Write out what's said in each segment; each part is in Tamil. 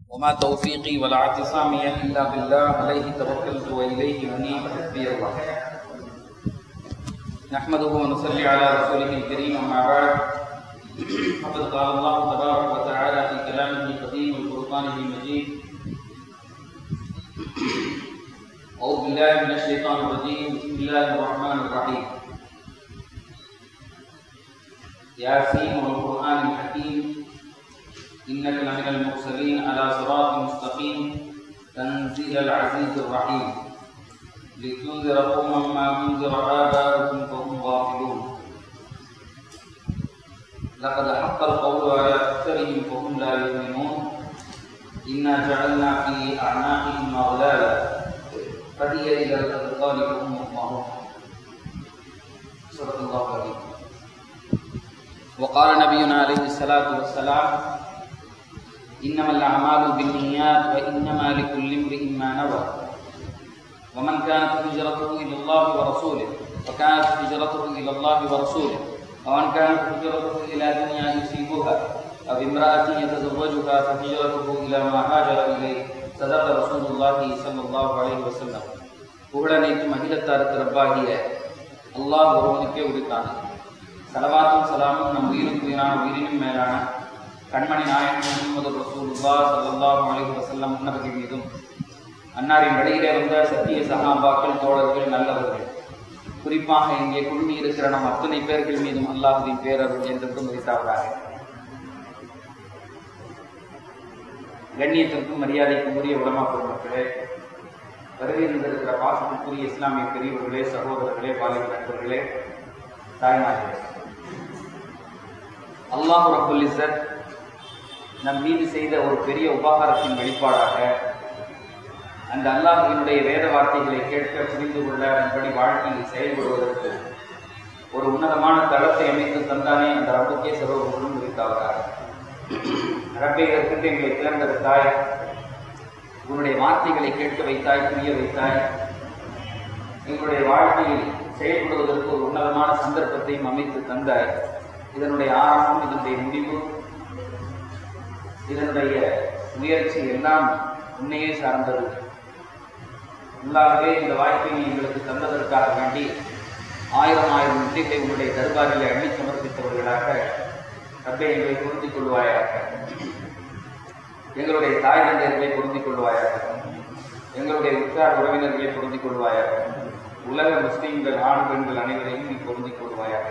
وما توفيقي ولا اعتصامي الا بالله عليه توكلت واليه انيب حسبي الله نحمده ونصلي على رسوله الكريم اما بعد فقد قال الله تبارك وتعالى في كلامه القديم وفرقانه المجيد أعوذ بالله من الشيطان الرجيم بسم الله الرحمن الرحيم ياسين والقرآن الحكيم إنك لمن المرسلين على صراط مستقيم تنزيل العزيز الرحيم لتنذر قوما ما أنذر آباؤهم فهم غافلون لقد حق القول على أكثرهم فهم لا يؤمنون إنا جعلنا في أعناقهم أغلالا فهي إلى الأذقان فهم مطمعون صدق الله العظيم وقال نبينا عليه الصلاة والسلام إنما الأعمال بالنيات وإنما لكل امرئ ما نوى ومن كانت هجرته إلى الله ورسوله فكانت هجرته إلى الله ورسوله ومن كانت هجرته إلى دنيا يصيبها أو امرأة يتزوجها فهجرته إلى ما هاجر إليه صدق رسول الله صلى الله عليه وسلم புகழனைத்தும் அகிலத்தாருக்கு ரப்பாகிய அல்லாஹ் ஒருவனுக்கே உரித்தான சலவாத்தும் சலாமும் நம் உயிருக்கு உயிரான உயிரினும் மேலான கண்மணி நாயன் முகமது ரசூலுல்லா சல்லாஹ் அலைஹி வஸல்லம் முன்னவர்கள் மீதும் அன்னாரின் வழியிலே வந்த சத்திய சகாபாக்கள் தோழர்கள் நல்லவர்கள் குறிப்பாக இங்கே குழுமி இருக்கிற நம் அத்தனை பேர்கள் மீதும் அல்லாஹுவின் பேரருள் என்றென்றும் உரித்தாவதாக கண்ணியத்திற்கும் மரியாதைக்கும் உரிய உலமா பொருட்களே வருகை இருந்திருக்கிற பாசத்திற்குரிய இஸ்லாமிய பெரியவர்களே சகோதரர்களே பாலிக நண்பர்களே தாய்மார்களே அல்லாஹ் ரபுல்லிசர் நம் மீது செய்த ஒரு பெரிய உபகாரத்தின் வெளிப்பாடாக அந்த அல்லாஹினுடைய வேத வார்த்தைகளை கேட்க புரிந்து கொள்ள அதன்படி வாழ்க்கையில் செயல்படுவதற்கு ஒரு உன்னதமான தளத்தை அமைத்து தந்தானே அந்த ரப்புக்கே சர்வபுகளும் இருக்காகிறார் ரப்பை இதற்கிட்டு எங்களை தேர்ந்தெடுத்தாய் உன்னுடைய வார்த்தைகளை கேட்க வைத்தாய் புரிய வைத்தாய் எங்களுடைய வாழ்க்கையில் செயல்படுவதற்கு ஒரு உன்னதமான சந்தர்ப்பத்தையும் அமைத்து தந்தாய் இதனுடைய ஆரம்பம் இதனுடைய முடிவு இதனுடைய முயற்சி எல்லாம் உன்னையே சார்ந்தது உள்ளாகவே இந்த வாய்ப்பை நீ எங்களுக்கு தந்ததற்காக வேண்டி ஆயிரம் ஆயிரம் நன்றிகளை உன்னுடைய தர்பாரில் அள்ளி சமர்ப்பித்தவர்களாக ரப்பை எங்களை பொருந்திக் கொள்வாயாக எங்களுடைய தாய் தந்தையர்களை பொருந்திக் கொள்வாயாக எங்களுடைய உற்றார் உறவினர்களை பொருந்திக் கொள்வாயாக உலக முஸ்லீம்கள் ஆண் பெண்கள் அனைவரையும் நீ பொருந்திக் கொள்வாயாக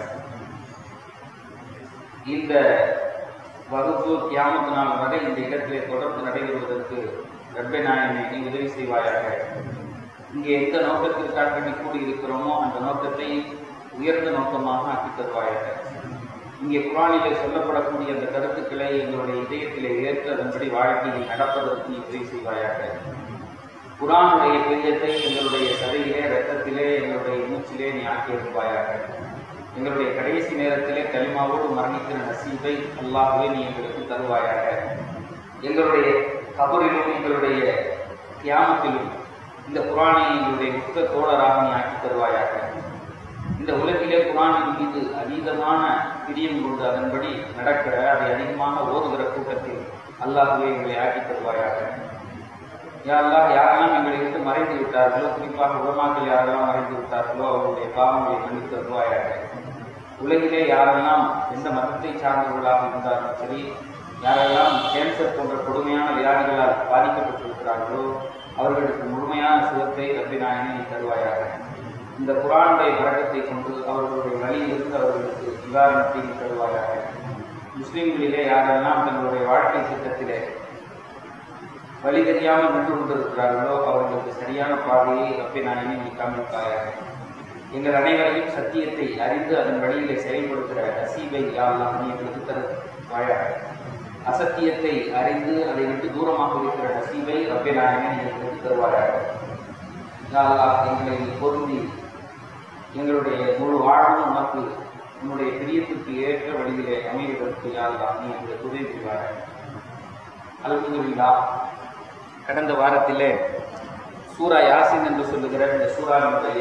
இந்த வகுப்பு கியாமத்து நாள் வரை இந்த இடத்திலே தொடர்ந்து நடைபெறுவதற்கு ரப்பை நாயனை நீ உதவி செய்வாயாக இங்கே எந்த நோக்கத்திற்காக வேண்டி கூடி இருக்கிறோமோ அந்த நோக்கத்தை உயர்ந்த நோக்கமாக ஆக்கி தருவாயாக இங்கே குரானிலே சொல்லப்படக்கூடிய அந்த கருத்துக்களை எங்களுடைய இதயத்திலே ஏற்று அதன்படி வாழ்க்கையில் நடப்பதற்கு நீ உதவி செய்வாயாக குரானுடைய பிரியத்தை எங்களுடைய சதையிலே ரத்தத்திலே எங்களுடைய மூச்சிலே நீ ஆக்கி இருப்பாயாக எங்களுடைய கடைசி நேரத்திலே களிமாவோடு மரணிக்கிற நசீபை அல்லாஹுவே நீ எங்களுக்கு தருவாயாக எங்களுடைய கபரிலும் எங்களுடைய தியானத்திலும் இந்த குரானை எங்களுடைய புத்த தோழராக நீ ஆக்கி தருவாயாக இந்த உலகிலே குரானின் மீது அதீதமான பிரியம் கொண்டு அதன்படி நடக்கிற அதை அதிகமாக ஓதுகிற கூட்டத்தில் அல்லாஹுவே எங்களை ஆக்கி தருவாயாக யாரெல்லாம் யாரெல்லாம் எங்களை விட்டு மறைந்து விட்டார்களோ குறிப்பாக உலமாக்கள் யாரெல்லாம் மறைந்து விட்டார்களோ அவர்களுடைய பாவங்களை மன்னித்து தருவாயாக உலகிலே யாரெல்லாம் எந்த மதத்தை சார்ந்தவர்களாக இருந்தாலும் சரி யாரெல்லாம் கேன்சர் போன்ற கொடுமையான வியாதிகளால் பாதிக்கப்பட்டிருக்கிறார்களோ அவர்களுக்கு முழுமையான சுகத்தை ரப்பினாயனை தருவாயாக இந்த குரானுடைய வழக்கத்தை கொண்டு அவர்களுடைய வழியிலிருந்து அவர்களுக்கு நிவாரணத்தை தருவாயாக முஸ்லிம்களிலே யாரெல்லாம் தங்களுடைய வாழ்க்கை திட்டத்திலே வழி தெரியாமல் நின்று கொண்டிருக்கிறார்களோ அவர்களுக்கு சரியான பாதையை ரப்பினாயனை நீ காமிப்பாயாக எங்கள் அனைவரையும் சத்தியத்தை அறிந்து அதன் வழியிலே செயல்படுத்துகிற நசீபை யாரெல்லாம் நீ எங்களுக்கு தருவாயாக அசத்தியத்தை அறிந்து அதை விட்டு தூரமாக இருக்கிற நசீபை ரப்பினாயனை நீ எங்களுக்கு தருவாயாக யாரெல்லாம் எங்களை பொருந்தி எங்களுடைய முழு வாழ்வும் உனக்கு உன்னுடைய பிரியத்துக்கு ஏற்ற வழியிலே அமைவதற்கு யாரெல்லாம் நீ எங்களுக்கு உதவி செய்வார்கள் அல்ஹம்துலில்லா கடந்த வாரத்திலே சூரா யாசின் என்று சொல்லுகிற இந்த சூறாவினுடைய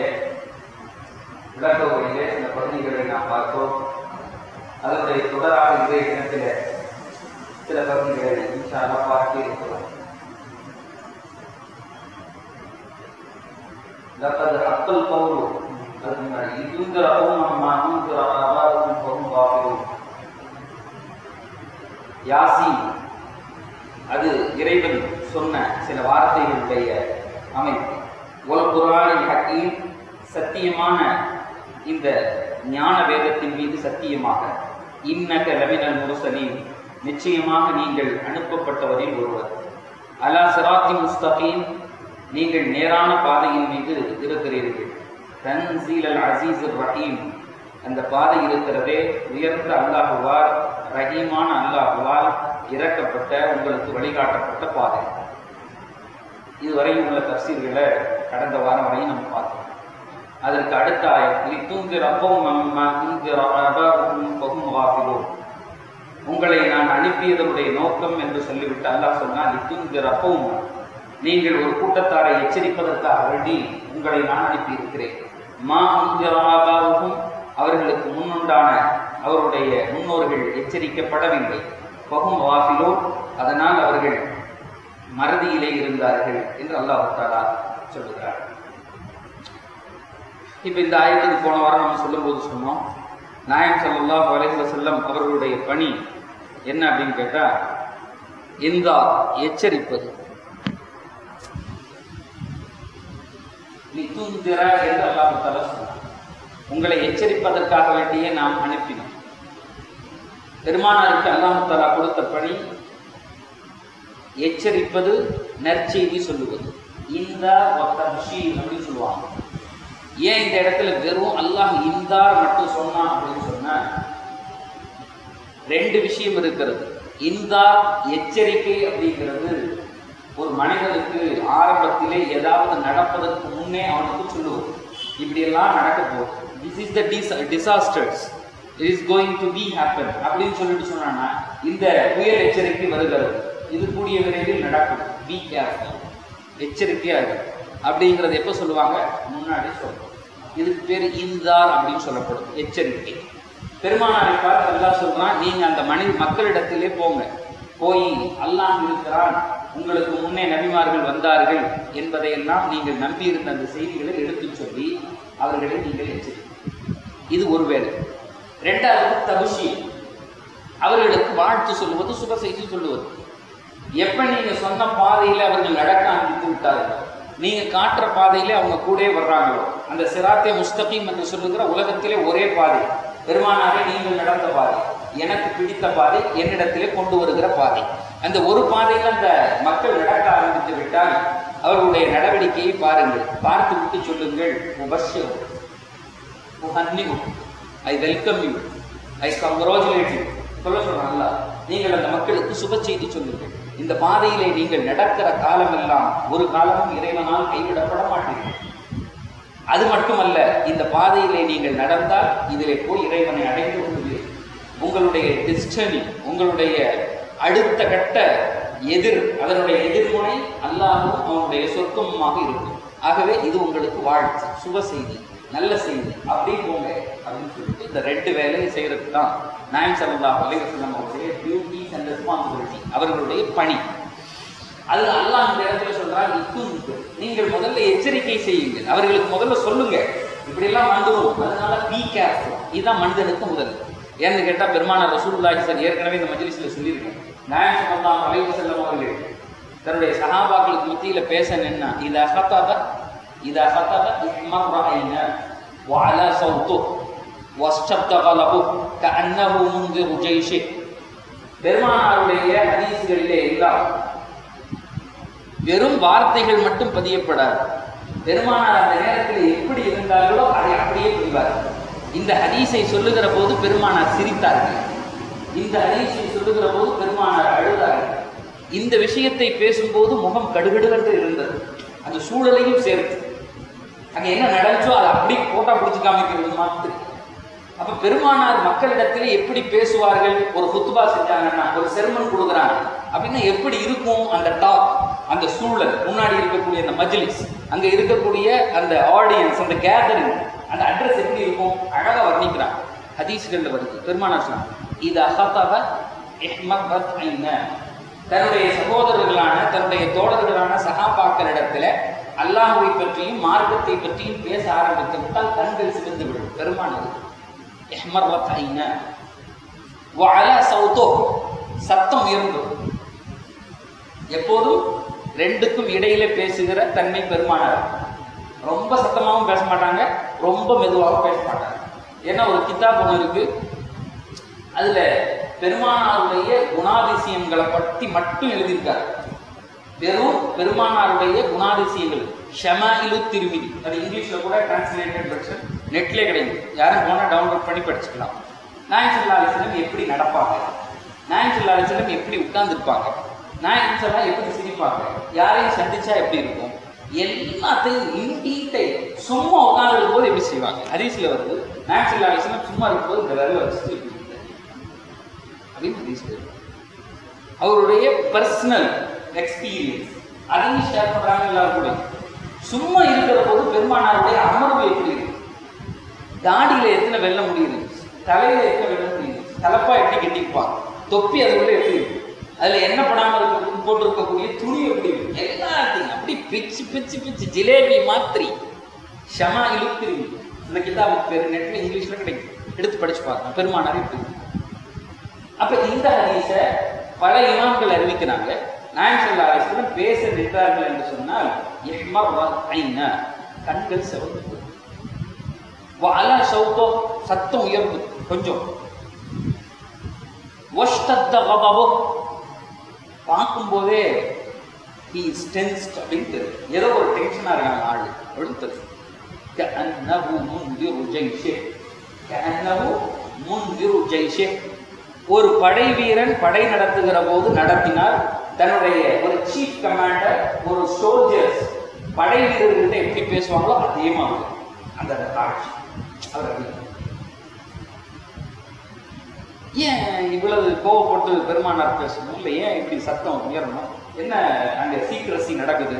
விளக்க உரையிலே சில பகுதிகளை நாம் பார்த்தோம் அதனுடைய தொடராக இன்றைய தினத்தில் சில பகுதிகளை இன்ஷா அல்லாஹ் பார்க்க இருக்கிறோம் லக்கத் ஹக்கல் கவுலு அதுக்கு முன்னாடி இதுங்கிறவும் நம்ம அனுங்கிற அபாவும் பகும் காப்பிரும் யாசீன் அது இறைவன் சொன்ன சில வார்த்தைகளுடைய அமைப்பு ஒல் குரானில் ஹக்கீம் சத்தியமான இந்த ஞான வேதத்தின் மீது சத்தியமாக இன்னக லமினல் முரசலின் நிச்சயமாக நீங்கள் அனுப்பப்பட்டவரில் ஒருவர் அலா சிராத்தி முஸ்தகீம் நீங்கள் நேரான பாதையின் மீது இருக்கிறீர்கள் தன்சீல் அல் அசீஸ் ரஹீம் அந்த பாதை இருக்கிறதே உயர்ந்த அல்லாஹுவால் ரஹீமான அல்லாஹுவால் இறக்கப்பட்ட உங்களுக்கு வழிகாட்டப்பட்ட பாதை இதுவரையும் உள்ள தப்சீர்களை கடந்த வாரம் வரையும் நம்ம பார்த்தோம் அதற்கு அடுத்த ஆயத்தில் தூங்கிற அப்பவும் உங்களை நான் அனுப்பியதனுடைய நோக்கம் என்று சொல்லிவிட்டு அல்லாஹ் சொன்னால் இத்துங்கிற அப்பவும் நீங்கள் ஒரு கூட்டத்தாரை எச்சரிப்பதற்காக வேண்டி உங்களை நான் அனுப்பியிருக்கிறேன் மா அங்குராபாவும் அவர்களுக்கு முன்னுண்டான அவருடைய முன்னோர்கள் எச்சரிக்கப்படவில்லை பகும் வாசிலோ அதனால் அவர்கள் மறதியிலே இருந்தார்கள் என்று அல்லாஹ் தாலா சொல்லுகிறார் இப்ப இந்த ஆயத்துக்கு போன வாரம் நம்ம சொல்லும்போது சொன்னோம் நாயம் ஸல்லல்லாஹு அலைஹி வஸல்லம் அவர்களுடைய பணி என்ன அப்படின்னு கேட்டா இந்த எச்சரிப்பது லித்துந்திர என்று அல்லாஹ் தாலா சொன்னார் உங்களை எச்சரிப்பதற்காக வேண்டியே நாம் அனுப்பினோம் பெருமானாருக்கு அல்லாஹ் தாலா கொடுத்த பணி எச்சரிப்பது நற்செய்தி சொல்லுவது இந்த ஒத்தர்ஷி அப்படின்னு சொல்லுவாங்க ஏன் இந்த இடத்துல வெறும் அல்லாஹ் இந்தார் மட்டும் சொன்னான் அப்படின்னு சொன்னா ரெண்டு விஷயம் இருக்கிறது இந்தார் எச்சரிக்கை அப்படிங்கிறது ஒரு மனிதனுக்கு ஆரம்பத்திலே ஏதாவது நடப்பதற்கு முன்னே அவனுக்கு சொல்லுவது இப்படியெல்லாம் நடக்க போகுது this is the dis disasters it is going to be happen அப்படின்னு சொல்லிட்டு சொன்னான்னா இந்த புயல் எச்சரிக்கை வருகிறது இது கூடிய விரைவில் நடக்கும் பி கேர்ஃபுல் எச்சரிக்கையா இருக்கு அப்படிங்கிறது எப்போ சொல்லுவாங்க முன்னாடி சொல்லுவோம் இதுக்கு பேர் இந்தார் அப்படின்னு சொல்லப்படும் எச்சரிக்கை பெருமானாரை பார்த்து அல்லாஹ் சொல்றான் நீங்க அந்த மனித மக்களிடத்திலே போங்க போய் அல்லாஹ் இருக்கிறான் உங்களுக்கு முன்னே நபிமார்கள் வந்தார்கள் என்பதையெல்லாம் நீங்கள் நம்பியிருந்த அந்த செய்திகளை எடுத்துச் சொல்லி அவர்களை நீங்கள் எச்சரிக்கை இது ஒரு வேலை ரெண்டாவது தபுஷி அவர்களுக்கு வாழ்த்து சொல்லுவது சுப செய்தி சொல்லுவது எப்ப நீங்க சொன்ன பாதையில அவர்கள் நடக்க ஆரம்பித்து விட்டார்கள் நீங்க காட்டுற பாதையில அவங்க கூடவே வர்றாங்களோ அந்த சிராத்தே முஸ்தகீம் என்று சொல்லுகிற உலகத்திலே ஒரே பாதை பெருமானாரே நீங்கள் நடந்த பாதை எனக்கு பிடித்த பாதை என்னிடத்திலே கொண்டு வருகிற பாதை அந்த ஒரு பாதையில் அந்த மக்கள் நடக்க ஆரம்பித்து விட்டால் அவர்களுடைய நடவடிக்கையை பாருங்கள் பார்த்து விட்டு சொல்லுங்கள் உபஷ்யம் I welcome you I congratulate you சொல்ல சொல்றாங்கல்ல நீங்கள் அந்த மக்களுக்கு சுப செய்தி சொல்லுங்கள் இந்த பாதையிலே நீங்கள் நடக்கிற காலமெல்லாம் ஒரு காலமும் இறைவனால் கைவிடப்பட மாட்டீர்கள் அது மட்டுமல்ல இந்த பாதையிலே நீங்கள் நடந்தால் இதிலே போய் இறைவனை அடைந்து கொள்வீர்கள் உங்களுடைய டிஸ்டனி உங்களுடைய அடுத்த கட்ட எதிர் அதனுடைய எதிர்முனை அல்லாஹும் அவனுடைய சொர்க்கமுமாக இருக்கும் ஆகவே இது உங்களுக்கு வாழ்த்து சுப செய்தி நல்ல செய்தி அப்படி போங்க அப்படின்னு சொல்லிட்டு இந்த ரெண்டு வேலையை செய்யறதுக்கு தான் நாயம் சல்லா அலைவசல்லம் அவருடைய டியூட்டிஸ் அண்ட் ரெஸ்பான்சிபிலிட்டி அவர்களுடைய பணி அது அல்லாஹ் இந்த இடத்துல சொல்றார் இத்து நீங்கள் முதல்ல எச்சரிக்கை செய்யுங்கள் அவர்களுக்கு முதல்ல சொல்லுங்க இப்படி எல்லாம் வந்துடும் அதனால பி கேர்ஃபுல் இதுதான் மனிதனுக்கு முதல் ஏன்னு கேட்டா பெருமானார் ரசூலுல்லாஹி சார் ஏற்கனவே இந்த மஜ்லிஸ்ல சொல்லியிருக்கேன் நாயம் சல்லல்லாஹு அலைஹி வஸல்லம் அவர்கள் தன்னுடைய சஹாபாக்களுக்கு மத்தியில பேச நின்னா இதா ஹத்தப இதா ஹத்தப இஹ்மர்ரைன وعلى صوته واشتد غلبه كأنه منذر جيش பெருமானாருடைய ஹதீஸ்களிலே எல்லாம் வெறும் வார்த்தைகள் மட்டும் பதியப்படாது பெருமானார் அந்த நேரத்தில் எப்படி இருந்தார்களோ அதை அப்படியே புரிவார் இந்த ஹதீஸை சொல்லுகிற போது பெருமானார் சிரித்தார்கள் இந்த ஹதீஸை சொல்லுகிற போது பெருமானார் அழுதார்கள் இந்த விஷயத்தை பேசும்போது முகம் கடுகடுகென்று இருந்தது அந்த சூழலையும் சேர்த்து அங்க என்ன நடந்துச்சோ அதை அப்படியே போட்டா பிடிச்சு காமிக்கிறது மாதிரி அப்ப பெருமானார் மக்களிடத்திலே எப்படி பேசுவார்கள் ஒரு குத்துபா செஞ்சாங்கன்னா ஒரு செர்மன் கொடுக்குறாங்க அப்படின்னா எப்படி இருக்கும் அந்த டாக் அந்த சூழல் முன்னாடி இருக்கக்கூடிய அந்த மஜ்லிஸ் அங்க இருக்கக்கூடிய அந்த ஆடியன்ஸ் அந்த கேதரிங் அந்த அட்ரஸ் எப்படி இருக்கும் அழகா வர்ணிக்கிறான் ஹதீஸ்கள்ல வருது பெருமானார் சொன்னாங்க இது அஹத்தவ இஹ்மத் ஐன தன்னுடைய சகோதரர்களான தன்னுடைய தோழர்களான சகாபாக்களிடத்துல அல்லாஹுவை பற்றியும் மார்க்கத்தை பற்றியும் பேச ஆரம்பித்து விட்டால் கண்கள் சிவந்து விடும் பெருமானது எஹ்மர்வத் ஐன வஅல சௌதோ சத்தம் உயர்ந்து எப்போதும் ரெண்டுக்கும் இடையில பேசுகிற தன்மை பெருமானார் ரொம்ப சத்தமாகவும் பேச மாட்டாங்க ரொம்ப மெதுவாகவும் பேச மாட்டாங்க ஏன்னா ஒரு கித்தாப் ஒன்று இருக்கு அதுல பெருமானாருடைய குணாதிசயங்களை பற்றி மட்டும் எழுதியிருக்காரு வெறும் பெருமானாருடைய குணாதிசயங்கள் ஷமாயிலு திருமிதி அது இங்கிலீஷ்ல கூட டிரான்ஸ்லேட்டட் வெர்ஷன் நெட்ல கிடைக்கும் யாரும் போனா டவுன்லோட் பண்ணி படிச்சுக்கலாம் நாயன் சல்லா அலிஸ்லம் எப்படி நடப்பாங்க நாயன் சல்லா அலிஸ்லம் எப்படி உட்கார்ந்துருப்பாங்க நாயன் சல்லா எப்படி சிரிப்பாங்க யாரையும் சந்திச்சா எப்படி இருக்கும் எல்லாத்தையும் இன் டீடைல் சும்மா உட்கார்ந்து போது எப்படி செய்வாங்க ஹதீஸ்ல வருது நாயன் சல்லா அலிஸ்லம் சும்மா இருக்கும்போது இந்த விரல வச்சுட்டு இப்படி இருந்தாரு. அப்படின்னு ஹதீஸ்ல இருக்கு அவருடைய பர்சனல் எக்ஸ்பீரியன்ஸ் அதையும் ஷேர் பண்றாங்க எல்லாரும் கூட சும்மா இருக்கிற போது பெருமானாருடைய அமர்வு எப்படி இருக்கு தாடியில எத்தனை வெல்ல முடியுது தலையில எத்தனை வெல்ல முடியுது தலப்பா எப்படி கட்டிப்பான் தொப்பி அதுக்குள்ள எப்படி இருக்கு அதுல என்ன படாம இருக்க போட்டிருக்கக்கூடிய துணி எப்படி இருக்கு எல்லாத்தையும் அப்படி பிச்சு பிச்சு பிச்சு ஜிலேபி மாத்திரி ஷமா இழுத்திரி இந்த கிதாபுக்கு பேர் நெட்ல இங்கிலீஷ்ல கிடைக்கும் எடுத்து படிச்சு பாருங்க பெருமானார் எப்படி இருக்கு. அப்ப இந்த ஹதீஸ பல இமாம்கள் அறிவிக்கிறாங்க நாயம் சொல்லா அலிஸ்லம் பேச நின்றார்கள் என்று சொன்னால் இஹ்மர் ஐன கண்கள் செவந்து அல சௌத்தோ சத்தம் உயர்ந்து கொஞ்சம் ஒஷ்டத்த கதபோ பார்க்கும்போதே ஹி இஸ் டென்ஸ்ட் அப்படின்னு தெரியும் ஏதோ ஒரு டென்ஷனா இருக்காங்க ஆள் அப்படின்னு தெரியும் كأنه منذر جيشه كأنه منذر جيشه ஒரு படை வீரன் படை நடத்துகிற போது நடத்தினார் தன்னுடைய ஒரு சீஃப் கமாண்டர் ஒரு சோல்ஜர்ஸ் படை வீரர்கிட்ட எப்படி பேசுவாங்களோ அதே மாதிரி அந்த காட்சி அவர் அப்படி. ஏன் இவ்வளவு கோவப்பட்டு பெருமானார் பேசணும் இல்லை ஏன் இப்படி சத்தம் உயரணும் என்ன அங்க சீக்கிரசி நடக்குது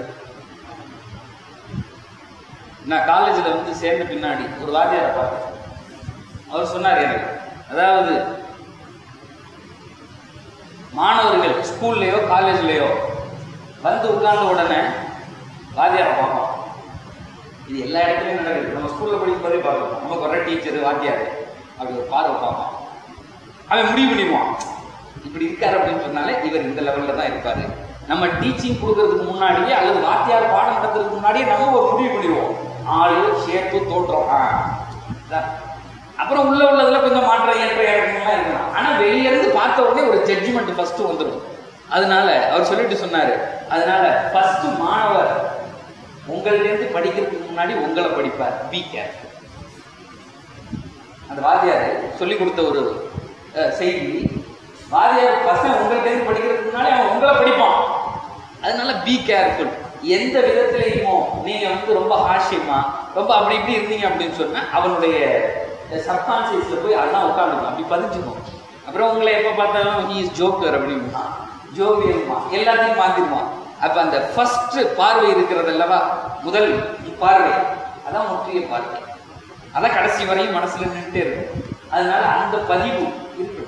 நான் காலேஜில் வந்து சேர்ந்த பின்னாடி ஒரு வாத்தியாரை பார்த்தேன் அவர் சொன்னார் எனக்கு அதாவது மாணவர்கள் ஸ்கூல்லையோ காலேஜ்லேயோ வந்து உட்கார்ந்த உடனே வாத்தியாரை பார்ப்போம் இது எல்லா இடத்துலையும் நடக்குது நம்ம ஸ்கூலில் படிக்கும் போதே பார்க்கணும் நமக்கு வர டீச்சர் வாத்தியார் அப்படி ஒரு பார்வை பார்ப்போம் அவன் முடிவு பண்ணிடுவான் இப்படி இருக்காரு அப்படின்னு சொன்னாலே இவர் இந்த லெவலில் தான் இருப்பாரு நம்ம டீச்சிங் கொடுக்கறதுக்கு முன்னாடியே அல்லது வாத்தியார் பாடம் நடத்துறதுக்கு முன்னாடியே நம்ம ஒரு முடிவு பண்ணிடுவோம் ஆளு ஷேப்பு தோற்றம் ஆ, இதான். அப்புறம் உள்ள உள்ளதுல கொஞ்சம் மாற்றம் ஏற்ற இறக்கங்கள்லாம் இருக்கலாம் ஆனா வெளிய இருந்து பார்த்த உடனே ஒரு ஜட்ஜ்மெண்ட் ஃபர்ஸ்ட் வந்துடும் அதனால அவர் சொல்லிட்டு சொன்னாரு அதனால ஃபர்ஸ்ட் மாணவர் உங்கள்ட்ட இருந்து படிக்கிறதுக்கு முன்னாடி உங்களை படிப்பார் பி கேர் அந்த வாத்தியார் சொல்லி கொடுத்த ஒரு அஹ், செய்தி வாத்தியார் பசங்க உங்கள்ட்ட இருந்து படிக்கிறதுக்கு முன்னாடி அவன் உங்களை படிப்பான் அதனால பி கேர்ஃபுல் எந்த விதத்திலையுமோ நீங்க வந்து ரொம்ப ஹாஷ்யமா ரொம்ப அப்படி இப்படி இருந்தீங்க அப்படின்னு சொன்னா அவனுடைய சப்கான்சியஸ்ல போய் அதெல்லாம் உட்காந்துக்கும் அப்படி பதிஞ்சுக்கும் அப்புறம் உங்களை எப்ப பார்த்தாலும் ஹீ இஸ் ஜோக்கர் அப்படின்னா ஜோவியமா எல்லாத்தையும் மாத்திடுவான் அப்ப அந்த ஃபர்ஸ்ட் பார்வை இருக்கிறது அல்லவா முதல் பார்வை அதான் முற்றிய பார்வை அதான் கடைசி வரையும் மனசுல நின்றுட்டே இருக்கும் அதனால அந்த பதிவு இருக்கு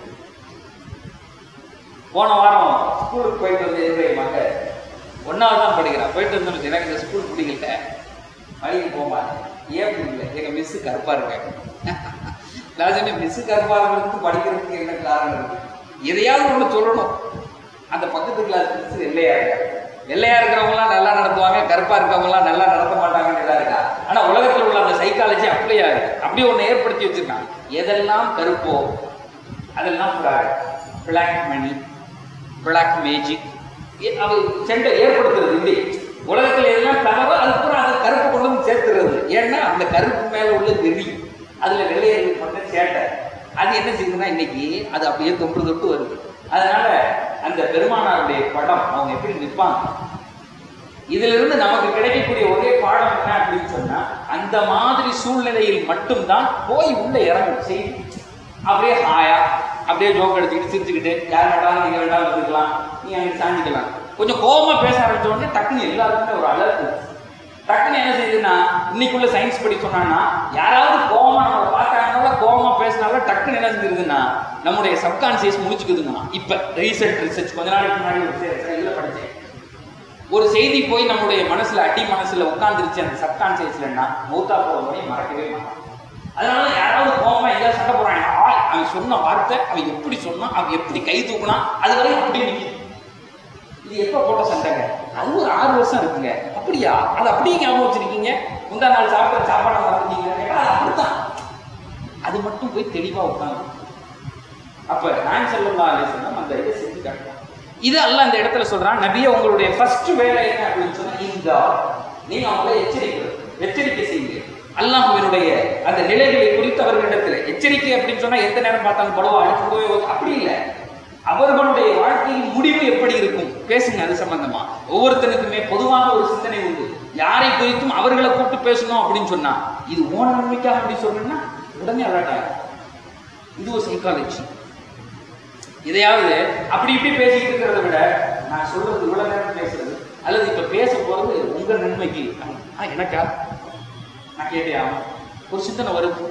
போன வாரம் ஸ்கூலுக்கு போயிட்டு வந்து என்னுடைய மக ஒன்னாவது தான் படிக்கிறான் போயிட்டு வந்து எனக்கு இந்த ஸ்கூல் பிடிக்கல வழிக்கு போக மாட்டேன் ஏன் பிடிக்கல எங்க மிஸ் கருப்பா இருக்காங்க நான் சொன்னேன் மிஸ் கருப்பா இருக்கிறதுக்கு படிக்கிறதுக்கு என்ன காரணம் இருக்கு எதையாவது ஒண்ணு சொல்லணும் அந்த பக்கத்து கிளாஸ் மிஸ் வெள்ளையா இருக்காங்க வெள்ளையா இருக்கிறவங்களாம் நல்லா நடத்துவாங்க கருப்பா இருக்கவங்களாம் நல்லா நடத்த மாட்டாங்கன்னு எல்லாம் இருக்கா ஆனா உலகத்துல உள்ள அந்த சைக்காலஜி அப்படியே இருக்கு அப்படி ஒண்ணு ஏற்படுத்தி வச்சிருக்காங்க எதெல்லாம் கருப்போ அதெல்லாம் black black money black magic அது சென்டர் ஏற்படுத்துறது இப்படி உலகத்துல எதெல்லாம் தவறோ அதுக்கப்புறம் அதை கருப்பு கொண்டு வந்து சேர்த்துறது ஏன்னா அந்த கருப்பு மேல உள்ள வெறி அதுல வெள்ளையர்கள் பண்ண சேட்டை அது என்ன செய்யுதுன்னா இன்னைக்கு அது அப்படியே தொன்று தொட்டு வருது அதனால அந்த பெருமானாருடைய படம் அவங்க எப்படி நிற்பாங்க இதுல இருந்து நமக்கு கிடைக்கக்கூடிய ஒரே பாடம் என்ன அப்படின்னு சொன்னா அந்த மாதிரி சூழ்நிலையில் மட்டும்தான் போய் உள்ள இறங்கும் செய்தி அப்படியே ஹாயா அப்படியே ஜோக் அடிச்சுக்கிட்டு சிரிச்சுக்கிட்டு யார் வேண்டாலும் நீங்க வேண்டாம் இருக்கலாம் நீ அங்கே சாஞ்சிக்கலாம் கொஞ்சம் கோபமா பேச ஆரம்பிச்ச உடனே டக்குன்னு எல்லாருக்குமே ஒரு அலர்ட் டக்குன்னு என்ன செய்யுதுன்னா இன்னைக்குள்ள சயின்ஸ் படி சொன்னான்னா யாராவது கோபமா நம்மளை பார்த்தாங்கனால கோபமா பேசினாலும் டக்குன்னு என்ன செஞ்சிருதுன்னா நம்முடைய சப்கான்சியஸ் முடிச்சுக்குதுங்கண்ணா இப்ப ரீசெண்ட் ரிசர்ச் கொஞ்ச நாளைக்கு முன்னாடி ஒரு இதில் படித்தேன் ஒரு செய்தி போய் நம்முடைய மனசுல அடி மனசுல உட்கார்ந்துருச்சு அந்த சப்கான்சியஸ்லன்னா மூத்தா போற முறை மறக்கவே மாட்டான் அதனால யாராவது கோவமா எங்கேயாவது சண்டை போறாங்க ஆ, அவன் சொன்ன வார்த்தை அவன் எப்படி சொன்னான் அவன் எப்படி கை தூக்குனான் அது வரையும் அப்படியே நிக்குது இது எப்ப போட்ட சண்டைங்க அது ஒரு ஆறு வருஷம் இருக்குங்க அப்படியா அது அப்படியே ஞாபகம் வச்சிருக்கீங்க முந்தா நாள் சாப்பிட்ட சாப்பாடை மறந்துட்டீங்க அது அப்படித்தான் அது மட்டும் போய் தெளிவா உட்காந்து அப்ப நான் செல்லல்லா அலிஸ்லாம் அந்த இதை செஞ்சு காட்டுறான் இது அல்ல அந்த இடத்துல சொல்றான் நபியே உங்களுடைய ஃபர்ஸ்ட் வேலை என்ன அப்படின்னு சொன்னா இந்த நீங்க அவங்களை எச்சரிக்கிறது எச்சரிக்கை செய்யுங்க அல்லாஹ்வினுடைய அந்த நிலைகளை குறித்து அவர்களிடத்துல எச்சரிக்கை அப்படின்னு சொன்னா எந்த நேரம் பார்த்தாலும் படுவா அடுத்து அப்படி இல்லை அவர்களுடைய வாழ்க்கையின் முடிவு எப்படி இருக்கும் பேசுங்க அது சம்பந்தமா ஒவ்வொருத்தனுக்குமே பொதுவான ஒரு சிந்தனை உண்டு யாரை குறித்தும் அவர்களை கூப்பிட்டு பேசணும் அப்படின்னு சொன்னா இது ஓன நன்மைக்காக அப்படி சொல்லணும்னா உடனே அலர்ட் ஆகும் இது ஒரு சைக்காலஜி இதையாவது அப்படி இப்படி பேசிக்கிட்டு இருக்கிறத விட நான் சொல்றது இவ்வளவு நேரம் பேசுறது அல்லது இப்ப பேச போறது உங்க நன்மைக்கு ஆ எனக்கா நான் கேட்டே ஆகும் ஒரு சிந்தனை வருது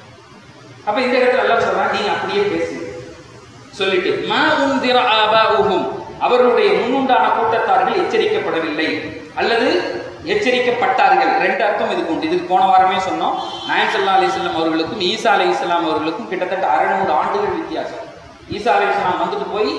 அப்ப இந்த இடத்துல எல்லாம் சொல்றான் நீங்க அப்படியே பேசு சொல்லிட்டு மா உந்திர ஆபாஉஹும் அவர்களுடைய முன்னுண்டான கூட்டத்தார்கள் எச்சரிக்கப்படவில்லை அல்லது எச்சரிக்கப்பட்டார்கள் ரெண்டு அர்த்தம் இதுக்கு உண்டு இதுக்கு போன வாரமே சொன்னோம் நாயம் சல்லா அலிஸ்லாம் அவர்களுக்கும் ஈசா அலி இஸ்லாம் அவர்களுக்கும் கிட்டத்தட்ட அறுநூறு ஆண்டுகள் வித்தியாசம் ஈசா அலி இஸ்லாம் வந்துட்டு போய்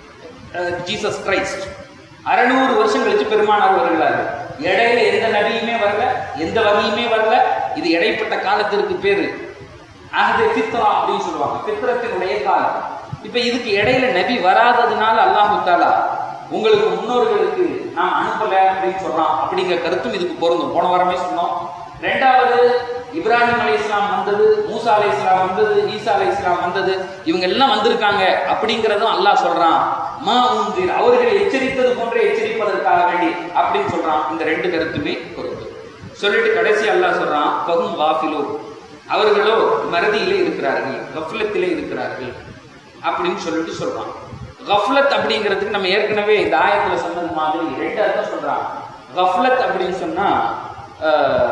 ஜீசஸ் கிரைஸ்ட் அறுநூறு வருஷம் கழிச்சு பெருமானார் வருகிறார்கள் இடையில எந்த நபியுமே வரல எந்த வகையுமே வரல இது இடைப்பட்ட காலத்திற்கு பேரு அஹது ஃபித்ரா அப்படின்னு சொல்லுவாங்க ஃபித்ரத்தினுடைய காலம் இப்ப இதுக்கு இடையில நபி வராததுனால அல்லாஹு தாலா உங்களுக்கு முன்னோர்களுக்கு நான் அனுப்பல அப்படின்னு சொல்றான் அப்படிங்கிற கருத்தும் இதுக்கு பொருந்தும் போன வாரமே சொன்னோம் ரெண்டாவது இப்ராஹிம் அலை இஸ்லாம் வந்தது மூசா அலை இஸ்லாம் வந்தது ஈசா அலை இஸ்லாம் வந்தது இவங்க எல்லாம் வந்திருக்காங்க அப்படிங்கிறதும் அல்லாஹ் சொல்றான் மா உந்திர் அவர்கள் எச்சரித்தது போன்ற எச்சரிப்பதற்காக வேண்டி அப்படின்னு சொல்றான் இந்த ரெண்டு கருத்துமே பொருந்தும் சொல்லிட்டு கடைசி அல்லாஹ் சொல்றான் பகும் வாஃபிலூர் அவர்களோ மறதியிலே இருக்கிறார்கள் கஃப்லத்திலே இருக்கிறார்கள் அப்படின்னு சொல்லிட்டு சொல்றான் கஃப்லத் அப்படிங்கிறதுக்கு நம்ம ஏற்கனவே இந்த ஆயத்துல சொன்னது மாதிரி ரெண்டு அர்த்தம் சொல்றான் கஃப்லத் அப்படின்னு சொன்னா ஆஹ்,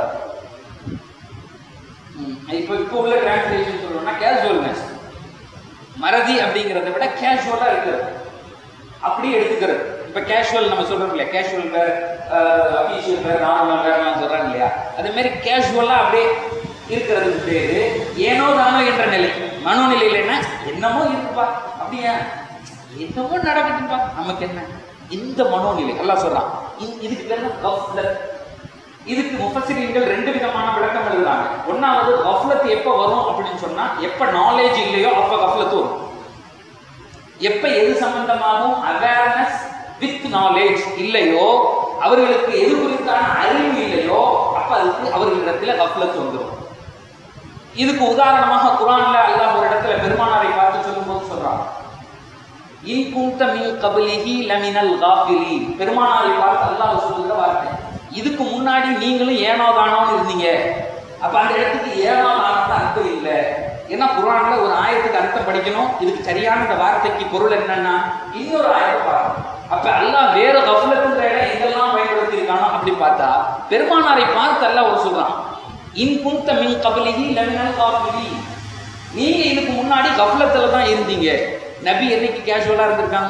ம், இப்போ இப்போ உள்ள டிரான்ஸ்லேஷன் சொல்லணும்னா கேஷுவல்னஸ் மறதி அப்படிங்கிறத விட கேஷுவலா இருக்கிறது அப்படியே எடுத்துக்கிறது இப்ப கேஷுவல் நம்ம சொல்றோம் இல்லையா casual wear official wear normal வேர்லாம் சொல்றாங்க இல்லையா அதே மாதிரி கேஷுவலா அப்படியே இருக்கிறதுக்கு பேரு ஏனோ தானோ என்ற நிலை மனோநிலையில என்ன என்னமோ இருக்குப்பா அப்படியா என்னமோ நடக்கட்டும்பா நமக்கு என்ன இந்த மனோநிலை எல்லாம் சொல்றான் இ- இதுக்கு பேர் தான் கஃப்லத் இதுக்கு முஃபசிரியர்கள் ரெண்டு விதமான விளக்கம் எழுதுறாங்க ஒன்னாவது கஃப்லத் எப்ப வரும் அப்படின்னு சொன்னா எப்ப நாலேஜ் இல்லையோ அப்ப கஃப்லத் வரும் எப்ப எது சம்பந்தமாகவும் அவேர்னஸ் வித் நாலேஜ் இல்லையோ அவர்களுக்கு எது குறித்தான அறிவு இல்லையோ அப்ப அதுக்கு அவர்களிடத்துல கஃப்லத் வந்துடும் இதுக்கு உதாரணமாக குரான்ல அல்லாஹ் ஒரு இடத்துல பெருமானாரை பார்த்து சொல்லும்போது சொல்றான் இன் குந்த மின் கபிலிஹி லமினல் காஃபிலீன் பெருமானாரை பார்த்து அல்லாஹ் சொல்லுகிற வார்த்தை இதுக்கு முன்னாடி நீங்களும் ஏனோ தானோன்னு இருந்தீங்க அப்ப அந்த இடத்துக்கு ஏனோ தானோன்னு அர்த்தம் இல்லை ஏன்னா குரான்ல ஒரு ஆயத்துக்கு அர்த்தம் படிக்கணும் இதுக்கு சரியான இந்த வார்த்தைக்கு பொருள் என்னன்னா இன்னொரு ஆயத்தை பார்க்கணும் அப்ப அல்லாஹ் வேற கஃப்லத்துன்ற இடம் எங்கெல்லாம் பயன்படுத்தி இருக்கானோ அப்படி பார்த்தா பெருமானாரை பார்த்து அல்லாஹ் ஒரு சொல்றான் இன் குந்த மின் கபிலிஹி லமினல் காஃபிலீன் நீங்க இதுக்கு முன்னாடி கஃப்லத்துல தான் இருந்தீங்க நபி என்னைக்கு கேஷுவலா இருந்திருக்காங்க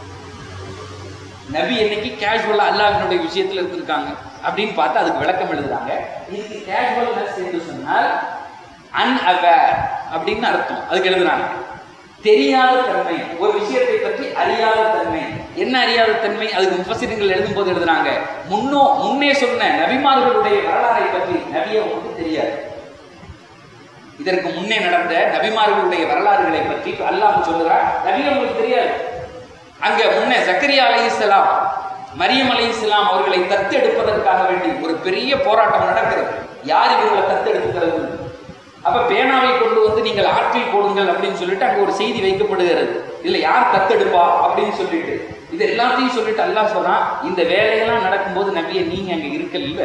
நபி என்னைக்கு கேஷுவலா அல்லாஹ்வினுடைய விஷயத்துல இருந்திருக்காங்க அப்படின்னு பார்த்து அதுக்கு விளக்கம் எழுதுறாங்க இதுக்கு கேஷுவல்னஸ் என்று சொன்னால் அன்அவேர் அப்படின்னு அர்த்தம் அதுக்கு எழுதுறாங்க தெரியாத தன்மை ஒரு விஷயத்தை பற்றி அறியாத தன்மை என்ன அறியாத தன்மை அதுக்கு முஃபசிரியர்கள் எழுதும் போது எழுதுறாங்க முன்னோ முன்னே சொன்ன நபிமார்களுடைய வரலாறை பற்றி நபியை உங்களுக்கு தெரியாது இதற்கு முன்னே நடந்த நபிமார்களுடைய வரலாறுகளை பற்றி அல்லாஹ் சொல்லுகிறார் நபி உங்களுக்கு தெரியாது அங்க முன்னே சக்கரியா அலைஹிஸ்ஸலாம் மரியம் அலைஹிஸ்ஸலாம் அவர்களை தத்தெடுப்பதற்காக வேண்டி ஒரு பெரிய போராட்டம் நடக்கிறது யார் இவர்களை தத்தெடுக்கிறது அப்ப பேனாவை கொண்டு வந்து நீங்கள் ஆற்றில் போடுங்கள் அப்படின்னு சொல்லிட்டு அங்க ஒரு செய்தி வைக்கப்படுகிறது இதுல யார் தத்தெடுப்பா அப்படின்னு சொல்லிட்டு இது எல்லாத்தையும் சொல்லிட்டு அல்லாஹ் சொல்றான் இந்த வேலையெல்லாம் நடக்கும்போது நபியை நீங்க அங்க இருக்கல இல்ல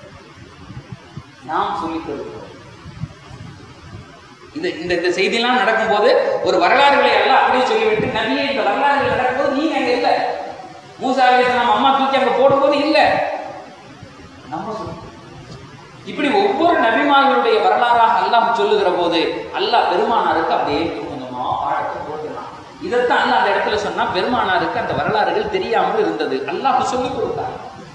நாம் சொல்லி தருகிறோம் இது இந்த இந்த செய்தியெல்லாம் நடக்கும்போது ஒரு வரலாறுகளை எல்லாம் அப்படியே சொல்லிவிட்டு நபியே இந்த வரலாறுகள் நடக்கும்போது நீங்க அங்க இல்ல மூசா அலைஹிஸ்ஸலாம் அம்மா தூக்கி அங்க போடும்போது இல்ல நம்ம சொல்றோம். இப்படி ஒவ்வொரு நபிமார்களுடைய வரலாறாக அல்லாஹ் சொல்லுகிற போது அல்லாஹ் பெருமானாருக்கு அப்படியே கொஞ்சமா ஆழத்தை போட்டுனான் இதைத்தான் அல்லாஹ் அந்த இடத்துல சொன்னா பெருமானாருக்கு அந்த வரலாறுகள் தெரியாமல் இருந்தது அல்லாஹ் சொல்லிக் கொடுத்தார்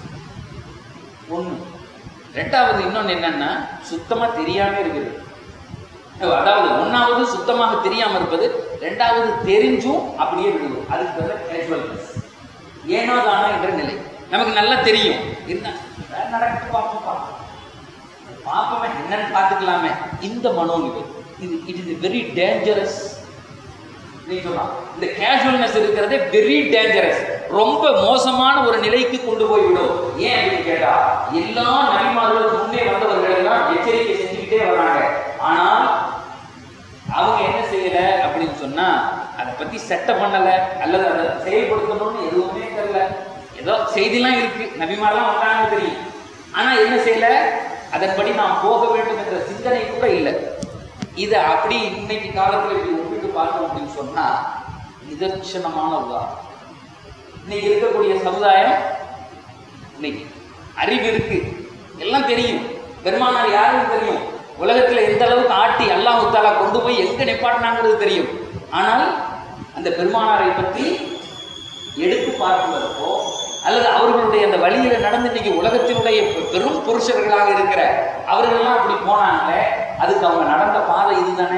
ஒண்ணு ரெண்டாவது இன்னொன்னு என்னன்னா சுத்தமா தெரியாம இருக்குது அதாவது ஒன்னாவது சுத்தமாக தெரியாம இருப்பது ரெண்டாவது தெரிஞ்சும் அப்படியே விடுவது அதுக்கு பேர் கேஷுவல்னஸ் ஏனோ தானோ என்ற நிலை நமக்கு நல்லா தெரியும் என்ன வேற நடக்கட்டு பார்ப்போம்ப்பா பார்ப்போமே என்னன்னு பார்த்துக்கலாமே இந்த மனோநிலை இது இட் இஸ் வெரி டேஞ்சரஸ் நீ சொல்லலாம் இந்த கேஷுவல்னஸ் இருக்கிறதே வெரி டேஞ்சரஸ் ரொம்ப மோசமான ஒரு நிலைக்கு கொண்டு போய் விடும் ஏன் அப்படின்னு கேட்டா எல்லா நபிமார்களும் முன்னே வந்தவர்கள் எல்லாம் எச்சரிக்கை செஞ்சுக்கிட்டே வர்றாங்க ஆனால் அவங்க என்ன செய்யல அப்படின்னு சொன்னா அதை பத்தி செட்டப் பண்ணல அல்லது அதை செயல்படுத்தணும்னு எதுவுமே தெரியல ஏதோ செய்திலாம் இருக்கு நபிமாரெல்லாம் வந்தாங்க தெரியும் ஆனா என்ன செய்யல அதன்படி நாம் போக வேண்டும் என்ற சிந்தனை கூட இல்லை இதை அப்படி இன்னைக்கு காலத்துல இப்படி ஒப்பிட்டு பார்த்தோம் அப்படின்னு சொன்னா நிதர்சனமான உதாரணம் இன்னைக்கு இருக்கக்கூடிய சமுதாயம் இன்னைக்கு அறிவு இருக்கு எல்லாம் தெரியும் பெருமானார் யாருன்னு தெரியும் உலகத்துல எந்த அளவுக்கு ஆட்டி அல்லாஹ் தாலா கொண்டு போய் எங்க நிப்பாட்டினாங்கிறது தெரியும் ஆனால் அந்த பெருமானாரை பற்றி எடுத்து பார்ப்பதற்கோ அல்லது அவர்களுடைய அந்த வழியில நடந்து இன்னைக்கு உலகத்தினுடைய பெ- பெரும் புருஷர்களாக இருக்கிற அவர்களெல்லாம் அப்படி போனாங்களே அதுக்கு அவங்க நடந்த பாதை இதுதானே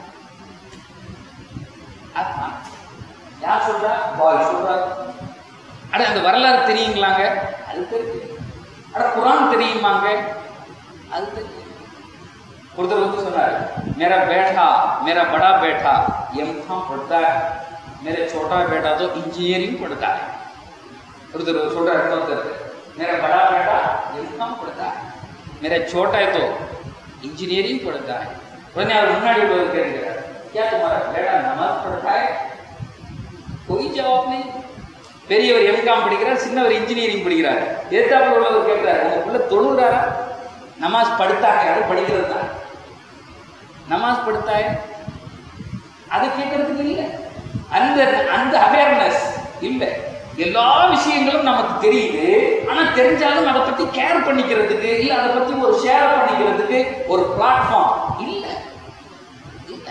ஆத்மா. யார் சொல்றா பாய் சொல்றா அட அந்த வரலாறு தெரியுங்களாங்க அது தெரியும் அட குரான் தெரியுமாங்க அது தெரியும் ஒருத்தர் வந்து சொன்னார் मेरा बेटा मेरा बड़ा बेटा एमकॉम पढ़ता है मेरा छोटा बेटा तो इंजीनियरिंग पढ़ता है ஒருத்தர் சொல்றாரு இன்னொருத்தர் मेरा बड़ा बेटा एमकॉम पढ़ता है मेरा छोटा है तो इंजीनियरिंग पढ़ता है உடனே அவர் முன்னாடி உள்ளவர் கேட்கிறார் क्या तुम्हारा बेटा नमाज पढ़ता है कोई जवाब नहीं பெரியவர் எம்காம் படிக்கிறார் சின்னவர் இன்ஜினியரிங் படிக்கிறார் எதிர்த்தாப்புல உள்ளவர் கேட்கிறார் உங்க புள்ள தொழுகிறாரா நமாஸ் படுத்தாங்க அது படிக்கிறது தான் நமாஸ் படுத்தாய் அது கேட்கறதுக்கு இல்லை அந்த அந்த அவேர்னஸ் இல்லை எல்லா விஷயங்களும் நமக்கு தெரியுது ஆனா தெரிஞ்சாலும் அதை பத்தி கேர் பண்ணிக்கிறதுக்கு இல்ல அதை பத்தி ஒரு ஷேர் பண்ணிக்கிறதுக்கு ஒரு பிளாட்ஃபார்ம் இல்ல இல்ல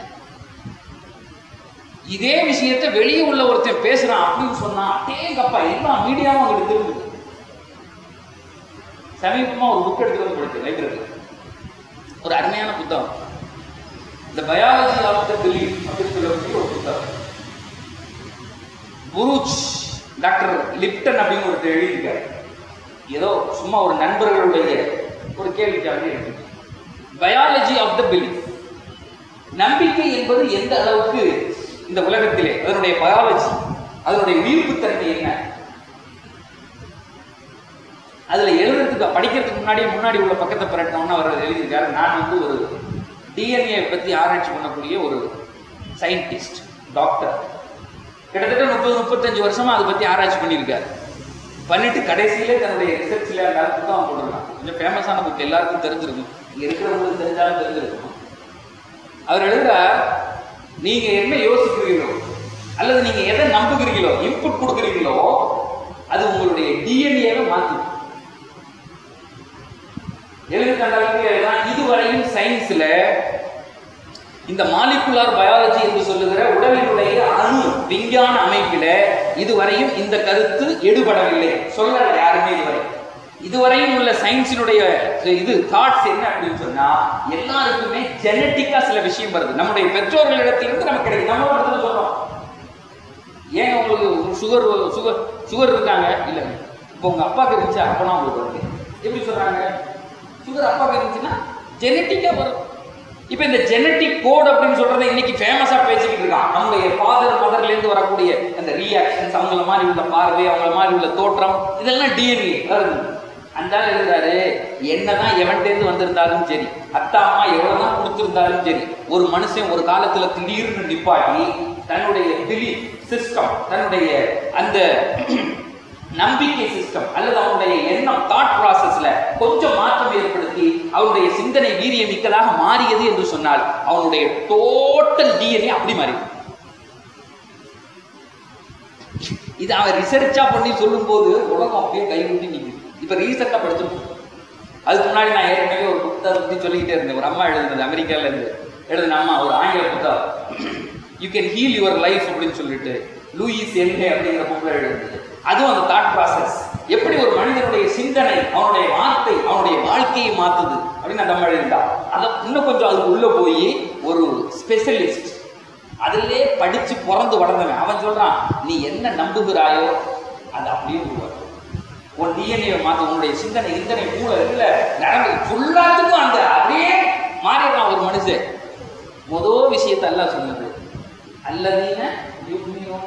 இதே விஷயத்தை வெளியே உள்ள ஒருத்தன் பேசுறான் அப்படின்னு சொன்னா அட்டேங்கப்பா எல்லா மீடியாவும் அங்கிட்டு திரும்புது சமீபமா ஒரு புக் எடுத்துட்டு வந்து படிச்சேன் லைப்ரரியில் ஒரு அருமையான புத்தகம் இந்த பயாலஜி ஆஃப் த பிலீஃப் அப்படின்னு சொல்லக்கூடிய ஒரு புத்தகம் புரூச் டாக்டர் லிப்டன் அப்படின்னு ஒருத்தர் எழுதியிருக்காரு ஏதோ சும்மா ஒரு நண்பர்களுடைய ஒரு கேள்விக்காக எழுதி பயாலஜி ஆஃப் த பிலீஃப் நம்பிக்கை என்பது எந்த அளவுக்கு இந்த உலகத்திலே அதனுடைய பயாலஜி அதனுடைய உயிர்ப்புத்தன்மை என்ன அதுல எழுதுறதுக்கு படிக்கிறதுக்கு முன்னாடியே முன்னாடி உள்ள பக்கத்தை புரட்டினோம்னு அவர் எழுதியிருக்காரு நான் வந்து ஒரு டிஎன்ஏ பத்தி ஆராய்ச்சி பண்ணக்கூடிய ஒரு சயின்டிஸ்ட் டாக்டர் கிட்டத்தட்ட முப்பது முப்பத்தஞ்சு வருஷமா அதை பத்தி ஆராய்ச்சி பண்ணியிருக்காரு பண்ணிட்டு கடைசியிலே தன்னுடைய ரிசர்ச்ல அந்த புத்தகம் போட்டிருக்கான் கொஞ்சம் ஃபேமஸான புக் எல்லாருக்கும் தெரிஞ்சிருக்கும் இங்க இருக்கிறவங்களுக்கு தெரிஞ்சாலும் தெரிஞ்சிருக்கும் அவர் எழுதுறார் நீங்க என்ன யோசிக்கிறீங்களோ அல்லது நீங்க எதை நம்புகிறீங்களோ இன்புட் கொடுக்குறீங்களோ அது உங்களுடைய டிஎன்ஏவை மாற்றும் எழுதி கண்டாலும் இதுவரையும் சயின்ஸ்ல இந்த மாலிகுலார் பயாலஜி என்று சொல்லுகிற உடலினுடைய அணு விஞ்ஞான அமைப்பில இதுவரையும் இந்த கருத்து எடுபடவில்லை சொல்லல யாருமே இதுவரை இதுவரையும் உள்ள சயின்ஸினுடைய இது தாட்ஸ் என்ன அப்படின்னு சொன்னா எல்லாருக்குமே ஜெனட்டிக்கா சில விஷயம் வருது நம்முடைய பெற்றோர்களிடத்திலிருந்து நமக்கு கிடைக்கும் நம்ம ஒரு இடத்துல சொல்றோம் ஏன் உங்களுக்கு சுகர் சுகர் சுகர் இருக்காங்க இல்ல இப்போ உங்க அப்பாவுக்கு இருந்துச்சு அப்பனா உங்களுக்கு வருது எப்படி சொல்றாங்க சுகர் அப்பாவுக்கு இருந்துச்சுன்னா ஜெனட்டிக்கா வரும் இப்போ இந்த ஜெனட்டிக் கோட் அப்படின்னு சொல்றதை இன்னைக்கு ஃபேமஸா பேசிக்கிட்டு இருக்கான் நம்முடைய ஃபாதர் மதர்ல இருந்து வரக்கூடிய அந்த ரியாக்ஷன்ஸ் அவங்கள மாதிரி உள்ள பார்வை அவங்கள மாதிரி உள்ள தோற்றம் இதெல்லாம் டிஎன்ஏ வருது அந்த ஆள் எழுதுறாரு என்னதான் எவன்டேந்து வந்திருந்தாலும் சரி அத்தா அம்மா எவ்வளவுதான் கொடுத்திருந்தாலும் சரி ஒரு மனுஷன் ஒரு காலத்துல திடீர்னு நிப்பாட்டி தன்னுடைய பிலீஃப் சிஸ்டம் தன்னுடைய அந்த நம்பிக்கை சிஸ்டம் அல்லது அவனுடைய எண்ணம் தாட் ப்ராசஸ்ல கொஞ்சம் மாற்றம் ஏற்படுத்தி அவனுடைய சிந்தனை வீரிய மிக்கதாக மாறியது என்று சொன்னால் அவனுடைய டோட்டல் டிஎன்ஏ அப்படி மாறி இது அவன் ரிசர்ச்சா பண்ணி சொல்லும்போது உலகம் அப்படியே கைவிட்டு நிற்குது இப்ப ரீசெண்டா படிச்சிருக்கோம் அதுக்கு முன்னாடி நான் ஏற்கனவே ஒரு புத்தகம் பத்தி சொல்லிக்கிட்டே இருந்தேன் ஒரு அம்மா எழுதுனது அமெரிக்கால இருந்து எழுதுன அம்மா ஒரு ஆங்கில புத்தகம் you can heal your life அப்படின்னு சொல்லிட்டு லூயிஸ் எல்ஹே அப்படிங்கிற புக்கில் எழுதுது அதுவும் அந்த தாட் ப்ராசஸ் எப்படி ஒரு மனிதனுடைய சிந்தனை அவனுடைய வார்த்தை அவனுடைய வாழ்க்கையை மாத்துது அப்படின்னு அந்த மாதிரி இருந்தா அதை இன்னும் கொஞ்சம் அதுக்கு உள்ள போய் ஒரு ஸ்பெஷலிஸ்ட் அதிலே படிச்சு பிறந்து வளர்ந்தவன் அவன் சொல்றான் நீ என்ன நம்புகிறாயோ அது அப்படியே உருவாக்கும் உன் டிஎன்ஏ மாத்த உன்னுடைய சிந்தனை சிந்தனை மூளை இருக்குல்ல நரம்பு ஃபுல்லாத்துக்கும் அந்த அப்படியே மாறிடுறான் ஒரு மனுஷன் முதல் விஷயத்தை எல்லாம் சொன்னது அல்லதீன யுக்மியூன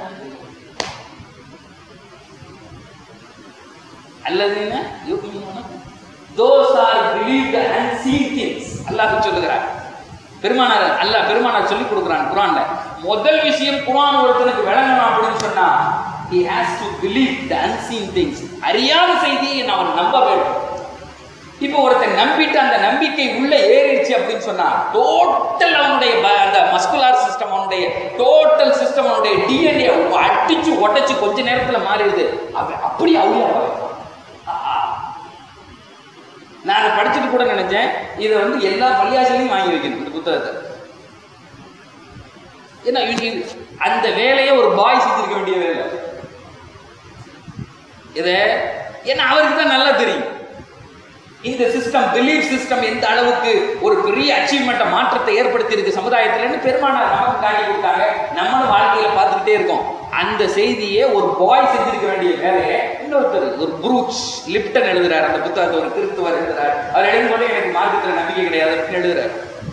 அல்லதீன யுக்மியூன those are believed unseen things அல்லாஹ் சொல்லுகிறார் பெருமானார் அல்லாஹ் பெருமானார் சொல்லி கொடுக்குறான் குரான்ல முதல் விஷயம் குரான் ஒருத்தனுக்கு விளங்கணும் அப்படின்னு சொன்னா he has to believe the unseen things அறியாத செய்தியை அவன் நம்ப வேண்டும் இப்போ ஒருத்தன் நம்பிட்டு அந்த நம்பிக்கை உள்ள ஏறிடுச்சு அப்படின்னு சொன்னா டோட்டல் அவனுடைய ப- அந்த மஸ்குலார் சிஸ்டம் அவனுடைய டோட்டல் சிஸ்டம் அவனுடைய டிஎன்ஏ அடிச்சு உடைச்சு கொஞ்ச நேரத்துல மாறிடுது அவன் அப்படி அவுளியா நான் அதை படிச்சுட்டு கூட நினைச்சேன் இதை வந்து எல்லா பள்ளியாசலையும் வாங்கி வைக்கணும் இந்த புத்தகத்தை ஏன்னா இது அந்த வேலையை ஒரு பாய் செஞ்சிருக்க வேண்டிய வேலை இதை ஏன்னா அவருக்கு தான் நல்லா தெரியும் இந்த சிஸ்டம் பிலீஃப் சிஸ்டம் எந்த அளவுக்கு ஒரு பெரிய அச்சீவ்மெண்ட்டை மாற்றத்தை ஏற்படுத்தி இருக்கு சமுதாயத்துலன்னு பெருமானார் நமக்கு காட்டி கொடுத்தாங்க நம்மளும் வாழ்க்கையில பார்த்துக்கிட்டே இருக்கோம் அந்த செய்தியை ஒரு பாய் செஞ்சிருக்க வேண்டிய வேலையை இன்னொருத்தர் ஒரு புரூச் லிப்டன் எழுதுறார் அந்த புத்தகத்தை ஒரு கிறிஸ்துவர் எழுதுறார் அவர் எழுதும்போது எனக்கு மார்க்கத்தில் நம்பிக்கை கிடையாது அப்படின்னு எழுதுறார்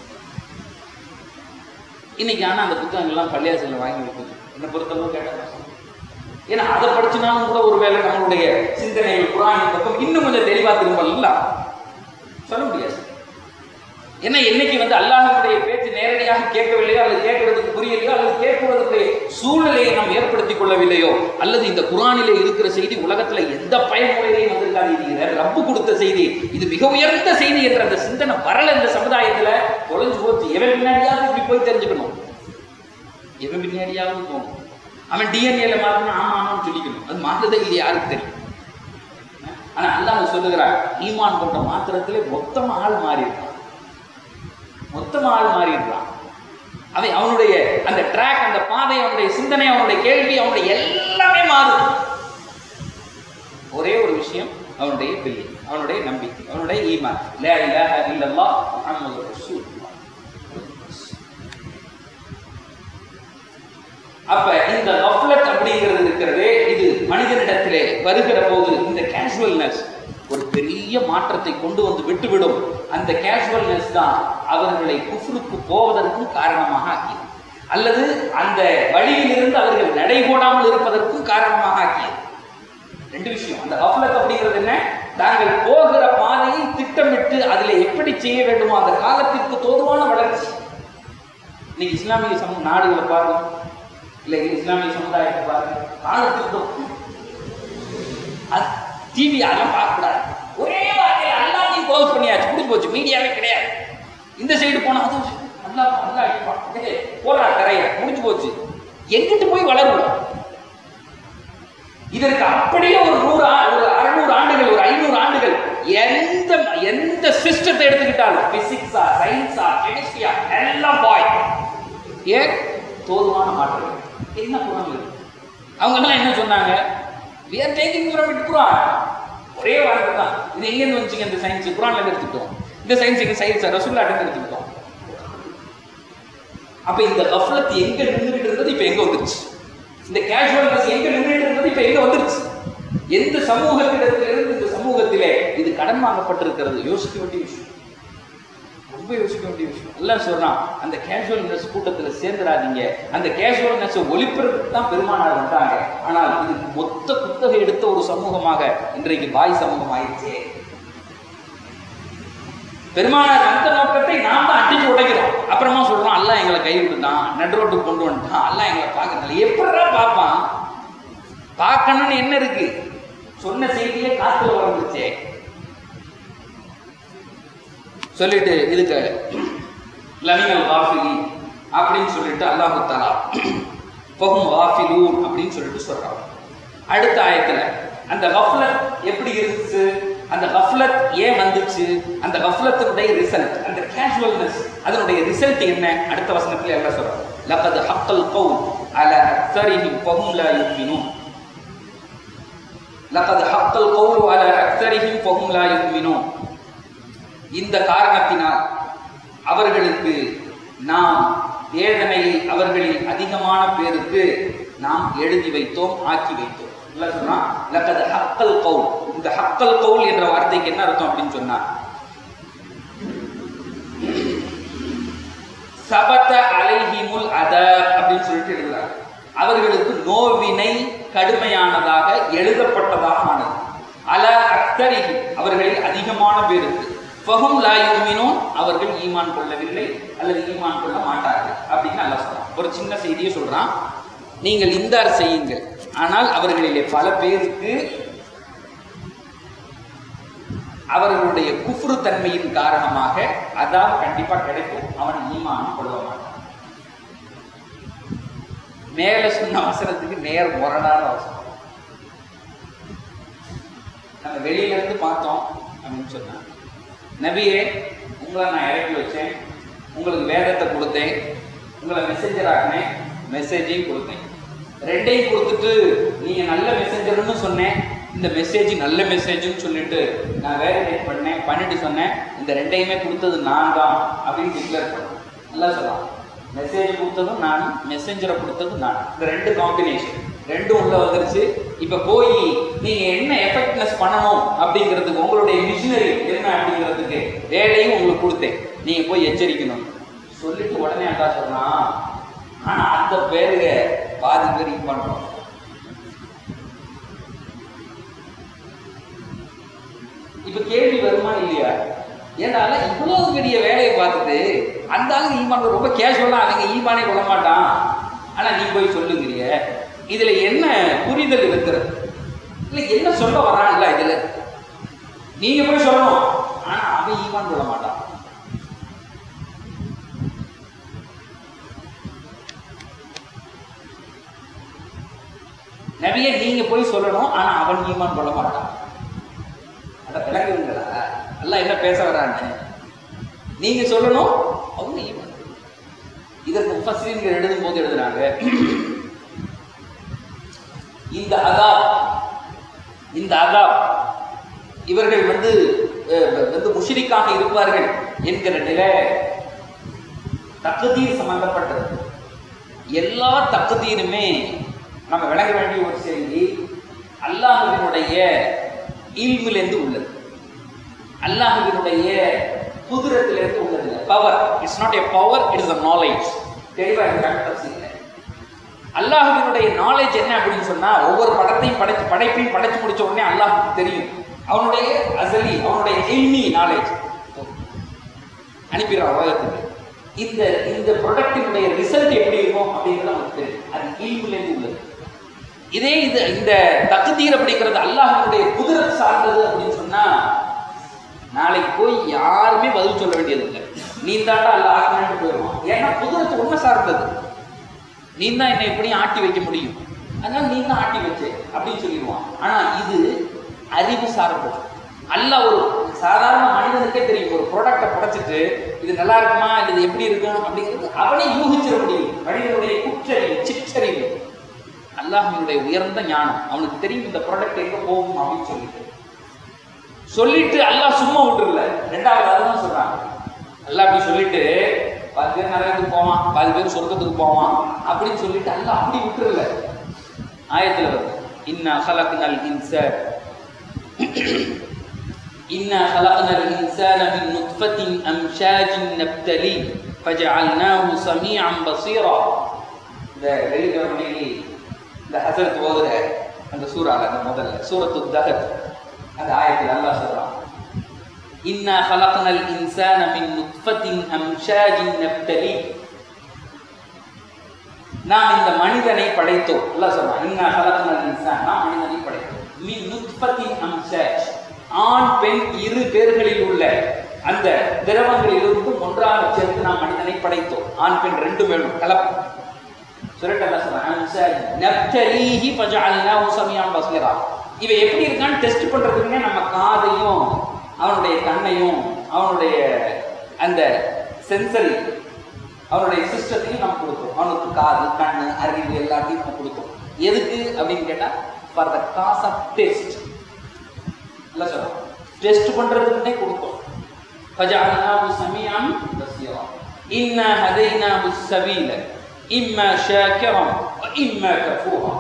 இன்னைக்கு ஆனால் அந்த புத்தகங்கள்லாம் பள்ளியாசலில் வாங்கி வைக்குது என்னை பொறுத்தளவு கேட்டால் ஏன்னா அதை படிச்சுனாலும் கூட ஒருவேளை நம்மளுடைய சிந்தனைகள் குரானின் பக்கம் இன்னும் கொஞ்சம் தெளிவாக திரும்பல சொல்ல முடியாது ஏன்னா என்னைக்கு வந்து அல்லாஹ்வுடைய பேச்சு நேரடியாக கேட்கவில்லையோ அல்லது கேட்கறதுக்கு புரியலையோ அல்லது கேட்கறதுக்குரிய சூழ்நிலையை நாம் ஏற்படுத்திக் கொள்ளவில்லையோ அல்லது இந்த குரானிலே இருக்கிற செய்தி உலகத்துல எந்த பயன்முறையிலையும் வந்திருக்காது இது இதை ரப்பு கொடுத்த செய்தி இது மிக உயர்ந்த செய்தி என்ற அந்த சிந்தனை வரல இந்த சமுதாயத்துல தொலைஞ்சு போச்சு எவன் பின்னாடியாவது இப்படி போய் தெரிஞ்சுக்கணும் எவன் பின்னாடியாவது போகணும் அவன் டிஎன்ஏல மாறணும் ஆமா ஆமான்னு சொல்லிக்கணும் அது மாறுறதே இல்லை யாருக்கு தெரியும் ஆனா அல்லாஹ் சொல்லுகிறார் ஈமான் கொண்ட மாத்திரத்திலே மொத்தமா ஆள் மாறி இருக்கான் மொத்தமா ஆள் மாறி இருக்கான் அவன் அவனுடைய அந்த ட்ராக் அந்த பாதை அவனுடைய சிந்தனை அவனுடைய கேள்வி அவனுடைய எல்லாமே மாறுது ஒரே ஒரு விஷயம் அவனுடைய பில்லி அவனுடைய நம்பிக்கை அவனுடைய ஈமான் லா இலாஹ இல்லல்லாஹ் முஹம்மது ரசூலுல்லாஹ் அப்ப இந்த கஃப்லட் அப்படிங்கிறது இருக்கிறதே இது மனிதனிடத்திலே வருகிற போது இந்த கேஷுவல்னஸ் ஒரு பெரிய மாற்றத்தை கொண்டு வந்து விட்டுவிடும் அந்த கேஷுவல்னஸ் தான் அவர்களை குஃப்ருக்கு போவதற்கும் காரணமாக ஆக்கியது அல்லது அந்த வழியிலிருந்து அவர்கள் நடைபோடாமல் இருப்பதற்கும் காரணமாக ஆக்கியது ரெண்டு விஷயம் அந்த கஃப்லத் அப்படிங்கிறது என்ன தாங்கள் போகிற பாதையை திட்டமிட்டு அதில் எப்படி செய்ய வேண்டுமோ அந்த காலத்திற்கு தோதுவான வளர்ச்சி இன்னைக்கு இஸ்லாமிய சமூக நாடுகளை பாருங்க இல்லை இஸ்லாமிய சமுதாயத்தை பாருங்க காலத்துக்கு டிவி அதெல்லாம் பார்க்கக்கூடாது ஒரே வார்த்தையில் எல்லாத்தையும் க்ளோஸ் பண்ணியாச்சு முடிஞ்சு போச்சு மீடியாவே கிடையாது இந்த சைடு போனா அது நல்லா நல்லா அடிப்பான் டேய், போடுறா கரையை முடிஞ்சு போச்சு எங்கிட்டு போய் வளருவோம் இதற்கு அப்படியே ஒரு நூறு ஆ- ஒரு அறுநூறு ஆண்டுகள் ஒரு ஐநூறு ஆண்டுகள் எந்த எந்த சிஸ்டத்தை எடுத்துக்கிட்டாலும் பிசிக்ஸா சயின்ஸா கெமிஸ்ட்ரியா எல்லாம் பாய் ஏன் தோதுவான மாற்றங்கள் என்ன குரான் இருக்கு அவங்க எல்லாம் என்ன சொன்னாங்க we are taking from it குரான் ஒரே வார்த்தை தான் இது எங்கேருந்து வந்துச்சுங்க இந்த சயின்ஸ் குரான்ல இருந்து எடுத்துக்கிட்டோம் இந்த சயின்ஸ் எங்க சயின்ஸ் ரசூல்லா இருந்து எடுத்துக்கிட்டோம் அப்ப இந்த கஃப்லத் எங்க நின்றுட்டு இருந்தது இப்ப எங்க வந்துருச்சு இந்த கேஷுவல்னஸ் எங்க நின்றுட்டு இருந்தது இப்ப எங்க வந்துருச்சு எந்த சமூகத்திடத்திலிருந்து இந்த சமூகத்திலே இது கடன் வாங்கப்பட்டிருக்கிறது யோசிக்க வேண்டிய விஷயம் ரொம்ப யோசிக்க வேண்டிய விஷயம் எல்லாம் சொல்றான் அந்த கேஷுவல்னஸ் கூட்டத்துல சேர்ந்துடாதீங்க அந்த கேஷுவல்னஸ் ஒழிப்பதற்கு தான் பெருமானார் வந்தாங்க ஆனால் இது மொத்த குத்தகை எடுத்த ஒரு சமூகமாக இன்றைக்கு பாய் சமூகம் ஆயிடுச்சே பெருமானார் அந்த நோக்கத்தை நாம் தான் அடிச்சு உடைக்கிறோம் அப்புறமா சொல்றோம் அல்லாஹ் எங்களை கைவிட்டுட்டான் நடுரோட்டுக்கு கொண்டு வந்துட்டான் அல்லாஹ் எங்களை பார்க்கறதில்ல எப்படிடா பார்ப்பான் பார்க்கணும்னு என்ன இருக்கு சொன்ன செய்தியே காத்துல வரந்துச்சே சொல்லிட்டு இதுக்கு லமினல் வாஃபிலி அப்படின்னு சொல்லிட்டு அல்லாஹு தாலா ஃபஹும் வாஃபிலூன் அப்படின்னு சொல்லிட்டு சொல்றான் அடுத்த ஆயத்துல அந்த கஃப்லத் எப்படி இருந்துச்சு அந்த கஃப்லத் ஏன் வந்துச்சு அந்த கஃப்லத்தினுடைய ரிசல்ட் அந்த கேஷுவல்னஸ் அதனுடைய ரிசல்ட் என்ன அடுத்த வசனத்துல எல்லாம் சொல்றான் லகத் ஹக்கல் கவுல் அல அக்ஸரிஹிம் ஃபஹும் லா யுமினூன் லகத் ஹக்கல் கௌலு அல அக்ஸரிஹிம் ஃபஹும் லா யுமினூன் இந்த காரணத்தினால் அவர்களுக்கு நாம் வேதனையை அவர்களில் அதிகமான பேருக்கு நாம் எழுதி வைத்தோம் ஆக்கி வைத்தோம் இல்ல சொன்னா லக்கது ஹக்கல் கவுல் இந்த ஹக்கல் கவுல் என்ற வார்த்தைக்கு என்ன அர்த்தம் அப்படின்னு சொன்னா சபத அலைஹிமுல் அத அப்படின்னு சொல்லிட்டு எழுதுறாங்க அவர்களுக்கு நோவினை கடுமையானதாக எழுதப்பட்டதாக ஆனது அல அக்தரிஹி அவர்களில் அதிகமான பேருக்கு ஃபஹும் லா யுமினூன் அவர்கள் ஈமான் கொள்ளவில்லை அல்லது ஈமான் கொள்ள மாட்டார்கள் அப்படின்னு அல்ல சொல்றான் ஒரு சின்ன செய்தியை சொல்றான் நீங்கள் இந்தார் செய்யுங்கள் ஆனால் அவர்களிலே பல பேருக்கு அவர்களுடைய குஃப்ரு தன்மையின் காரணமாக அதான் கண்டிப்பா கிடைக்கும் அவன் ஈமான் கொள்ள மாட்டான் மேல சொன்ன அவசரத்துக்கு நேர் முரணான அவசரம் நம்ம வெளியில இருந்து பார்த்தோம் அப்படின்னு சொன்னா நபியே உங்களை நான் இறக்கி வச்சேன் உங்களுக்கு வேதத்தை கொடுத்தேன் உங்களை மெசேஞ்சர் ஆகினேன் மெசேஜையும் கொடுத்தேன் ரெண்டையும் கொடுத்துட்டு நீங்க நல்ல மெசேஞ்சர்னு சொன்னேன் இந்த மெசேஜ் நல்ல மெசேஜ்னு சொல்லிட்டு நான் வேலிடேட் பண்ணேன் பண்ணிட்டு சொன்னேன் இந்த ரெண்டையுமே கொடுத்தது நான் தான் அப்படின்னு டிக்ளேர் பண்ணேன் நல்லா சொல்லலாம் மெசேஜ் கொடுத்ததும் நான் மெசேஞ்சரை கொடுத்ததும் நான் இந்த ரெண்டு காம்பினேஷன் ரெண்டும் உள்ள வந்துருச்சு இப்ப போய் நீங்க என்ன எஃபெக்ட்னஸ் பண்ணணும் அப்படிங்கிறதுக்கு உங்களுடைய மிஷினரி என்ன அப்படிங்கிறதுக்கு வேலையும் உங்களுக்கு கொடுத்தேன் நீங்க போய் எச்சரிக்கணும் சொல்லிட்டு உடனே அட்டா சொன்னான் ஆனா அந்த பேருக பாதி பேர் இது பண்றோம் இப்ப கேள்வி வருமா இல்லையா ஏன்னால இவ்வளவு பெரிய வேலையை பார்த்துட்டு அந்த ஆளு ஈமான் ரொம்ப கேஷுவலா அவங்க ஈமானே கொள்ள மாட்டான் ஆனா நீ போய் சொல்லுங்கிறிய இதுல என்ன புரிதல் இருக்கிறது இல்ல என்ன சொல்ல வரான் இல்ல இதுல நீங்க போய் சொல்லணும் ஆனா அவன் ஈமான் கொள்ள மாட்டான் நபிய நீங்க போய் சொல்லணும் ஆனா அவன் ஈமான் கொள்ள மாட்டான் அத விளங்குங்களா எல்லாம் என்ன பேச வரான்னு நீங்க சொல்லணும் அவங்க ஈமான் இதற்கு முஃபஸ்ஸீன்கள் எழுதும் போது எழுதுறாங்க இந்த அதாப் இந்த அதாப் இவர்கள் வந்து அஹ், வந்து முஷிரிக்காக இருப்பார்கள் என்கிற நிலை தக்குதீர் சம்பந்தப்பட்டது எல்லா தக்குதீருமே நம்ம விளங்க வேண்டிய ஒரு செய்தி அல்லாஹுவினுடைய இல்மிலிருந்து உள்ளது அல்லாஹுவினுடைய குதிரத்திலிருந்து உள்ளது power it's not a power it is a knowledge தெளிவா இருக்காங்க அல்லாஹுவினுடைய நாலேஜ் என்ன அப்படின்னு சொன்னா ஒவ்வொரு படத்தையும் படைச்சு படைப்பையும் படைச்சு முடிச்ச உடனே அல்லாஹுக்கு தெரியும் அவனுடைய அசலி அவனுடைய எல்மி நாலேஜ் அனுப்பிடுறான் உலகத்துக்கு இந்த இந்த ப்ராடக்டினுடைய ரிசல்ட் எப்படி இருக்கும் அப்படிங்கிறது நமக்கு தெரியும் அது இல்மிலிருந்து உள்ளது இதே இது இந்த தகுதீர் அப்படிங்கிறது அல்லாஹ்வுடைய குதிரத் சார்ந்தது அப்படின்னு சொன்னா நாளைக்கு போய் யாருமே பதில் சொல்ல வேண்டியது இல்லை நீ தாண்டா அல்ல ஆக்கணும்னு போயிடுவான் ஏன்னா குதிரத்து உண்மை சார்ந்தது நீ தான் என்னை எப்படியும் ஆட்டி வைக்க முடியும் அதனால நீ தான் ஆட்டி வச்சே அப்படின்னு சொல்லிடுவான் ஆனா இது அறிவு சார்ந்தது அல்ல ஒரு சாதாரண மனிதனுக்கே தெரியும் ஒரு ப்ராடக்டை படைச்சிட்டு இது நல்லா இருக்குமா இது எப்படி இருக்கும் அப்படிங்கிறது அவனே யூகிச்சிட முடியும் மனிதனுடைய குற்றறிவு சிற்றறிவு அல்லாஹ்வினுடைய உயர்ந்த ஞானம் அவனுக்கு தெரியும் இந்த ப்ராடக்ட் எங்க போகும் அப்படின்னு சொல்லிட்டு சொல்லிட்டு அல்லாஹ் சும்மா விட்டுருல ரெண்டாவது அதுதான் சொல்றாங்க அல்லாஹ் அப்படி சொல்லிட்டு பாதி பேர் நரகத்துக்கு போவான் பாதி பேர் சொர்க்கத்துக்கு போவான் அப்படின்னு சொல்லிட்டு அல்லாஹ் அப்படி விட்டுருல ஆயத்துல வருது இன்னா ஹலக்னல் இன்சான் இன்னா ஹலக்னல் இன்சான மின் நுத்ஃபத்தின் அம்ஷாஜின் நப்தலி ஃபஜஅல்னாஹு சமீஅன் பஸீரா இந்த வெள்ளிக்கிழமைக்கு இந்த ஹசரத் ஓதுற அந்த சூறால அந்த முதல்ல சூரத்து தஹத் அந்த ஆயத்தில் அல்லாஹ் சொல்றான் இன்னா خلقنا الإنسان من نطفة أمشاج نبتلي நாம் இந்த மனிதனை படைத்தோம் அல்லாஹ் சொல்றான் இன்னா خلقنا الإنسان நாம் மனிதனை படைத்தோம் மின் நுத்ஃபத்தின் அம்ஷாஜ் ஆண் பெண் இரு பேர்களில் உள்ள அந்த திரவங்களிலிருந்து ஒன்றாக சேர்த்து நாம் மனிதனை படைத்தோம் ஆண் பெண் ரெண்டு வேணும் கலப்பு சொல்லிட்டு அல்லாஹ் சொல்றான் அம்ஷாஜ் நப்தலீஹி ஃபஜஅல்னாஹு சமியன் பஸீரா இவன் எப்படி இருக்கான்னு டெஸ்ட் பண்றதுக்குன்னே நம்ம காதையும் அவனுடைய கண்ணையும் அவனுடைய அந்த சென்சரி அவனுடைய சிஸ்டத்தையும் நம்ம கொடுத்தோம் அவனுக்கு காது கண்ணு அறிவு எல்லாத்தையும் நம்ம கொடுத்தோம் எதுக்கு அப்படின்னு கேட்டா for the cause of test test பண்றதுக்குன்னே கொடுத்தோம் فجعلناه سميعا بصيرا إنا هديناه السبيل إما شاكرا وإما كفورا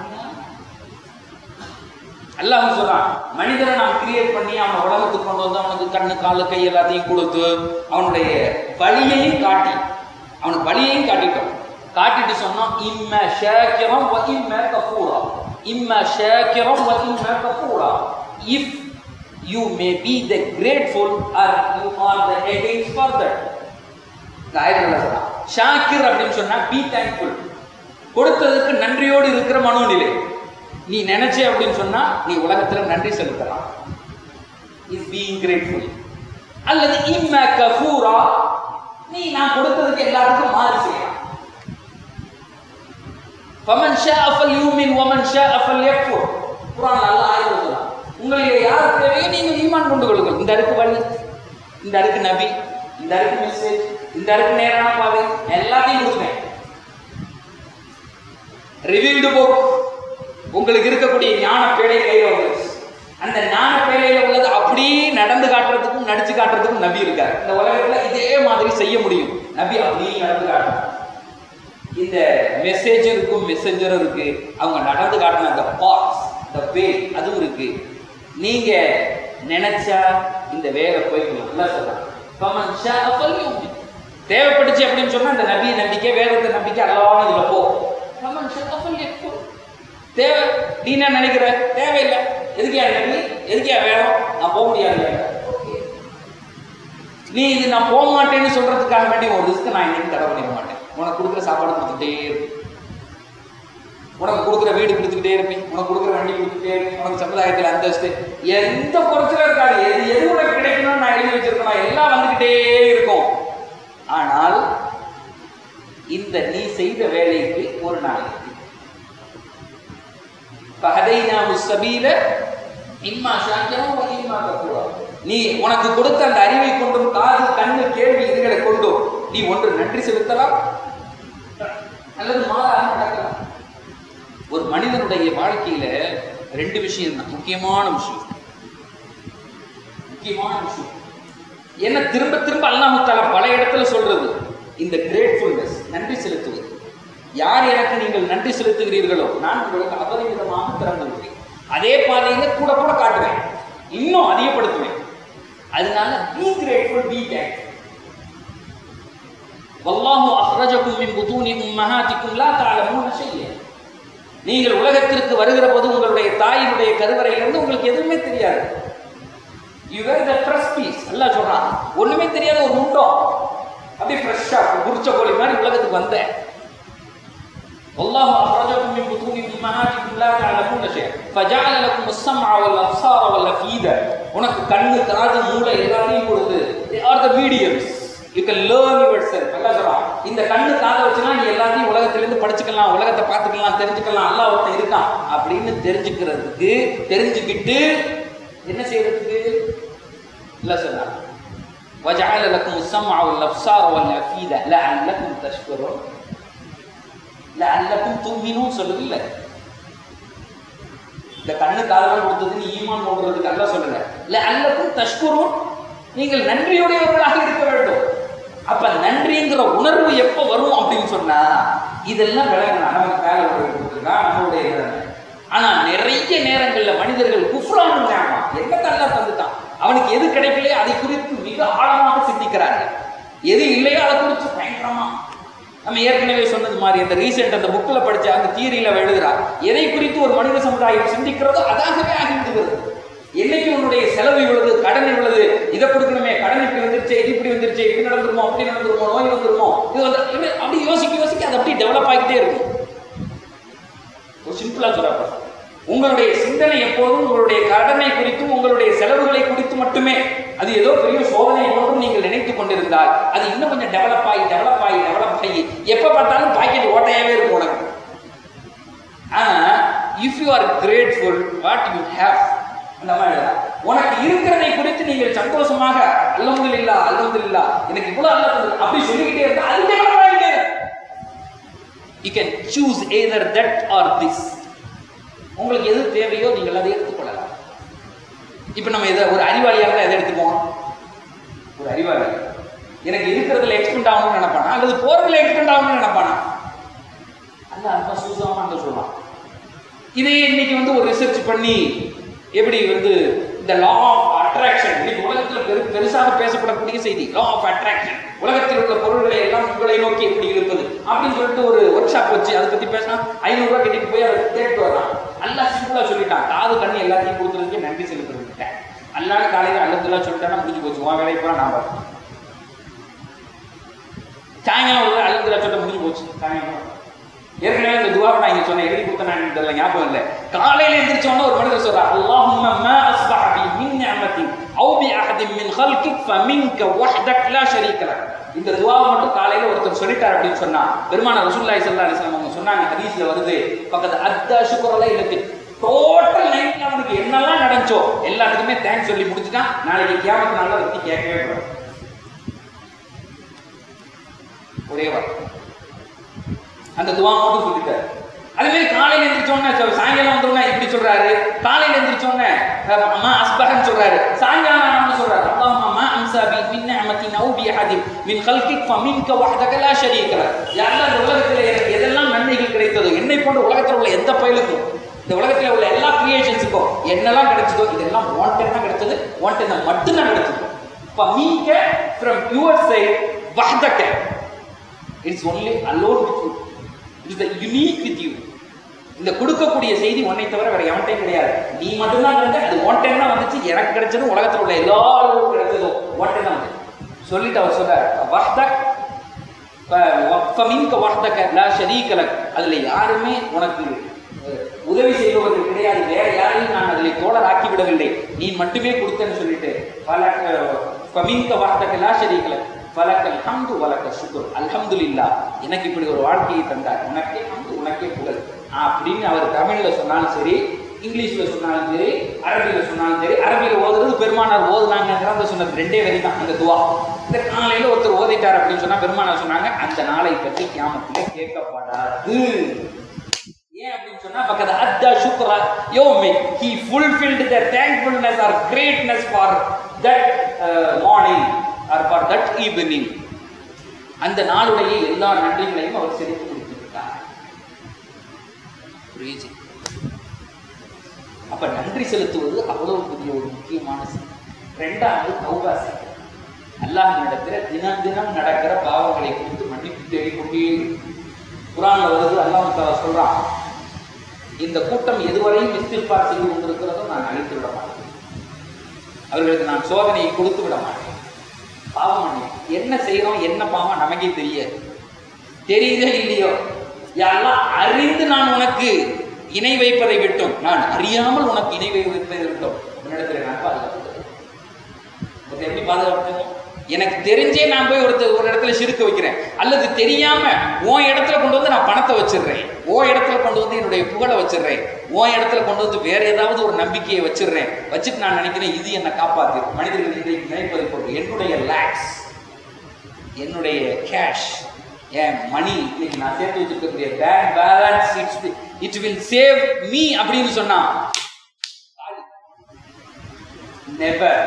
அல்லாஹ் சொல்றான் மனிதனை நாம் கிரியேட் பண்ணி அவனை உலகத்துக்கு கொண்டு வந்து அவனுக்கு கண்ணு காலு கை எல்லாத்தையும் கொடுத்து அவனுடைய வழியையும் காட்டி அவனுக்கு வழியையும் காட்டிட்டோம் காட்டிட்டு சொன்னோம் இம்ம ஷாக்கிரம் வ இம்ம கஃபூரா இம்ம ஷாக்கிரம் வ இம்ம கஃபூரா if you may be the grateful or you are the against for that சொல்றான் ஷாக்கிர் அப்படின்னு சொன்னா பி தேங்க்ஃபுல் கொடுத்ததுக்கு நன்றியோடு இருக்கிற மனோநிலை நீ நினைச்ச அப்படின்னு சொன்னா நீ உலகத்துல நன்றி செலுத்தலாம் இஸ் பீயிங் கிரேட்ஃபுல் அல்லது இம்ம கஃபூரா நீ நான் கொடுத்ததுக்கு எல்லாத்துக்கும் மாறு செய்யலாம் ஃபமன் ஷாஅ ஃபல்யூமின் வமன் ஷாஅ ஃபல்யக்ஃபுர் குர்ஆன் அல்லாஹ் ஆயத்து சொல்றான் உங்களுக்கு யார் தேவையோ நீங்கள் ஈமான் கொண்டு கொள்ளுங்கள் இந்த அடுக்கு வழி இந்த அடுக்கு நபி இந்த அடுக்கு மெசேஜ் இந்த அடுக்கு நேரான பாதை எல்லாத்தையும் கொடுத்தேன் ரிவீல்டு புக் உங்களுக்கு இருக்கக்கூடிய ஞான பேழை கையில் வந்துருச்சு அந்த ஞான பேழையில உள்ளது அப்படியே நடந்து காட்டுறதுக்கும் நடிச்சு காட்டுறதுக்கும் நபி இருக்காரு இந்த உலகத்துல இதே மாதிரி செய்ய முடியும் நபி அப்படியே நடந்து காட்டுறாங்க இந்த மெசேஜ் இருக்கும் மெசேஞ்சரும் இருக்கு அவங்க நடந்து காட்டின அந்த பார்ட்ஸ் இந்த வே அதுவும் இருக்கு நீங்க நினைச்சா இந்த வேலை போய்க்கலாம் நல்லா சொல்றாங்க ஃபமன் ஷாஅ ஃபல்யுமின். தேவைப்பட்டுச்சு அப்படின்னு சொன்னா இந்த நபி நம்பிக்கை வேதத்தை நம்பிக்கை அல்லாம இதுல போ ஃபமன் ஷாஅ ஃபல்யக்ஃபுர். தேவை நீ என்ன நினைக்கிற தேவையில்லை எதுக்கியா நபி எதுக்கியா வேணும் நான் போக முடியாது நீ இது நான் போக மாட்டேன்னு சொல்றதுக்காக வேண்டி ஒரு ரிஸ்க் நான் என்னன்னு தடை பண்ணிக்க மாட்டேன் உனக்கு கொடுக்குற சாப்பாடு கொடுத்துட்டே இருப்பேன் உனக்கு கொடுக்குற வீடு கொடுத்துக்கிட்டே இருப்பேன் உனக்கு கொடுக்குற வண்டி கொடுத்துட்டே இருப்பேன் உனக்கு சமுதாயத்தில் அந்தஸ்து எந்த குறைச்சலும் இருக்காது எது எது உனக்கு கிடைக்கணும்னு நான் எழுதி வச்சிருக்கேன் எல்லாம் வந்துகிட்டே இருக்கும் ஆனால் இந்த நீ செய்த வேலைக்கு ஒரு நாளைக்கு فهديناه السبيل இம்மா ஷாக்கிரம் வ இம்மா கஃபூரா நீ உனக்கு கொடுத்த அந்த அறிவை கொண்டும் காது கண்ணு கேள்வி இதுகளை கொண்டும் நீ ஒன்று நன்றி செலுத்தலாம் அல்லது மாறாக நடக்கலாம் ஒரு மனிதனுடைய வாழ்க்கையில ரெண்டு விஷயம் தான் முக்கியமான விஷயம் முக்கியமான விஷயம் என்ன திரும்ப திரும்ப அல்லாஹ் தஆலா பல இடத்துல சொல்றது இந்த கிரேட்ஃபுல்னஸ் நன்றி செலுத்துவது யார் எனக்கு நீங்கள் நன்றி செலுத்துகிறீர்களோ நான் உங்களுக்கு அபரிமிதமாக திறந்து விடுவேன் அதே பாதையில கூட கூட காட்டுவேன் இன்னும் அதிகப்படுத்துவேன் அதனால பி கிரேட்ஃபுல் பி தேங்க்ஃபுல் வல்லாஹு அஹ்ரஜகும் மின் புதூனி உம்மஹாத்திக்கும் லா தஅலமூன ஷை'a நீங்கள் உலகத்திற்கு வருகிற போது உங்களுடைய தாயினுடைய கருவறையிலிருந்து உங்களுக்கு எதுவுமே தெரியாது you were the fresh piece எல்லாம் சொல்றான் ஒண்ணுமே தெரியாத ஒரு முண்டம் அப்படியே ஃப்ரெஷ்ஷா புரிச்ச கோழி மாதிரி உலகத்துக்கு வந்தேன் والله أخرجكم من بطون أمهاتكم لا تعلمون شيئا فجعل لكم السمع والأبصار والأفئدة உனக்கு கண்ணு காது மூளை எல்லாத்தையும் கொடுத்து they are the mediums you can learn yourself அல்லாஹ் சொல்றான் இந்த கண்ணு காதை வச்சுனா நீ எல்லாத்தையும் உலகத்துல இருந்து படிச்சுக்கலாம் உலகத்தை பார்த்துக்கலாம் தெரிஞ்சுக்கலாம் அல்லாஹ் ஒருத்தன் இருக்கான் அப்படின்னு தெரிஞ்சுக்கிறதுக்கு தெரிஞ்சுக்கிட்டு என்ன செய்யறதுக்கு இல்ல சொன்னான் وجعل لكم السمع والابصار والافئده لعلكم تشكرون லஅல்லக்கும் துமினும் சொல்லுது இல்ல இந்த கண்ணு காதலாம் கொடுத்தது நீ ஈமான் போடுறதுக்கு அல்ல சொல்லுங்க லஅல்லக்கும் தஷ்குரும் நீங்கள் நன்றியுடையவர்களாக இருக்க வேண்டும் அப்ப நன்றிங்கிற உணர்வு எப்ப வரும் அப்படின்னு சொன்னா இதெல்லாம் விளங்கணும் நமக்கு வேலை கொடுத்துருக்கான் நம்மளுடைய நிலைமை. ஆனா நிறைய நேரங்கள்ல மனிதர்கள் குஃப்ரான் என்ன அல்லா தந்துட்டான் அவனுக்கு எது கிடைக்கலையோ அதை குறித்து மிக ஆழமாக சிந்திக்கிறார்கள் எது இல்லையோ அதை குறித்து பயங்கரமா நம்ம ஏற்கனவே சொன்னது மாதிரி அந்த ரீசெண்ட் அந்த புக்கில் படிச்ச அந்த தியரியில அவ எழுதுறா எதை குறித்து ஒரு மனித சமுதாயம் சிந்திக்கிறதோ அதாகவே ஆகிவிடுகிறது என்னைக்கு உன்னுடைய செலவு இவ்வளவு கடன் இவ்வளவு இதை கொடுக்கணுமே கடன் இப்படி வந்துருச்சு இது இப்படி வந்துருச்சு இப்படி நடந்துருமோ அப்படி நடந்துருமோ நோய் வந்துருமோ இது வந்து இப்படி அப்படி யோசிக்க யோசிக்க அது அப்படியே டெவலப் ஆகிட்டே இருக்கும் ஒரு சிம்பிளா சொல்றப்ப உங்களுடைய சிந்தனை எப்போதும் உங்களுடைய கடனை குறித்தும் உங்களுடைய செலவுகளை குறித்து மட்டுமே அது ஏதோ பெரிய சோதனை போன்றும் நீங்கள் நினைத்து கொண்டிருந்தால் அது இன்னும் கொஞ்சம் டெவலப் ஆகி டெவலப் ஆகி டெவலப் ஆகி எப்ப பார்த்தாலும் பாக்கெட் ஓட்டையாவே இருக்கும் உனக்கு ஆனா if you are grateful what you have அந்த மாதிரி தான். உனக்கு இருக்கிறதை குறித்து நீங்கள் சந்தோஷமாக அல்லமுதில்லா அல்லமுதில்லா எனக்கு இவ்வளவு அல்ல அப்படி சொல்லிக்கிட்டே இருந்தா அது டெவலப் ஆகிட்டே இருக்கும் you can choose either that or this உங்களுக்கு எது தேவையோ நீங்கள் அதை எடுத்துக்கொள்ளலாம் இப்போ நம்ம இதை ஒரு அறிவாளியாக இருந்தால் எதை எடுத்துப்போம் ஒரு அறிவாளி எனக்கு இருக்கிறதுல எக்ஸ்பெண்ட் ஆகணும்னு நினைப்பானா அல்லது போறதுல எக்ஸ்பெண்ட் ஆகணும்னு நினைப்பானா அல்ல அதுதான் சூசகமாக அங்கே சொல்லலாம் இதையே இன்னைக்கு வந்து ஒரு ரிசர்ச் பண்ணி எப்படி வந்து இந்த லா ஆஃப் அட்ராக்ஷன் இன்னைக்கு உலகத்தில் பெரு பெருசாக பேசப்படக்கூடிய செய்தி லா ஆஃப் அட்ராக்ஷன் உலகத்தில் உள்ள பொருள்களை எல்லாம் உங்களை நோக்கி எப்படி இருப்பது அப்படின்னு சொல்லிட்டு ஒரு ஒர்க் ஷாப் வச்சு அதை பத்தி பேசினா ஐநூறுரூவா கட்டிட்டு போய் அதை கேட்டு வரலாம் நல்லா சிம்பிளா சொல்லிட்டான் காது கண்ணு எல்லாத்தையும் கொடுத்துறதுக்கு நன்றி செலுத்துறதுக்கிட்டேன் அல்லாத காலையில் அல்லதுலாம் சொல்லிட்டானா முடிஞ்சு போச்சு உன் வேலையை பூரா நான் பார்ப்பேன் சாயங்காலம் ஒரு அல்லதுல சொல்ல முடிஞ்சு போச்சு சாயங்காலம் ஏற்கனவே இந்த துவாவை நான் இங்க சொன்னேன் எழுதி கொடுத்த நான் தெரியல ஞாபகம் இல்லை காலையில எந்திரிச்சோன்னு ஒரு மனிதர் சொல்றார் அல்லாஹும்ம மா அஸ்பஹ பி மின் நிஅமத்தின் அவ் பி அஹதின் மின் ஹல்கிக் ஃபமின்க வஹ்தக் லா ஷரீக லக் இந்த துவாவை மட்டும் காலையில ஒருத்தர் சொல்லிட்டார் அப்படின்னு சொன்னா பெருமான ரசூலுல்லாஹி ஸல்லல்லாஹு அலைஹி வஸல்லம் அவங்க சொன்னாங்க ஹதீஸ்ல வருது பக்கத்து அத்தா சுக்ரல இல்லத்து டோட்டல் நைட்ல அவனுக்கு என்னெல்லாம் நடந்துச்சோ எல்லாத்துக்குமே தேங்க்ஸ் சொல்லி முடிச்சுட்டான் நாளைக்கு கியாமத்து நாள்ல பத்தி கேட்கவே கூடாது ஒரே வார்த்தை அந்த துவா மட்டும் சொல்லிட்டாரு அதே மாதிரி காலையில எந்திரிச்சோன்னே சொ- சாயங்காலம் வந்தோடனே இப்படி சொல்றாரு காலையில எந்திரிச்சோன்னே அஹ், அம்மா அஸ்பஹன் சொல்றாரு சாயங்காலம் ஆனோன்னு சொல்றாரு அல்லாஹ் அம்மா அம்சா பி மின் நிஅமத்தி நௌ பி அஹதின் மின் கல்கிக் ஃபமின்க வஹதக லா ஷரீக லக் யாரெல்லாம் இந்த உலகத்தில் எனக்கு எதெல்லாம் நன்மைகள் கிடைத்ததோ என்னை போன்ற உலகத்தில் உள்ள எந்த பயலுக்கும் இந்த உலகத்தில் உள்ள எல்லா கிரியேஷன்ஸுக்கும் என்னெல்லாம் கிடைச்சதோ இதெல்லாம் வாண்டட் தான் கிடைச்சது வாண்டட் மட்டும்தான் கிடைச்சது ஃபமின்க ஃப்ரம் யுவர் சைட் வஹதக it's only alone with you it's the unique with you இந்த கொடுக்கக்கூடிய செய்தி உன்னை தவிர வேற எவன்ட்டையும் கிடையாது நீ மட்டும்தான் இருந்த அது ஒன் டைம் தான் வந்துச்சு எனக்கு கிடைச்சது உலகத்தில் உள்ள எல்லாருக்கும் கிடைச்சதோ ஒன் டைம் தான் வந்து சொல்லிட்டு அவர் சொல்றார் வஹ்தக் ஃபமின்க வஹ்தக லா ஷரீக லக் அதுல யாருமே உனக்கு அஹ், உதவி செய்பவர்கள் கிடையாது வேற யாரையும் நான் அதில் தோழராக்கி விடவில்லை நீ மட்டுமே கொடுத்தேன்னு சொல்லிட்டு பல ஃபமின்க வஹ்தக லா ஷரீக லக் ஃபலக்கல் ஹம்து வலக்க சுக்குர் அல்ஹம்துலில்லா எனக்கு இப்படி ஒரு வாழ்க்கையை தந்தார் உனக்கே ஹம்து உனக்கே புகழ் அப்படின்னு அவர் தமிழ்ல சொன்னாலும் சரி இங்கிலீஷ்ல சொன்னாலும் சரி அரபியில சொன்னாலும் சரி அரபியில ஓதுறது பெருமானார் ஓதுனாங்கிறத சொன்னது ரெண்டே வரி தான் அந்த துவா இந்த காலையில ஒருத்தர் ஓதிட்டார் அப்படின்னு சொன்னா பெருமானார் சொன்னாங்க அந்த நாளை பற்றி கியாமத்திலே கேட்கப்படாது ஏன் அப்படின்னு சொன்னா பக்கத்து அத்தா சுக்ரா யோமி he fulfilled the thankfulness or greatness for that uh, morning or for that evening அந்த நாளுடைய எல்லா நன்றிகளையும் அவர் செலுத்தி கொடுத்திருக்கார் புரியுது அப்ப நன்றி செலுத்துவது அவ்வளவு பெரிய ஒரு முக்கியமான செயல் ரெண்டாவது தௌபா செய்வது அல்லாஹ்விடத்துல தினம் தினம் நடக்கிற பாவங்களை குறித்து மன்னிப்பு தேடிக்கொண்டே இரு. குரான்ல வருது அல்லாஹ் தாலா சொல்றான் இந்த கூட்டம் எதுவரையும் இஸ்திஃபார் செய்து கொண்டிருக்கிறதோ நான் அழித்து விட மாட்டேன் அவர்களுக்கு நான் சோதனையை கொடுத்து விட மாட்டேன் பாவம் பண்ணி என்ன செய்யறோம் என்ன பாவம் நமக்கே தெரியாது தெரியுதோ இல்லையோ யாரெல்லாம் அறிந்து நான் உனக்கு இணை வைப்பதை விட்டும் நான் அறியாமல் உனக்கு இணை வைப்பதை விட்டும் உன்னிடத்தில் நான் பாதுகாப்பு ஒருத்தர் எப்படி பாதுகாப்பு எனக்கு தெரிஞ்சே நான் போய் ஒருத்தர் ஒரு இடத்துல சிறுக்க வைக்கிறேன் அல்லது தெரியாம உன் இடத்துல கொண்டு வந்து நான் பணத்தை வச்சிடுறேன் உன் இடத்துல கொண்டு வந்து என்னுடைய புகழை வச்சிடுறேன் உன் இடத்துல கொண்டு வந்து வேற ஏதாவது ஒரு நம்பிக்கையை வச்சிடுறேன் வச்சுட்டு நான் நினைக்கிறேன் இது என்னை காப்பாத்து மனிதர்கள் இன்றைக்கு நினைப்பதை போட்டு என்னுடைய லேக்ஸ் என்னுடைய கேஷ் என் மணி இன்னைக்கு நான் சேர்த்து வச்சிருக்கக்கூடிய bank balance it's it will save me அப்படின்னு சொன்னா never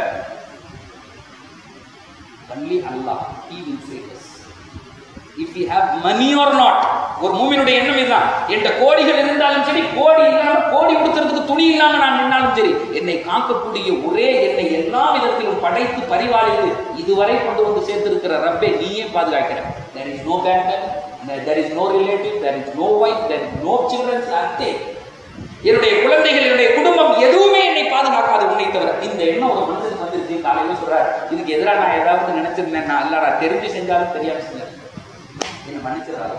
only Allah he will save us if we have money or not ஒரு மூமினுடைய எண்ணம் இதுதான் என்கிட்ட கோடிகள் இருந்தாலும் சரி கோடி இல்லாம கோடி கொடுத்துறதுக்கு துணி இல்லாம நான் நின்னாலும் சரி என்னை காக்கக்கூடிய ஒரே என்னை எல்லா விதத்திலும் படைத்து பரிபாலித்து இதுவரை கொண்டு வந்து சேர்த்திருக்கிற ரப்பே நீயே பாதுகாக்கிற there is no banker there is no relative there is no wife there is no children அத்தே என்னுடைய குழந்தைகள் என்னுடைய குடும்பம் எதுவுமே என்னை பாதுகாக்காது உன்னை தவிர இந்த எண்ணம் ஒரு மனுஷனுக்கு வந்துருச்சு காலையில சொல்றாரு இதுக்கு எதிராக நான் ஏதாவது நினைச்சிருந்தேன் நான் இல்லடா தெரிஞ்சு செஞ்சாலும் தெரியாம செஞ்சேன் என்ன மன்னிச்சிடறாரு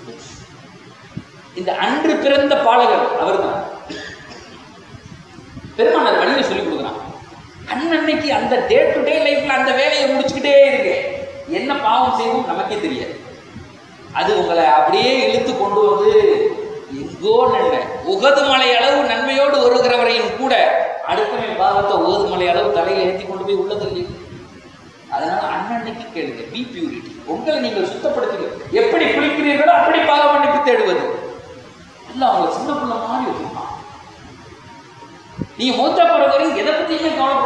இந்த அன்று பிறந்த பாலகர் அவர்தான் பெருமானார் வழியை சொல்லி கொடுக்குறான் அன்னன்னைக்கு அந்த டே டு டே லைஃப்ல அந்த வேலையை முடிச்சுக்கிட்டே இருக்கு என்ன பாவம் செய்வோம் நமக்கே தெரியாது அது உங்களை அப்படியே இழுத்து கொண்டு வந்து எங்கோ நன்ன உகது மலை அளவு நன்மையோடு வருகிறவரையும் கூட அடுத்தவன் பாவத்தை உகது மலை அளவு தலையில ஏற்றி கொண்டு போய் உள்ளதில்லை அதனால அன்னன்னைக்கு கேளுங்க பி பியூரிட்டி உங்களை நீங்கள் சுத்தப்படுத்துங்க எப்படி குளிக்கிறீர்களோ அப்படி பாவ மன்னிப்பு தேடுவது இல்ல அவங்க சின்ன பிள்ளை மாதிரி வச்சிருப்பான் நீங்க மூத்த பிறகு எதை பத்தியுமே கவலை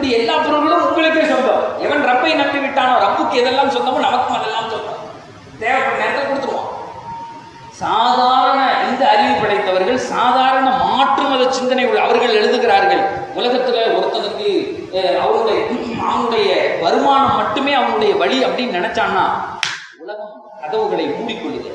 இருக்கக்கூடிய எல்லா பொருள்களும் உங்களுக்கே சொந்தம் எவன் ரப்பை நம்பி விட்டானோ ரப்புக்கு எதெல்லாம் சொந்தமோ நமக்கும் அதெல்லாம் சொந்தம் தேவைப்பட்ட நேரத்தில் கொடுத்துருவான் சாதாரண இந்த அறிவு படைத்தவர்கள் சாதாரண மாற்று மத சிந்தனை உள்ள அவர்கள் எழுதுகிறார்கள் உலகத்துல ஒருத்தனுக்கு அஹ், அவனுடைய அவனுடைய வருமானம் மட்டுமே அவனுடைய வழி அப்படின்னு நினைச்சான்னா உலகம் கதவுகளை மூடிக்கொள்ளுகிறது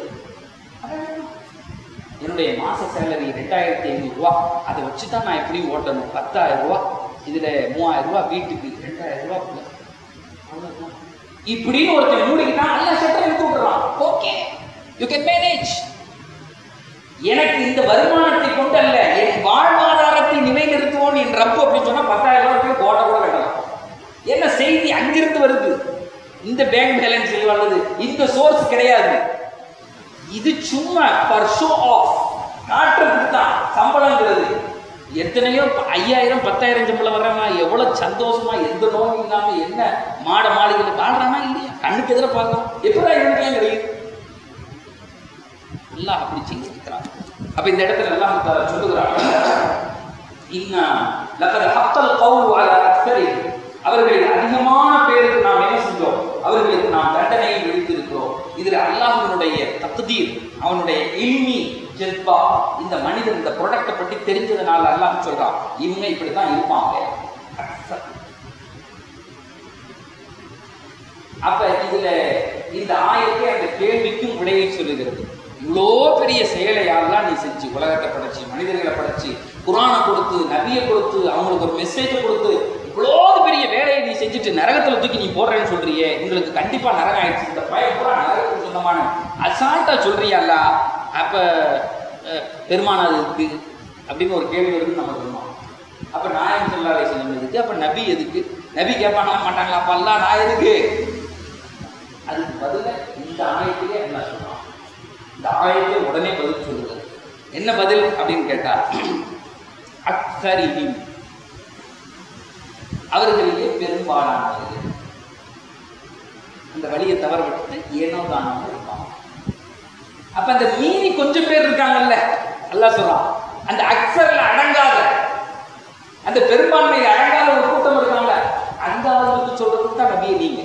என்னுடைய மாச சேலரி ரெண்டாயிரத்தி ஐநூறு ரூபா அதை வச்சு தான் நான் எப்படி ஓட்டணும் பத்தாயிரம் ரூபா இதுல மூவாயிரம் ரூபா வீட்டுக்கு ரெண்டாயிரம் ரூபா அவ்வளவுதான். இப்படின்னு ஒருத்தன் மூடிக்கிட்டான் அல்ல சட்டம் எடுத்து விடுறான் ஓகே யூ கேன் மேனேஜ் எனக்கு இந்த வருமானத்தை கொண்டு அல்ல என் வாழ்வாதாரத்தை நிலைநிறுத்துவோம் என் ரப்பு அப்படின்னு சொன்னா பத்தாயிரம் ரூபாய்க்கு கோட்டை கூட கட்டலாம் என்ன செய்தி அங்கிருந்து வருது இந்த பேங்க் பேலன்ஸ் வர்றது இந்த சோர்ஸ் கிடையாது இது சும்மா பர் ஷோ ஆஃப் காட்டுறதுக்கு தான் சம்பளங்கிறது எத்தனையோ ப- ஐயாயிரம் பத்தாயிரம் சம்பளம் வர்றாங்க எவ்வளவு சந்தோஷமா எந்த நோயும் இல்லாம என்ன மாட மாளிகையில் வாழ்றானா இல்லையா கண்ணுக்கு எதிர பார்க்கலாம் எப்படா இவனுக்கெல்லாம் கிடைக்கும் அல்லாஹ் அப்படி செஞ்சிருக்கிறான் அப்ப இந்த இடத்துல எல்லாம் சொல்லுகிறான் இன்ன லக்கத ஹத்தல் கவுல் அலா அக்ஸரி அவர்களில் அதிகமான பேருக்கு நாம் என்ன செஞ்சோம் அவர்களுக்கு நாம் தண்டனையை விடுத்திருக்கிறோம் இதுல அல்லாஹ்வினுடைய தக்தீர் அவனுடைய இல்மி ஜெல்பா இந்த மனிதன் இந்த ப்ராடக்ட்டை பற்றி தெரிஞ்சதுனால அல்லாஹ் சொல்றான் இவங்க இப்படித்தான் இருப்பாங்க அக்ஸர். அப்ப இதுல இந்த ஆயத்தை அந்த கேள்விக்கும் விடையை சொல்லுகிறது இவ்வளோ பெரிய செயலை யாரெல்லாம் நீ செஞ்சு உலகத்தை படைச்சு மனிதர்களை படைச்சு குரானை கொடுத்து நபியை கொடுத்து அவங்களுக்கு ஒரு மெசேஜ் கொடுத்து இவ்வளோ பெரிய வேலையை நீ செஞ்சுட்டு நரகத்துல தூக்கி நீ போடுறேன்னு சொல்றியே உங்களுக்கு கண்டிப்பா நரகம் ஆயிடுச்சு இந்த பயம் பூரா நரகத்துக்கு சொந்தமான அசால்ட்டா சொல்றியால அப்ப அஹ், பெருமானார் இருக்கு அப்படின்னு ஒரு கேள்வி வருதுன்னு நம்ம சொன்னோம் அப்ப நாயம் சொல்லாரை செல்லும் எதுக்கு அப்ப நபி எதுக்கு நபி கேட்பாங்களா மாட்டாங்களா அப்ப அல்லா நான் எதுக்கு அதுக்கு பதில இந்த ஆயத்திலே என்ன சொல்றான் இந்த ஆயத்தை உடனே பதில் சொல்லுது என்ன பதில் அப்படின்னு கேட்டா அக்சரிஹிம் அவர்களிலே பெரும்பாலானவர்கள் அந்த வழியை தவற விட்டுட்டு ஏனோ தானோ இருப்பாங்க அப்ப அந்த மீறி கொஞ்சம் பேர் இருக்காங்கல்ல அல்லாஹ் சொல்றான் அந்த அக்சர்ல அடங்காத அந்த பெரும்பான்மையில் அடங்காத ஒரு கூட்டம் இருக்காங்கல்ல அந்த அளவுக்கு சொல்றதுக்கு தான் நபியை நீங்க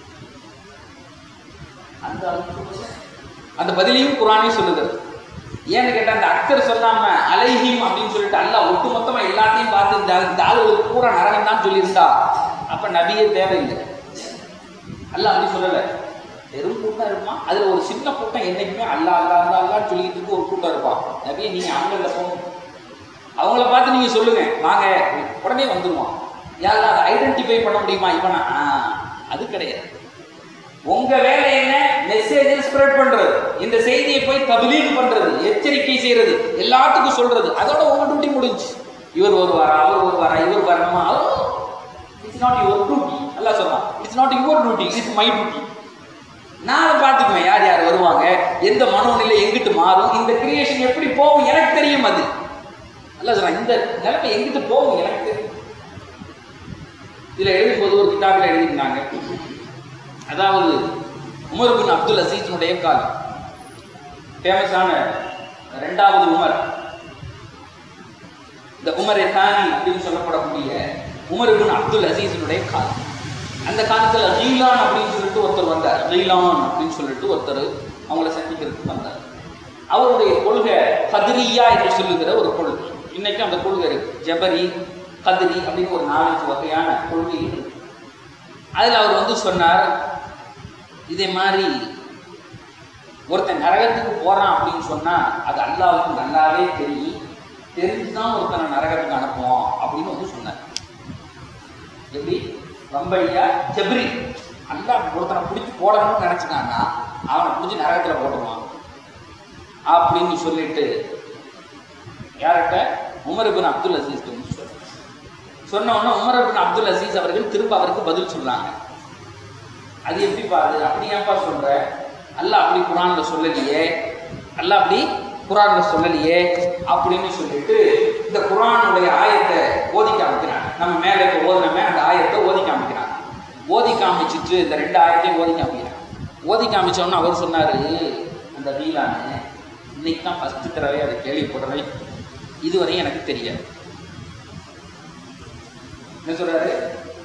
அந்த அளவுக்கு அந்த பதிலையும் குரானே சொல்லுது ஏன்னு கேட்டா அந்த அக்தர் சொல்லாம அலைஹிம் அப்படின்னு சொல்லிட்டு அல்லாஹ் ஒட்டுமொத்தமா எல்லாத்தையும் பார்த்து இந்த இந்த ஆளுகளுக்கு பூரா நரகம் தான் சொல்லியிருந்தா அப்ப நபியே தேவையில்லை அல்லாஹ் அப்படி சொல்லல பெரும் கூட்டம் இருப்பான் அதுல ஒரு சின்ன கூட்டம் என்னைக்குமே அல்லா அல்லா அல்லா அல்லான்னு சொல்லிக்கிட்டு இருக்கு ஒரு கூட்டம் இருப்பான் நபியே நீங்க அவங்கள போங்க அவங்கள பார்த்து நீங்க சொல்லுங்க வாங்க உடனே வந்துருவான் யாரெல்லாம் அதை ஐடென்டிஃபை பண்ண முடியுமா இவனா ஆ, அது கிடையாது உங்க வேலை என்ன மெசேஜ் ஸ்ப்ரெட் பண்றது இந்த செய்தியை போய் தபிலீக் பண்றது எச்சரிக்கை செய்யறது எல்லாத்துக்கும் சொல்றது அதோட உங்க டியூட்டி முடிஞ்சு இவர் வருவாரா அவர் வருவாரா இவர் வரணுமா இட்ஸ் நாட் யுவர் டியூட்டி நல்லா சொல்லலாம் it's not your duty it's my duty நான் பார்த்துக்குவேன் யார் யார் வருவாங்க எந்த மனோநிலை எங்கிட்டு மாறும் இந்த கிரியேஷன் எப்படி போகும் எனக்கு தெரியும் அது நல்லா சொல்றேன் இந்த நிலைமை எங்கிட்டு போகும் எனக்கு தெரியும் இதுல எழுதும்போது ஒரு கிதாபில் எழுதியிருந்தாங்க அதாவது உமர் பின் அப்துல் அசீஸினுடைய காலம் ஃபேமஸான ரெண்டாவது உமர் இந்த உமர் தானி அப்படின்னு சொல்லப்படக்கூடிய உமர் பின் அப்துல் அசீஸினுடைய காலம் அந்த காலத்துல ரீலான் அப்படின்னு சொல்லிட்டு ஒருத்தர் வந்தார் ரீலான் அப்படின்னு சொல்லிட்டு ஒருத்தர் அவங்கள சந்திக்கிறதுக்கு வந்தார் அவருடைய கொள்கை கதிரியா என்று சொல்லுகிற ஒரு கொள்கை இன்னைக்கு அந்த கொள்கை இருக்கு ஜபரி கதிரி அப்படின்னு ஒரு நாலஞ்சு வகையான கொள்கை இருக்கு அதில் அவர் வந்து சொன்னார் இதே மாதிரி ஒருத்தன் நரகத்துக்கு போறான் அப்படின்னு சொன்னா அது அல்லாவுக்கு நல்லாவே தெரியும் தெரிஞ்சுதான் ஒருத்தனை நரகத்துக்கு அனுப்புவோம் அப்படின்னு வந்து சொன்னார் எப்படி வம்பையா ஜப்ரி அல்லாஹ் ஒருத்தனை பிடிச்சி போடணும்னு நினைச்சிட்டான்னா அவனை பிடிச்சி நரகத்துல போட்டுருவான் அப்படின்னு சொல்லிட்டு யார்கிட்ட உமர் பின் அப்துல் அசீஸ் சொல்றார் சொன்ன உடனே உமர் பின் அப்துல் அசீஸ் அவர்கள் திரும்ப அவருக்கு பதில் சொல்றாங்க அது எப்படி பாரு அப்படி ஏன்பா சொல்ற அல்லாஹ் அப்படி குரான்ல சொல்லலையே அல்லாஹ் அப்படி குரான்ல சொல்லலையே அப்படின்னு சொல்லிட்டு இந்த குரானுடைய ஆயத்தை ஓதி காமிக்கிறாங்க நம்ம மேலே இப்போ ஓதுனமே அந்த ஆயத்தை ஓதி காமிக்கிறாங்க ஓதி காமிச்சிட்டு இந்த ரெண்டு ஆயத்தையும் ஓதி காமிக்கிறாங்க ஓதி காமிச்சோன்னு அவர் சொன்னாரு அந்த வீலான்னு இன்னைக்கு தான் ஃபஸ்ட்டு தடவை அதை கேள்விப்படுறேன் இதுவரையும் எனக்கு தெரியாது என்ன சொல்றாரு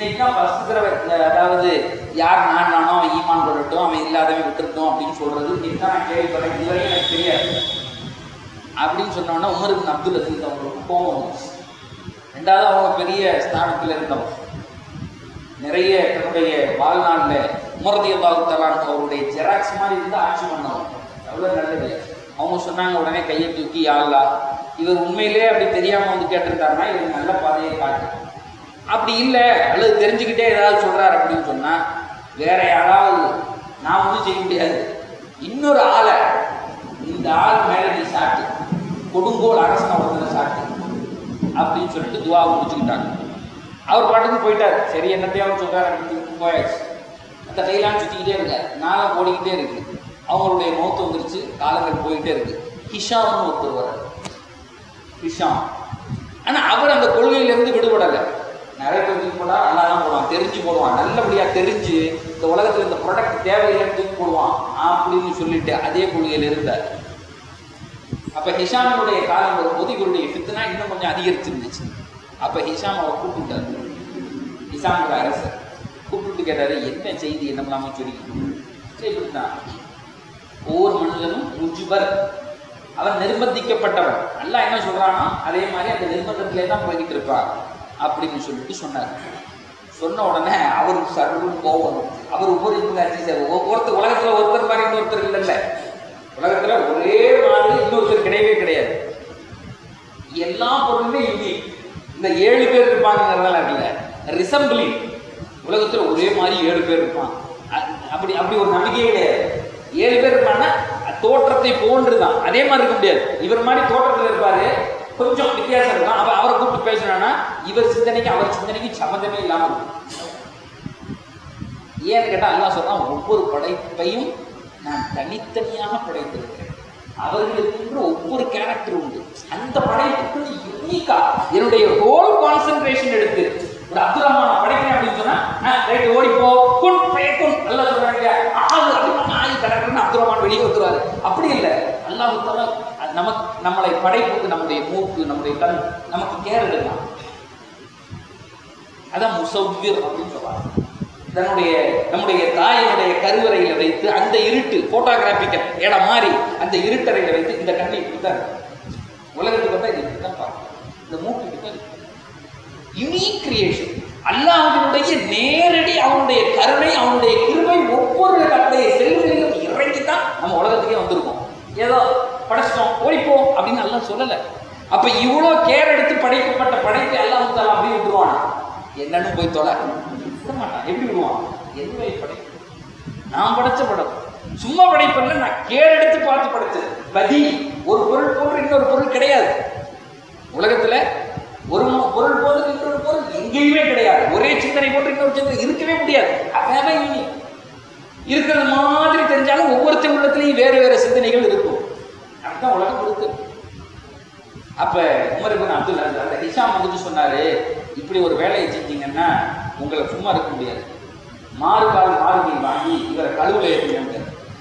இன்னைக்கு தான் ஃபர்ஸ்ட் தடவை இந்த அதாவது யார் நான் நானோ அவன் ஈமான் கொள்ளட்டும் அவன் இல்லாதவன் விட்டுருட்டோம் அப்படின்னு சொல்றது இன்னைக்கு தான் நான் கேள்விப்பட்டேன் இதுவரையும் எனக்கு தெரியாது அப்படின்னு சொன்னோன்னா உமருக்கு அப்துல் அசீஸ் அவங்களுக்கு கோபம் வந்துச்சு ரெண்டாவது அவங்க பெரிய ஸ்தானத்தில் இருந்தவங்க நிறைய தன்னுடைய வாழ்நாளில் உமரதி அல்லாஹுத்தலான் அவருடைய ஜெராக்ஸ் மாதிரி இருந்து ஆட்சி பண்ணவங்க அவ்வளோ நல்லது அவங்க சொன்னாங்க உடனே கையை தூக்கி யாழ்லா இவர் உண்மையிலே அப்படி தெரியாமல் வந்து கேட்டிருந்தாருன்னா இவர் நல்ல பாதையை காட்டு அப்படி இல்லை அல்லது தெரிஞ்சுக்கிட்டே ஏதாவது சொல்றாரு அப்படின்னு சொன்னா வேற யாராவது நான் ஒன்றும் செய்ய முடியாது இன்னொரு ஆளை இந்த ஆள் மேலே நீ சாட்டு கொடுங்கோல் அரசன் ஒருத்தனை சாட்டு அப்படின்னு சொல்லிட்டு துவாவை முடிச்சுக்கிட்டாங்க அவர் பாட்டுக்கு போயிட்டார் சரி என்னத்தையாவது சொல்றாரு அப்படின்னு போயாச்சு அந்த கையெல்லாம் சுற்றிக்கிட்டே இருக்கார் நாளம் ஓடிக்கிட்டே இருக்கு அவங்களுடைய மௌத்து வந்துருச்சு காலங்கள் போயிட்டே இருக்கு ஹிஷாம்னு ஒருத்தர் வர்றார் ஹிஷாம் ஆனா அவர் அந்த கொள்கையிலிருந்து விடுபடலை நிறைய பேர் தூக்கி போட்டா நல்லா தான் போடுவான் தெரிஞ்சு போடுவான் நல்லபடியா தெரிஞ்சு இந்த உலகத்துல இந்த ப்ராடக்ட் தேவையில்லைன்னு தூக்கி போடுவான் அப்படின்னு சொல்லிட்டு அதே கொள்கையில் இருந்தார் அப்ப ஹிஷாமுடைய காலம் வரும்போது இவருடைய ஃபித்னா இன்னும் கொஞ்சம் அதிகரிச்சிருந்துச்சு அப்ப ஹிஷாம் அவர் கூப்பிட்டார் ஹிஷாமோட அரசர் கூப்பிட்டு கேட்டாரு என்ன செய்தி என்னமெல்லாமோ சொல்லி சரி இப்படித்தான் ஒவ்வொரு மனிதனும் முஜிபர் அவன் நிர்பந்திக்கப்பட்டவன் நல்லா என்ன சொல்றானோ அதே மாதிரி அந்த நிர்பந்தத்திலே தான் போய்கிட்டு இருப்பார் அப்படின்னு சொல்லிட்டு சொன்னார் சொன்ன உடனே அவருக்கு சர்வம் கோபம் அவர் ஒவ்வொரு இவங்க சார் ஒருத்தர் உலகத்துல ஒருத்தர் மாதிரி இன்னொருத்தர் இல்லைல்ல உலகத்துல ஒரே மாதிரி இன்னொருத்தர் கிடையவே கிடையாது எல்லா பொருளுமே யூனிக் இந்த ஏழு பேர் இருப்பாங்கிறதெல்லாம் இருக்குல்ல ரிசம்பிளிங் உலகத்துல ஒரே மாதிரி ஏழு பேர் இருப்பான் அ- அப்படி அப்படி ஒரு நம்பிக்கையே கிடையாது ஏழு பேர் இருப்பான்னா தோற்றத்தை போன்றுதான் அதே மாதிரி இருக்க முடியாது இவர் மாதிரி தோற்றத்தில் இருப்பாரு கொஞ்சம் வித்தியாசம் இருக்கும் அவ அவரை கூப்பிட்டு பேசுனான்னா இவர் சிந்தனைக்கு அவர் சிந்தனைக்கு சம்மந்தமே இல்லாம இருக்கும் ஏன்னு கேட்டா அல்லாஹ் சொல்றான் ஒவ்வொரு படைப்பையும் நான் தனித்தனியாக படைத்திருக்கிறேன் அவர்களுக்கு ஒவ்வொரு கேரக்டர் உண்டு அந்த படைப்புக்கு யூனிக்கா என்னுடைய ஹோல் கான்சென்ட்ரேஷன் எடுத்து ஒரு அப்துல் ரஹ்மான் நான் படைக்கிறேன் அப்படின்னு சொன்னா ரைட் ஓடி போ குன் பயக்குன் அல்லாஹ் சொல்றாங்க ஆளு அப்படின்னு ஆயு கடற்கன்னு அப்துல் ரஹ்மான் வெளியே வந்துருவாரு அப்படி இல்லை அல்லாஹ் தாலா நமக்கு நம்மளை படைப்புக்கு நம்முடைய மூக்கு நம்முடைய கண் நமக்கு கேர் எடுக்கலாம் அதான் முசவ்விர் அப்படின்னு சொல்றாங்க தன்னுடைய நம்முடைய தாயினுடைய கருவறையில வைத்து அந்த இருட்டு போட்டோகிராபிக்கல் இடம் மாறி அந்த இருட்டறையில வைத்து இந்த கண்ணை இப்படித்தான் இருக்கு. உலகத்துக்கு வந்தா இது இப்படித்தான் பார்க்கணும் இந்த மூக்கு இப்படித்தான் யுனிக் கிரியேஷன் அல்லாஹ்வினுடைய நேரடி அவனுடைய கருணை அவனுடைய கிருபை ஒவ்வொரு நம்முடைய செல்வங்களிலும் இறங்கி தான் நம்ம உலகத்துக்கே வந்திருக்கோம் ஏதோ படைச்சிட்டோம் ஓடிப்போம் அப்படின்னு அல்லாஹ் சொல்லலை அப்ப இவ்வளோ கேர் எடுத்து படைக்கப்பட்ட படைப்பை அல்லாஹ் தாலா அப்படி விட்டுருவானா என்னன்னு போய் தொலை விட மாட்டான் எப்படி விடுவான் என்னுடைய படைப்பு நான் படைச்ச படம் சும்மா படைப்பல்ல நான் கேர் எடுத்து பார்த்து படைச்சது பதி ஒரு பொருள் போன்று இன்னொரு பொருள் கிடையாது உலகத்துல ஒரு ம- பொருள் போன்று இன்னொரு பொருள் எங்கேயுமே கிடையாது ஒரே சிந்தனை போன்று இன்னொரு சிந்தனை இருக்கவே முடியாது அதான் இனி இருக்கிறது மாதிரி தெரிஞ்சாலும் ஒவ்வொருத்தர் உள்ளத்துலையும் வேறு வேறு சிந்தனைகள் இருக்கும் அதுதான் உலகம் இருக்கு அப்ப உமர் இப்னு அப்துல் அஜீஸ் அந்த ஹிஷாம் வந்துட்டு சொன்னாரு இப்படி ஒரு வேலையை செஞ்சீங்கன்னா உங்களை சும்மா இருக்க முடியாது மாறுகால் மாறுகை வாங்கி இவரை கழுவுல ஏற்றுங்க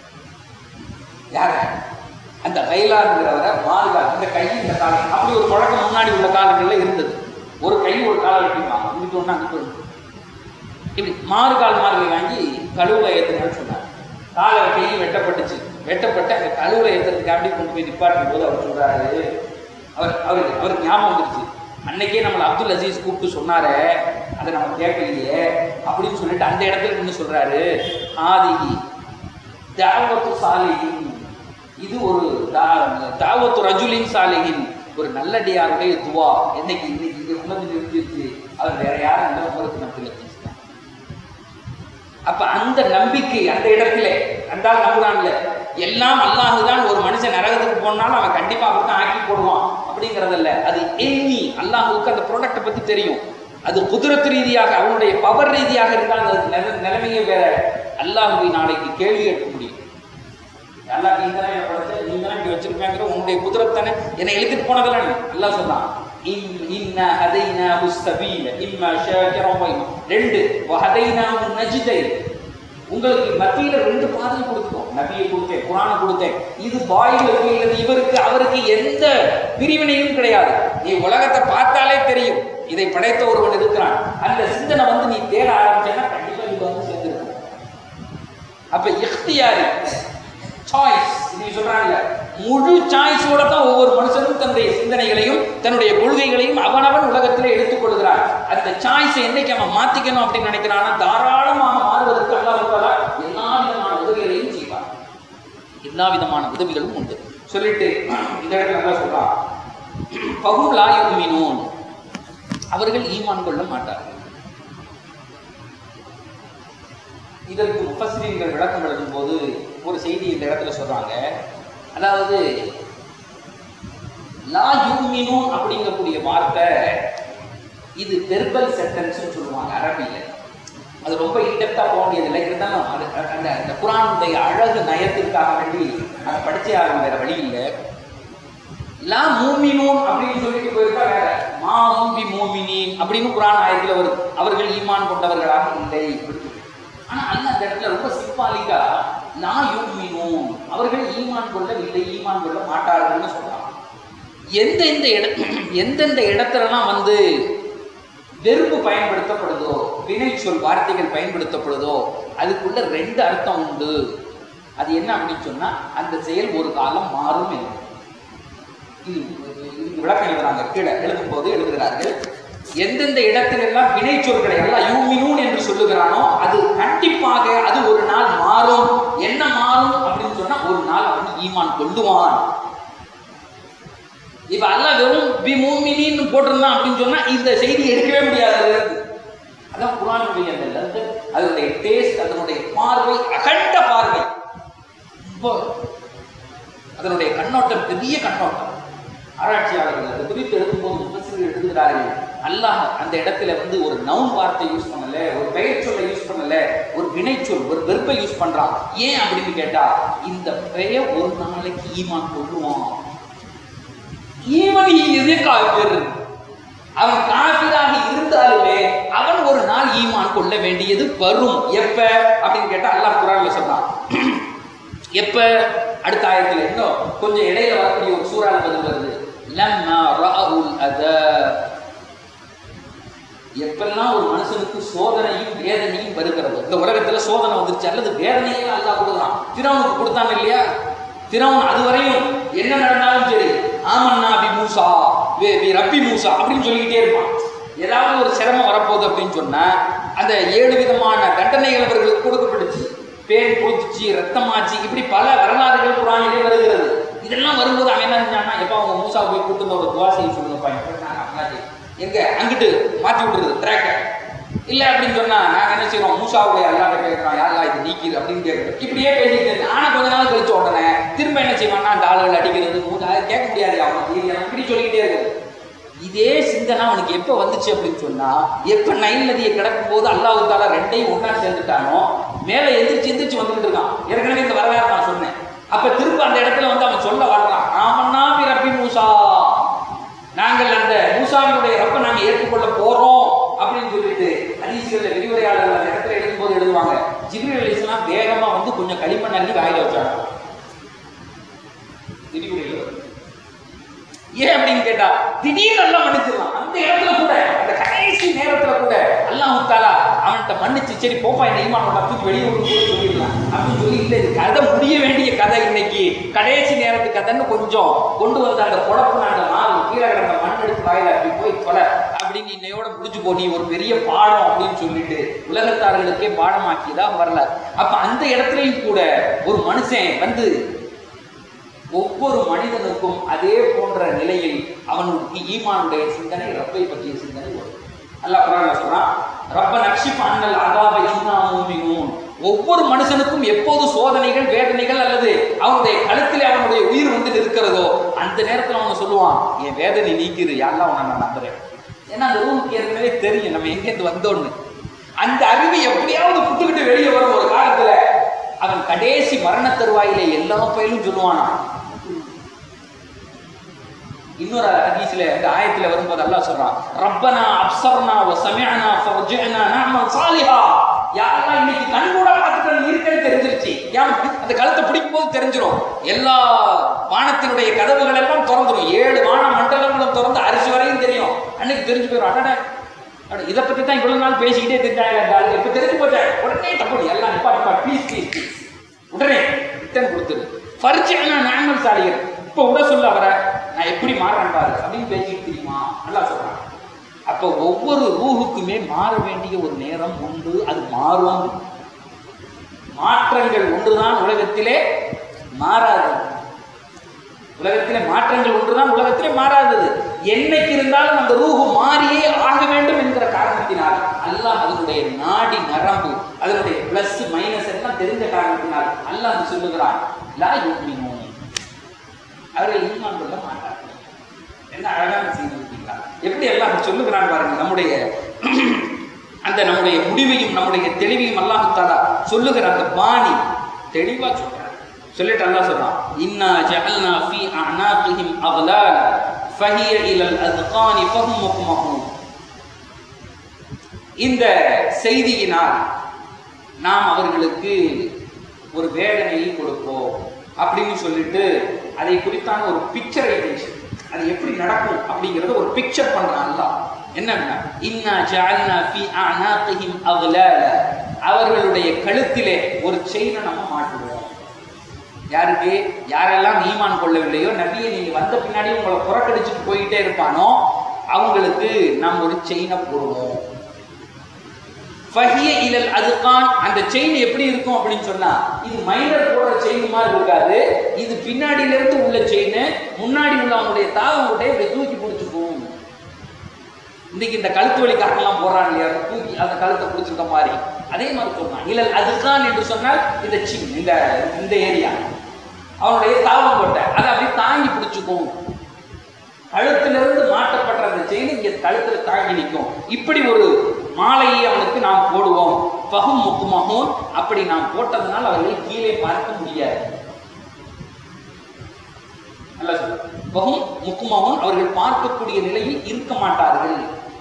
யார அந்த கைலாங்கிறவரை மாறுகால் அந்த கை இந்த காலை அப்படி ஒரு பழக்கம் முன்னாடி உள்ள காலங்கள்ல இருந்தது ஒரு கை ஒரு காலை வெட்டிப்பாங்க இங்கிட்டு ஒண்ணு அங்கிட்டு ஒண்ணு இப்படி மாறுகால் மாறுகை வாங்கி கழுவுல ஏற்றுங்கன்னு சொன்னார் காலை கையும் வெட்டப்பட்டுச்சு வெட்டப்பட்டு அந்த கழுவுல ஏற்றுறதுக்காண்டி கொண்டு போய் நிப்பாட்டும் போது அவர் சொல்றாரு அவர் அவர் அவருக்கு ஞாபகம் வந்துருச்சு அன்னைக்கே நம்மளை அப்துல் அசீஸ் கூப்பிட்டு சொன்னாரே அதை நம்ம கேட்கலையே அப்படின்னு சொல்லிட்டு அந்த இடத்துல நின்று சொல்றாரு ஆதிகி தாவத்து சாலிகின் இது ஒரு தா- தாவத்து ரஜுலின் சாலிகின் ஒரு நல்லடியாருடைய துவா என்னைக்கு இன்னைக்கு இங்க கொண்டு வந்து நிறுத்திருச்சு அவர் வேற யாரும் இல்லை உங்களுக்கு நம்பிக்கை வச்சுட்டான் அப்ப அந்த நம்பிக்கை அந்த இடத்துல அந்த ஆள் நம்புறான்ல எல்லாம் அல்லாஹ் தான் ஒரு மனுஷன் நரகத்துக்கு போனாலும் அவன் கண்டிப்பா அப்படித்தான் ஆக்கி போடுவான் அப்படிங்கறதல்ல அது எண்ணி அல்லாஹுக்கு அந்த ப்ராடக்ட்டை பத்தி தெரியும் அது குதிரத்து ரீதியாக அவனுடைய பவர் ரீதியாக இருந்தால் அது நில- நிலைமையே வேற அல்லாஹுவை நாளைக்கு கேள்வி கேட்க முடியும் அல்லாஹ் நீங்க தான் என்ன படைச்ச நீங்க தான் இப்படி வச்சிருப்பேங்கிற உன்னுடைய குதிரத் தானே என்னை எழுதிட்டு போனதில்ல அல்லாஹ் சொன்னான் இன் இன்ன ஹதைனாஹு ஸபீல இம்மா ஷாக்கிரன் வ இம்மா ரெண்டு வ ஹதைனாஹு நஜ்தை உங்களுக்கு மத்தியில ரெண்டு பாதை கொடுத்தோம் நபியை கொடுத்தேன் குரானை கொடுத்தேன் இது பாயில் இருக்கிறது இவருக்கு அவருக்கு எந்த பிரிவினையும் கிடையாது நீ உலகத்தை பார்த்தாலே தெரியும் இதை படைத்த ஒருவன் இருக்கிறான் அந்த சிந்தனை வந்து நீ தேட ஆரம்பிச்சேன்னா கண்டிப்பா இது வந்து சேர்ந்துருக்கும் அப்ப இஃப்தியாரி சாய்ஸ் நீ சொல்றாங்கல்ல முழு சாய்ஸோட தான் ஒவ்வொரு மனுஷனும் தன்னுடைய சிந்தனைகளையும் தன்னுடைய கொள்கைகளையும் அவனவன் உலகத்திலே எடுத்துக்கொள்கிறான் அந்த சாய்ஸை என்னைக்கு அவன் மாத்திக்கணும் அப்படின்னு நினைக்கிறான்னா தாராளமாக மாறுவதற்கு அல்லாஹ் தஆலா எல்லா விதமான உதவிகளையும் செய்வான் எல்லா விதமான உதவிகளும் உண்டு சொல்லிட்டு இந்த இடத்துல நல்லா சொல்றான் பகும் லாயும் மீனோன் அவர்கள் ஈமான் கொள்ள மாட்டார்கள் இதற்கு முஃபஸ்ரீன்கள் விளக்கம் எழுதும் போது ஒரு செய்தி இந்த இடத்துல சொல்றாங்க அதாவது லா யூமினூன் அப்படிங்கக்கூடிய வார்த்தை இது வெர்பல் சென்டென்ஸ் சொல்லுவாங்க அரபியில அது ரொம்ப இன்டெப்தா போக வேண்டியதில்லை இருந்தாலும் அது அந்த அந்த குரானுடைய அழகு நயத்திற்காக வேண்டி அதை படிச்சே ஆகும் வேற வழி இல்லை லா மூமினூன் அப்படின்னு சொல்லிட்டு போயிருக்கா வேற மா மூம்பி மூமினின் அப்படின்னு குரான் ஆயத்துல வருது அவர்கள் ஈமான் கொண்டவர்களாக இல்லை அப்படி சொல்லி. ஆனா அல்ல அந்த இடத்துல ரொம்ப சிம்பாலிக்கா லா யூமினூன் அவர்கள் ஈமான் கொள்ளவில்லை ஈமான் கொள்ள மாட்டார்கள்னு சொல்றாங்க எந்த எந்த இட எந்தெந்த இடத்துலலாம் வந்து வெறுப்பு பயன்படுத்தப்படுதோ வினைச்சொல் வார்த்தைகள் பயன்படுத்தப்படுதோ அதுக்குள்ள ரெண்டு அர்த்தம் உண்டு அது என்ன அப்படின்னு சொன்னா அந்த செயல் ஒரு காலம் மாறும் என்று இது இது விளக்கம் எழுதுறாங்க கீழே எழுதும் போது எழுதுகிறார்கள் எந்தெந்த இடத்திலெல்லாம் வினைச்சொற்களை எல்லாம் யூமினூன் என்று சொல்லுகிறானோ அது கண்டிப்பாக அது ஒரு நாள் மாறும் என்ன மாறும் அப்படின்னு சொன்னா ஒரு நாள் அவன் ஈமான் கொள்ளுவான் இப்ப அல்லாஹ் வெறும் பி மூமினின்னு போட்டிருந்தான் அப்படின்னு சொன்னா இந்த செய்தி எடுக்கவே முடியாது அதுல இருந்து. அதான் குரானுடைய அந்த லெந்து அதனுடைய டேஸ்ட் அதனுடைய பார்வை அகண்ட பார்வை ரொம்ப அதனுடைய கண்ணோட்டம் பெரிய கண்ணோட்டம் ஆராய்ச்சியாளர்கள் அது குறித்து எழுதும்போது முப்பசிகள் எழுதுகிறார்கள் அல்லாஹ் அந்த இடத்துல வந்து ஒரு நவுன் வார்த்தை யூஸ் பண்ணல ஒரு பெயர் சொல்லை யூஸ் பண்ணல ஒரு வினைச்சொல் ஒரு வெறுப்பை யூஸ் பண்றான் ஏன் அப்படின்னு கேட்டா இந்த பெயர் ஒரு நாளைக்கு ஈமான் கொள்ளுவான் ஈவன் இது காஃபிர் அவன் காஃபிராக இருந்தாலுமே அவன் ஒரு நாள் ஈமான் கொள்ள வேண்டியது வரும் எப்ப அப்படின்னு கேட்டா அல்லாஹ் குரான்ல சொல்றான் எப்ப அடுத்த ஆயத்துல இன்னும் கொஞ்சம் இடையில வரக்கூடிய ஒரு சூறால வந்து வருது லம்மா ரஅவுல் அதப் எப்பெல்லாம் ஒரு மனுஷனுக்கு சோதனையும் வேதனையும் வருகிறது இந்த உலகத்துல சோதனை வந்துருச்சு அல்லது வேதனையே அல்லாஹ் கொடுக்குறான் திரவனுக்கு கொடுத்தான் இல்லையா திரவன் அதுவரையும் என்ன நடந்தாலும் சரி ஆமன்னா பி மூசா வே வி ரப்பி மூசா அப்படின்னு சொல்லிக்கிட்டே இருப்பான் ஏதாவது ஒரு சிரமம் வரப்போகுது அப்படின்னு சொன்னா அந்த ஏழு விதமான தண்டனைகள் அவர்களுக்கு கொடுக்கப்பட்டுச்சு பேன் பூச்சிச்சு ரத்தமாச்சு இப்படி பல வரலாறுகள் குரானிலே வருகிறது இதெல்லாம் வரும்போது அவன் என்ன செஞ்சான்னா எப்போ அவங்க மூசா போய் கூட்டு வந்து ஒரு துவா செய்ய சொல்லுங்கப்பா எப்ப நான் அப்படிலாம் செய்ய எங்க அங்கிட்டு மாற்றி விட்டுறது ட்ராக்க இல்ல அப்படின்னு சொன்னா நாங்க என்ன செய்யறோம் மூசாவுடைய அல்லாட்ட கேட்கிறோம் யாரெல்லாம் இது நீக்கிது அப்படின்னு கேட்கிறோம் இப்படியே பேசிட்டு இருக்கு. ஆனா கொஞ்ச நாள் கழிச்ச உடனே திரும்ப என்ன செய்வான்னா அந்த ஆளுகள் அடிக்கிறது மூணு அது கேட்க முடியாது அவனுக்கு இது அவன் இப்படி சொல்லிக்கிட்டே இருக்குது இதே சிந்தனை அவனுக்கு எப்ப வந்துச்சு அப்படின்னு சொன்னா எப்ப நைல் நதியை கிடக்கும் போது அல்லாஹ் தாலா ரெண்டையும் ஒண்ணா சேர்ந்துட்டானோ மேல எந்திரிச்சு எந்திரிச்சு வந்துட்டு இருக்கான் ஏற்கனவே இந்த வரலாறு நான் சொன்னேன் அப்ப திரும்ப அந்த இடத்துல வந்து அவன் சொல்ல வர்றான் ஆமன்னா ரப்பி மூசா நாங்கள் அந்த மூசாவினுடைய ரப்ப நாங்க ஏற்றுக்கொள்ள போறோம் அப்படின்னு சொல்லிட்டு ஹதீஸ்கள்ல விரிவுரையாளர்கள் அந்த இடத்துல எழுதும்போது எழுதுவாங்க ஜிப்ரீல் அலிஸ்லாம் வேகமா வந்து கொஞ்சம் களிமண் அள்ளி வாயில வச்சாங்க விரிவுரையில் வருது. ஏன் அப்படின்னு கேட்டா திடீர்னு எல்லாம் மன்னிச்சிடலாம் அந்த இடத்துல கூட அந்த கடைசி நேரத்துல கூட அல்லாஹ் தாலா அவன்கிட்ட மன்னிச்சு சரி போப்பா என்ன ஈமான் பண்ண தூக்கி வெளியே விட்டு கூட சொல்லிடலாம் அப்படின்னு சொல்லி இல்லை இது கதை முடிய வேண்டிய கதை இன்னைக்கு கடைசி நேரத்து கதைன்னு கொஞ்சம் கொண்டு வந்த அந்த குழப்பு அந்த மாவு கீழே கிடந்த மண் எடுத்து வாயில அப்படி போய் தொலை அப்படின்னு இன்னையோட முடிஞ்சு போ நீ ஒரு பெரிய பாடம் அப்படின்னு சொல்லிட்டு உலகத்தார்களுக்கே பாடமாக்கியதா வரல அப்ப அந்த இடத்துலயும் கூட ஒரு மனுஷன் வந்து ஒவ்வொரு மனிதனுக்கும் அதே போன்ற நிலையில் அவனுக்கு ஈமானுடைய சிந்தனை ரப்பை பற்றிய சிந்தனை வரும் அல்லாஹ் குரான்ல சொல்றான் ரப்ப நக்ஷிப் அண்ணல் அதாப இன்னா மூமினூன் ஒவ்வொரு மனுஷனுக்கும் எப்போது சோதனைகள் வேதனைகள் அல்லது அவனுடைய கழுத்தில் அவனுடைய உயிர் வந்து நிற்கிறதோ அந்த நேரத்துல அவன் சொல்லுவான் என் வேதனை நீக்கிது யாரெல்லாம் அவனை நான் நம்புறேன் ஏன்னா அந்த ரூமுக்கு ஏற்கனவே தெரியும் நம்ம எங்கேருந்து வந்தோன்னு அந்த அறிவு எப்படியாவது புட்டுக்கிட்டு வெளியே வரும் ஒரு காலத்துல அவன் கடைசி மரண தருவாயிலே எல்லா பயிலும் சொல்லுவானா இன்னொரு ஹதீஸ்ல இந்த ஆயத்துல வரும்போது அல்லாஹ் சொல்றான் ரப்பனா அப்சர்னா வ சமிஅனா ஃபர்ஜிஅனா நஅமல் சாலிஹா யாரெல்லாம் இன்னைக்கு கண் கூட பார்த்துட்டு இருக்கேன்னு தெரிஞ்சிருச்சு ஏன் அந்த கழுத்தை பிடிக்கும் போது தெரிஞ்சிரும் எல்லா வானத்தினுடைய கதவுகள் எல்லாம் திறந்துரும் ஏழு வான மண்டலங்களும் திறந்து அரிசி வரையும் தெரியும் அன்னைக்கு தெரிஞ்சு போயிடும் அடட அட இதை பத்தி தான் இவ்வளவு நாள் பேசிக்கிட்டே தெரிஞ்சாங்க இப்ப தெரிஞ்சு போச்சா உடனே தப்பு எல்லாம் நிப்பா நிப்பா ப்ளீஸ் ப்ளீஸ் ப்ளீஸ் உடனே ரிட்டர்ன் கொடுத்துரு பரிச்சைனா நார்மல் சாலியர் இப்ப விட சொல்ல அவரை நான் எப்படி மாறேன் பாரு அப்படின்னு பேசிட்டு தெரியுமா நல்லா சொல்றான் அப்ப ஒவ்வொரு ரூஹுக்குமே மாற வேண்டிய ஒரு நேரம் உண்டு அது மாறும் மாற்றங்கள் ஒன்றுதான் உலகத்திலே மாறாது உலகத்திலே மாற்றங்கள் ஒன்றுதான் உலகத்திலே மாறாதது என்னைக்கு இருந்தாலும் அந்த ரூஹு மாறியே ஆக வேண்டும் என்கிற காரணத்தினால் அல்லாஹ் அதனுடைய நாடி நரம்பு அதனுடைய பிளஸ் மைனஸ் எல்லாம் தெரிஞ்ச காரணத்தினால் அல்லாஹ் அது சொல்லுகிறான் லா யுக்மினூன் அவர்கள் ஈமான் கொள்ள மாட்டார்கள் என்ன அழகான செய்தி இருக்கீங்களா எப்படி எல்லாம் அப்படி சொல்லுகிறான் பாருங்க நம்முடைய அந்த நம்முடைய முடிவையும் நம்முடைய தெளிவையும் அல்லாஹ் தாலா சொல்லுகிற அந்த பாணி தெளிவா சொல்றான் சொல்லிட்டு அல்லாஹ் சொல்றான் இன்னா ஜஅல்னா ஃபீ அஅனாகிஹிம் அக்லால் ஃபஹிய இலல் அத்கானி ஃபஹும் முக்மஹூன் இந்த செய்தியினால் நாம் அவர்களுக்கு ஒரு வேதனையை கொடுப்போம் அப்படின்னு சொல்லிட்டு அதை குறித்தான ஒரு பிக்சரைசேஷன் அது எப்படி நடக்கும் அப்படிங்கறத ஒரு பிக்சர் பண்றான் அல்லாஹ் என்னன்னா இன்னா ஜஅல்னா ஃபீ அஅனாகிஹிம் அக்லால அவர்களுடைய கழுத்திலே ஒரு செயினை நம்ம மாட்டுவோம் யாருக்கு யாரெல்லாம் ஈமான் கொள்ளவில்லையோ நபியை நீங்க வந்த பின்னாடி உங்களை புறக்கடிச்சுட்டு போயிட்டே இருப்பானோ அவங்களுக்கு நாம் ஒரு செயினை போடுவோம் ஃபஹிய இலல் அதுகான் அந்த செயின் எப்படி இருக்கும் அப்படின்னு சொன்னா இது மைனர் போடுற செயின் மாதிரி இருக்காது இது பின்னாடியில இருந்து உள்ள செயின் முன்னாடி உள்ள அவனுடைய தாவங்கிட்ட இப்படி தூக்கி பிடிச்சிக்கும் இன்னைக்கு இந்த கழுத்து வலிக்காரங்கெல்லாம் போறான் இல்லையா அந்த தூக்கி அந்த கழுத்தை பிடிச்சிருக்க மாதிரி அதே மாதிரி சொன்னான் இலல் அதுகான் என்று சொன்னால் இந்த சின் இந்த இந்த ஏரியா அவனுடைய தாவம் கொட்டை அதை அப்படியே தாங்கி பிடிச்சுக்கும் கழுத்திலிருந்து மாட்டப்பட்ட அந்த செயின் இங்க கழுத்துல தாங்கி நிற்கும் இப்படி ஒரு மாலையை அவனுக்கு நாம் போடுவோம் பகும் முக்குமகும் அப்படி நாம் போட்டதுனால் அவர்கள் கீழே பார்க்க முடியாது நல்லா சொல்லு பகும் முக்குமகும் அவர்கள் பார்க்கக்கூடிய நிலையில் இருக்க மாட்டார்கள்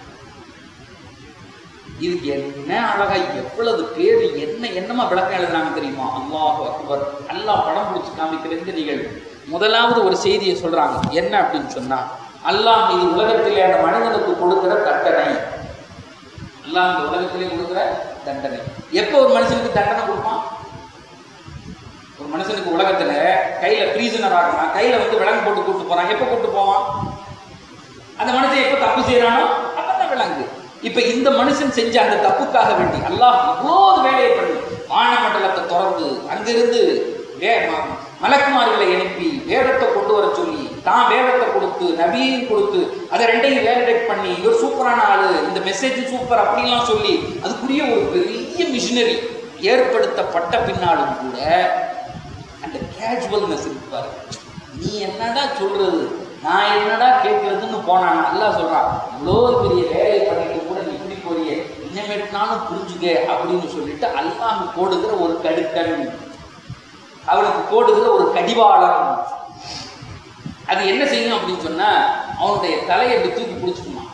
இதுக்கு என்ன அழகா எவ்வளவு பேர் என்ன என்னமா விளக்கம் எழுதுறாங்க தெரியுமா அல்லாஹ் அக்பர் அல்லாஹ் படம் பிடிச்சு காமிக்கிற இந்த நிகழ்வு முதலாவது ஒரு செய்தியை சொல்றாங்க என்ன அப்படின்னு சொன்னா அல்லாஹ் இது உலகத்திலே அந்த மனிதனுக்கு கொடுக்கிற தண்டனை அல்லாஹ் இந்த உலகத்திலே கொடுக்கிற தண்டனை எப்போ ஒரு மனுஷனுக்கு தண்டனை கொடுப்பான் ஒரு மனுஷனுக்கு உலகத்துல கையில பிரீசனர் ஆகணும் கையில வந்து விலங்கு போட்டு கூட்டு போறான் எப்போ கூட்டு போவான் அந்த மனுஷன் எப்போ தப்பு செய்யறானோ அப்பதான் விலங்கு இப்ப இந்த மனுஷன் செஞ்ச அந்த தப்புக்காக வேண்டி அல்லாஹ் இவ்வளவு வேலையை பண்ணி வானமண்டலத்தை திறந்து அங்கிருந்து வே ம- மலக்குமார்களை அனுப்பி வேதத்தை கொண்டு வர சொல்லி தான் வேதத்தை கொடுத்து நபியையும் கொடுத்து அதை ரெண்டையும் வேலிடேட் பண்ணி இவர் சூப்பரான ஆளு இந்த மெசேஜ் சூப்பர் அப்படிலாம் சொல்லி அதுக்குரிய ஒரு பெரிய மிஷினரி ஏற்படுத்தப்பட்ட பின்னாலும் கூட அந்த கேஜுவல்னஸ் இருப்பாரு நீ என்னடா சொல்றது நான் என்னடா கேட்கறதுன்னு போனான் நல்லா சொல்றான் இவ்வளோ பெரிய வேலையை பண்ணிட்டு கூட நீ இப்படி போறிய இனிமேட்னாலும் புரிஞ்சுக்க அப்படின்னு சொல்லிட்டு அல்லாஹ் போடுகிற ஒரு கடுக்கன் அவனுக்கு போடுகிற ஒரு கடிவாளம் அது என்ன செய்யும் அப்படின்னு சொன்னா அவனுடைய தலையை அப்படி தூக்கி பிடிச்சிக்குமா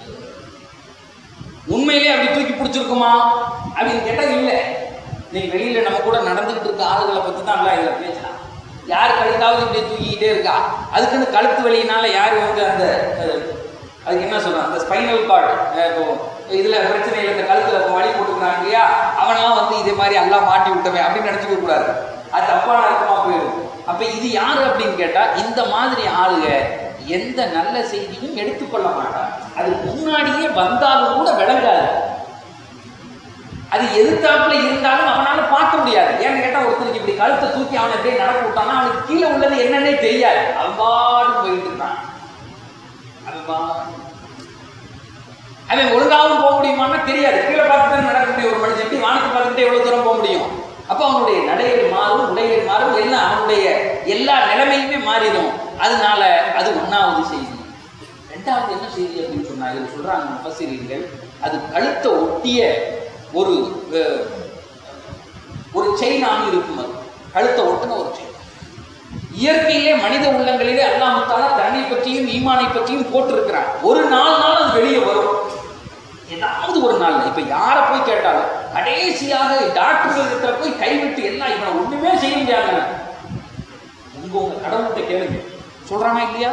உண்மையிலே அப்படி தூக்கி பிடிச்சிருக்குமா அப்படின்னு கேட்டா இல்லை நீங்க வெளியில நம்ம கூட நடந்துகிட்டு இருக்க ஆளுகளை பத்தி தான் எல்லாம் இதுல பேசலாம் யார் கழுத்தாவது இப்படி தூக்கிக்கிட்டே இருக்கா அதுக்குன்னு கழுத்து வலியினால யார் வந்து அந்த அஹ், அதுக்கு என்ன சொல்றாங்க அந்த ஸ்பைனல் கார்டு இப்போ இதுல பிரச்சனை இல்லை இந்த கழுத்துல இப்போ வலி போட்டுக்கிறாங்க இல்லையா அவனெல்லாம் வந்து இதே மாதிரி எல்லாம் மாட்டி விட்டவன் அப்படின்னு நினைச்சுக்க கூடாது அது தப்பான அர்த்தமா போயிடும் அப்ப இது யாரு அப்படின்னு கேட்டா இந்த மாதிரி ஆளுக எந்த நல்ல செய்தியும் எடுத்துக்கொள்ள மாட்டாங்க அது முன்னாடியே வந்தாலும் கூட விளங்காது அது எதிர்த்தாப்புல இருந்தாலும் அவனால பார்க்க முடியாது ஏன்னு கேட்டா ஒருத்தருக்கு இப்படி கழுத்தை தூக்கி அவனை அப்படியே நடக்க விட்டான்னா அவனுக்கு கீழே உள்ளது என்னன்னே தெரியாது அவன் பாட்டு போயிட்டு இருக்கான் அவன் பாட்டு. அவன் ஒழுங்காவும் போக முடியுமான்னா தெரியாது கீழே பார்த்து தான் நடக்க முடியும் ஒரு மனுஷன் எப்படி வானத்தை பார்த்துக்கிட்டே எவ்வளவு தூரம் போக முடியும் அப்போ அவனுடைய நடைகள் மாறும் உடைகள் மாறும் எல்லாம் அவனுடைய எல்லா நிலைமையுமே மாறிடும் அதனால அது ஒண்ணாவது செய்தி ரெண்டாவது என்ன செய்தி அப்படின்னு சொன்னா இதில் சொல்றாங்க முஃபஸிரீன்கள் அது கழுத்தை ஒட்டிய ஒரு அஹ், ஒரு செயினாக இருக்கும் அது கழுத்தை ஒட்டின ஒரு செயின் இயற்கையிலே மனித உள்ளங்களிலே அல்லாஹ் முத்தாலா தன்னை பற்றியும் ஈமானை பற்றியும் போட்டிருக்கிறான் ஒரு நாள் நாள் அது வெளியே வரும் ஏதாவது ஒரு நாள் இப்ப யாரை போய் கேட்டாலும் கடைசியாக டாக்டர்கள் இடத்துல போய் கைவிட்டு எல்லாம் இவனை ஒண்ணுமே செய்ய முடியாங்க உங்க உங்க கடவுள்கிட்ட கேளுங்க சொல்றானா இல்லையா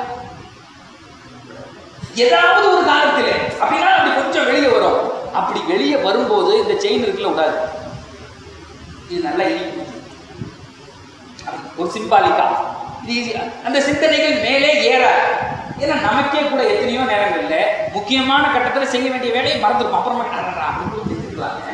ஏதாவது ஒரு காலத்துல அப்படின்னா அப்படி கொஞ்சம் வெளியே வரும் அப்படி வெளியே வரும்போது இந்த செயின் இருக்குல்ல விடாது இது நல்லா இனிக்கும் ஒரு சிம்பாலிக்கா இது இது- அந்த சிந்தனைகள் மேலே ஏறாது ஏன்னா நமக்கே கூட எத்தனையோ நேரங்கள்ல முக்கியமான கட்டத்துல செய்ய வேண்டிய வேலையை மறந்துருப்போம் அப்புறமா அடடா, அப்படின்னு செஞ்சுக்கலாங்க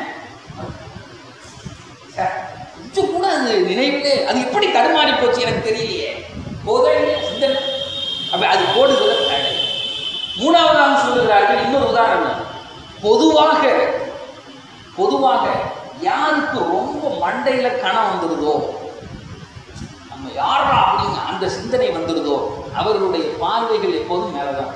ச்சே, கொஞ்சம் கூட அது நினைவிலே அது எப்படி தடுமாறி போச்சு எனக்கு தெரியலையே போதே இல்லையா சிந்தனை அப்ப அது போடுவது தடை மூணாவதாக சொல்லுகிறார்கள் இன்னொரு உதாரணம் பொதுவாக பொதுவாக யாருக்கு ரொம்ப மண்டையில கணம் வந்துடுதோ நம்ம யாரா அப்படின்னு அந்த சிந்தனை வந்துடுதோ அவர்களுடைய பார்வைகள் எப்போதும் மேலதான்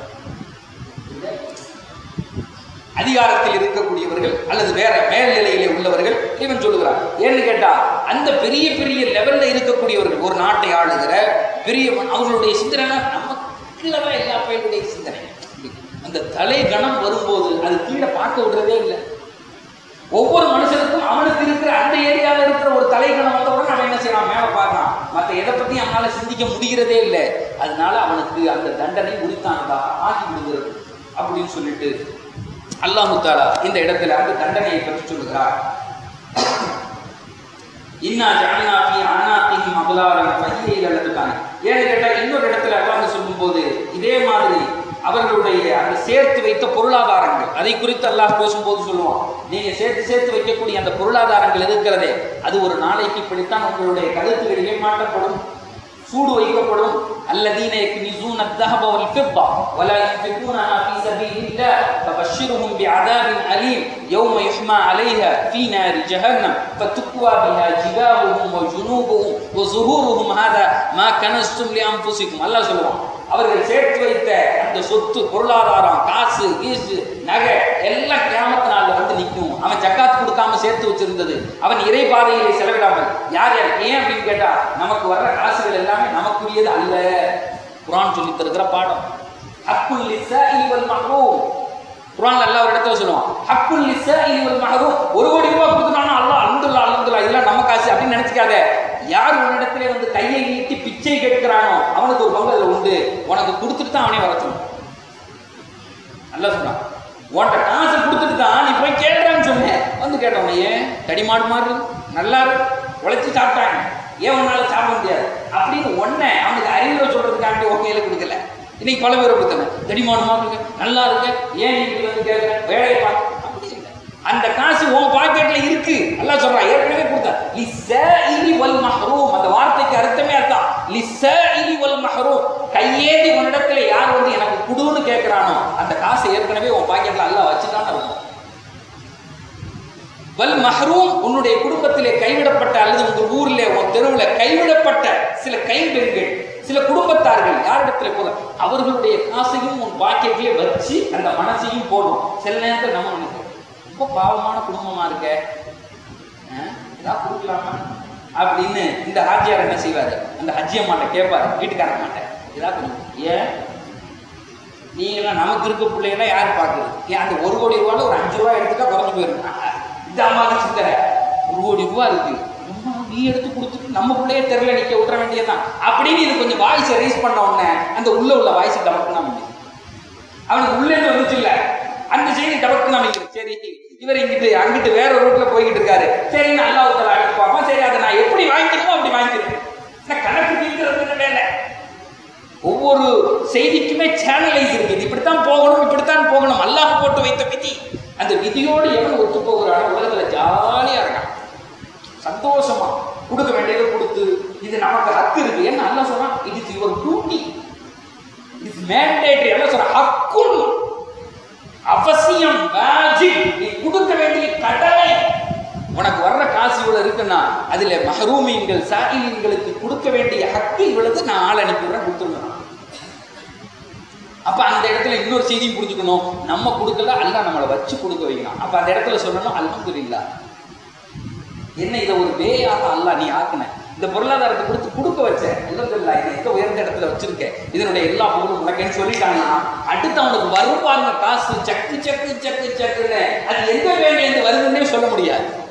அதிகாரத்தில் இருக்கக்கூடியவர்கள் அல்லது வேற மேல்நிலையிலே உள்ளவர்கள் இவன் சொல்லுகிறார் ஏன்னு கேட்டா அந்த பெரிய பெரிய லெவல்ல இருக்கக்கூடியவர்கள் ஒரு நாட்டை ஆளுகிற பெரிய அவர்களுடைய சிந்தனை நம்ம கீழே தான் எல்லா பேருடைய சிந்தனை அந்த தலை கணம் வரும்போது அது கீழே பார்க்க விடுறதே இல்லை ஒவ்வொரு மனுஷனுக்கும் அவனுக்கு இருக்கிற அந்த ஏரியாவில் இருக்கிற ஒரு தலைகணம் வந்தவுடன் அவன் என்ன செய்யறான் மேலே பார்க்கறான் மற்ற எதை பத்தி அவனால சிந்திக்க முடிகிறதே இல்லை அதனால அவனுக்கு அந்த தண்டனை உரித்தானதாக ஆகி விடுகிறது அப்படின்னு சொல்லிட்டு அல்லாஹு தாலா இந்த இடத்துல அந்த தண்டனையை பற்றி சொல்லுகிறார் இன்னா ஜாலினா ஃபீ அனாத்திஹிம் அக்லாரன் ஃபஹிய அல்லதுக்கான ஏன்னு கேட்டா இன்னொரு இடத்துல அல்லாஹ் சொல்லும்போது இதே மாதிரி அவர்களுடைய அந்த சேர்த்து வைத்த பொருளாதாரங்கள் அதை குறித்து அல்லாஹ் பேசும்போது சொல்லுவான் நீங்க சேர்த்து சேர்த்து வைக்கக்கூடிய அந்த பொருளாதாரங்கள் இருக்கிறதே அது ஒரு நாளைக்கு இப்படித்தான் உங்களுடைய கழுத்துகளிலே மாட்டப்படும் சூடு வைக்கப்படும் الذين يكنزون الذهب والفضة ولا ينفقونها في سبيل الله فبشرهم بعذاب أليم يوم يحمى عليها في نار جهنم فتكوى بها جباههم وجنوبهم وظهورهم هذا ما كنزتم لأنفسكم الله சொல்லுவான் அவர்கள் சேர்த்து வைத்த அந்த சொத்து பொருளாதாரம் காசு கீசு நகை எல்லாம் கிராமத்து நாள்ல வந்து நிற்கும் அவன் ஜக்காத் கொடுக்காம சேர்த்து வச்சிருந்தது அவன் இறை பாதையிலே செலவிடாமல் யார் யார் ஏன் அப்படின்னு கேட்டா நமக்கு வர்ற காசுகள் எல்லாமே நமக்குரியது அல்ல குரான் சொல்லி தருகிற பாடம் ஹக்குல் லிஸ்ஸாஇலி வல் மஹ்ரூம் குரான் அல்லாஹ் ஒரு இடத்துல சொல்லுவான் ஹக்குல் லிஸ்ஸாஇலி வல் மஹ்ரூம் ஒரு கோடி ரூபாய் கொடுத்துட்டானா அல்லாஹ் அல்ஹம்துலில்லாஹ் அல்ஹம்துலில்லாஹ் இதெல்லாம் நம்ம காசு அப்படின்னு நினைச்சுக்காத யார் உன்னிடத்திலே வந்து கையை நீட்டி பிச்சை கேட்கிறானோ அவனுக்கு ஒரு பங்கு அதுல உண்டு உனக்கு கொடுத்துட்டு தான் அவனே வர சொல்லணும் நல்லா சொன்னான் உன்கிட்ட காசு கொடுத்துட்டு தான் நீ போய் கேட்கறான்னு சொன்னேன் வந்து கேட்டவன ஏன் தடிமாடு மாதிரி நல்லா இருக்கு உழைச்சி சாப்பிட்டாங்க ஏன் உன்னால சாப்பிட முடியாது அப்படின்னு ஒன்ன அவனுக்கு அறிவுரை சொல்றதுக்காண்டி ஓகேல கொடுக்கல இன்னைக்கு பல பேரை கொடுத்தன தடிமாடு மாதிரி இருக்கு நல்லா இருக்கு ஏன் நீ இப்படி வந்து கேட்க வேலையை பார்க்க அப்படி இல்லை அந்த காசு உன் பாக்கெட்ல இருக்கு அல்லாஹ் சொல்றான் ஏற்கனவே கொடுத்தா லிஸ்ஸாஇலி வல் மஹ்ரூம் அந்த வார்த்தைக்கு அர்த்தமே அதான் லிஸ்ஸாஇலி வல் மஹ்ரூம் கையேந்தி உன்னிடத்துல யார் வந்து எனக்கு குடுன்னு கேட்கிறானோ அந்த காசை ஏற்கனவே உன் பாக்கெட்ல அல்லாஹ் வச்சுதான் இருக்கும் வல் மஹ்ரூம் உன்னுடைய குடும்பத்திலே கைவிடப்பட்ட அல்லது உங்க ஊர்ல உன் தெருவுல கைவிடப்பட்ட சில கைம்பெண்கள் சில குடும்பத்தார்கள் யாரிடத்துல போல அவர்களுடைய காசையும் உன் பாக்கெட்லயே வச்சு அந்த மனசையும் போடும் சில நேரத்தில் நம்ம நினைக்கிறோம் ரொம்ப பாவமான குடும்பமா இருக்க ஆ, ஏதாவது கொடுக்கலாமா அப்படின்னு இந்த ஹாஜியார் என்ன செய்வாரு அந்த ஹஜ்ஜி அம்மாட்ட கேட்பாரு வீட்டுக்காரங்க மாட்ட ஏதாவது கொஞ்சம் ஏன் நீங்களாம் நமக்கு இருக்க பிள்ளைகளாம் யார் பார்க்குறது ஏன் அந்த ஒரு கோடி ரூபால ஒரு அஞ்சு ரூபா எடுத்துட்டா குறைஞ்சு போயிடும் இந்த அம்மாவுக்கு சிந்தனை ஒரு கோடி ரூபா இருக்கு அம்மா, நீ எடுத்து கொடுத்துட்டு நம்ம பிள்ளைய தெருல நிக்க விட்டுற வேண்டியதுதான் அப்படின்னு இது கொஞ்சம் வாய்ஸ் ரைஸ் பண்ண உடனே அந்த உள்ள உள்ள வாய்ஸ் டபக்குன்னு அமைக்குது அவனுக்கு உள்ள இருந்து வந்துச்சு இல்ல அந்த செய்தி டபக்குன்னு அமைக்குது சரி இவர் இங்கிட்டு அங்கிட்டு வேற ரூட்ல போய்கிட்டு இருக்காரு சரி நல்லா ஒருத்தர் அழைப்பு பார்ப்போம் சரி அதை நான் எப்படி வாங்கிக்கணுமோ அப்படி வாங்கிக்கிறேன் நான் கணக்கு தீர்க்கிறது வேலை ஒவ்வொரு செய்திக்குமே சேனலைஸ் இருக்கு இது இப்படித்தான் போகணும் இப்படித்தான் போகணும் அல்லாஹ் போட்டு வைத்த விதி அந்த விதியோடு எவன் ஒத்து போகிறானோ உலகத்துல ஜாலியா இருக்கான் சந்தோஷமா கொடுக்க வேண்டியதை கொடுத்து இது நமக்கு ஹக்கு இருக்கு ஏன்னா அல்லாஹ் சொல்றான் it is your duty it's mandatory எல்லாம் சொல்றான் ஹக்குல் அவசியம் வாஜிப் நீ கொடுக்க வேண்டிய கடமை உனக்கு வர்ற காசு இவ்வளவு இருக்குன்னா அதுல மஹரூமீன்கள் சாயிலீன்களுக்கு கொடுக்க வேண்டிய ஹக்கு இவ்வளவு நான் ஆள் அனுப்பிடுறேன் கொடுத்துருந்தேன் அப்ப அந்த இடத்துல இன்னொரு செய்தியும் புரிஞ்சுக்கணும் நம்ம கொடுக்கல அல்லாஹ் நம்மளை வச்சு கொடுக்க வைக்கணும் அப்ப அந்த இடத்துல சொல்லணும் அல்ஹம்துலில்லாஹ் என்ன இதை ஒரு வேயாக அல்லாஹ் நீ ஆக்குன இந்த பொருளாதாரத்தை கொடுத்து கொடுக்க வச்ச அல்ஹம்துலில்லாஹ் இதை எங்க உயர்ந்த இடத்துல வச்சிருக்க இதனுடைய எல்லா புகழும் உனக்குன்னு சொல்லிட்டாங்கன்னா அடுத்து அவனுக்கு வரும் பாருங்க காசு சக்கு சக்கு சக்கு சக்குன்னு அது எங்க வேண்டியது வருதுன்னே சொல்ல முடியாது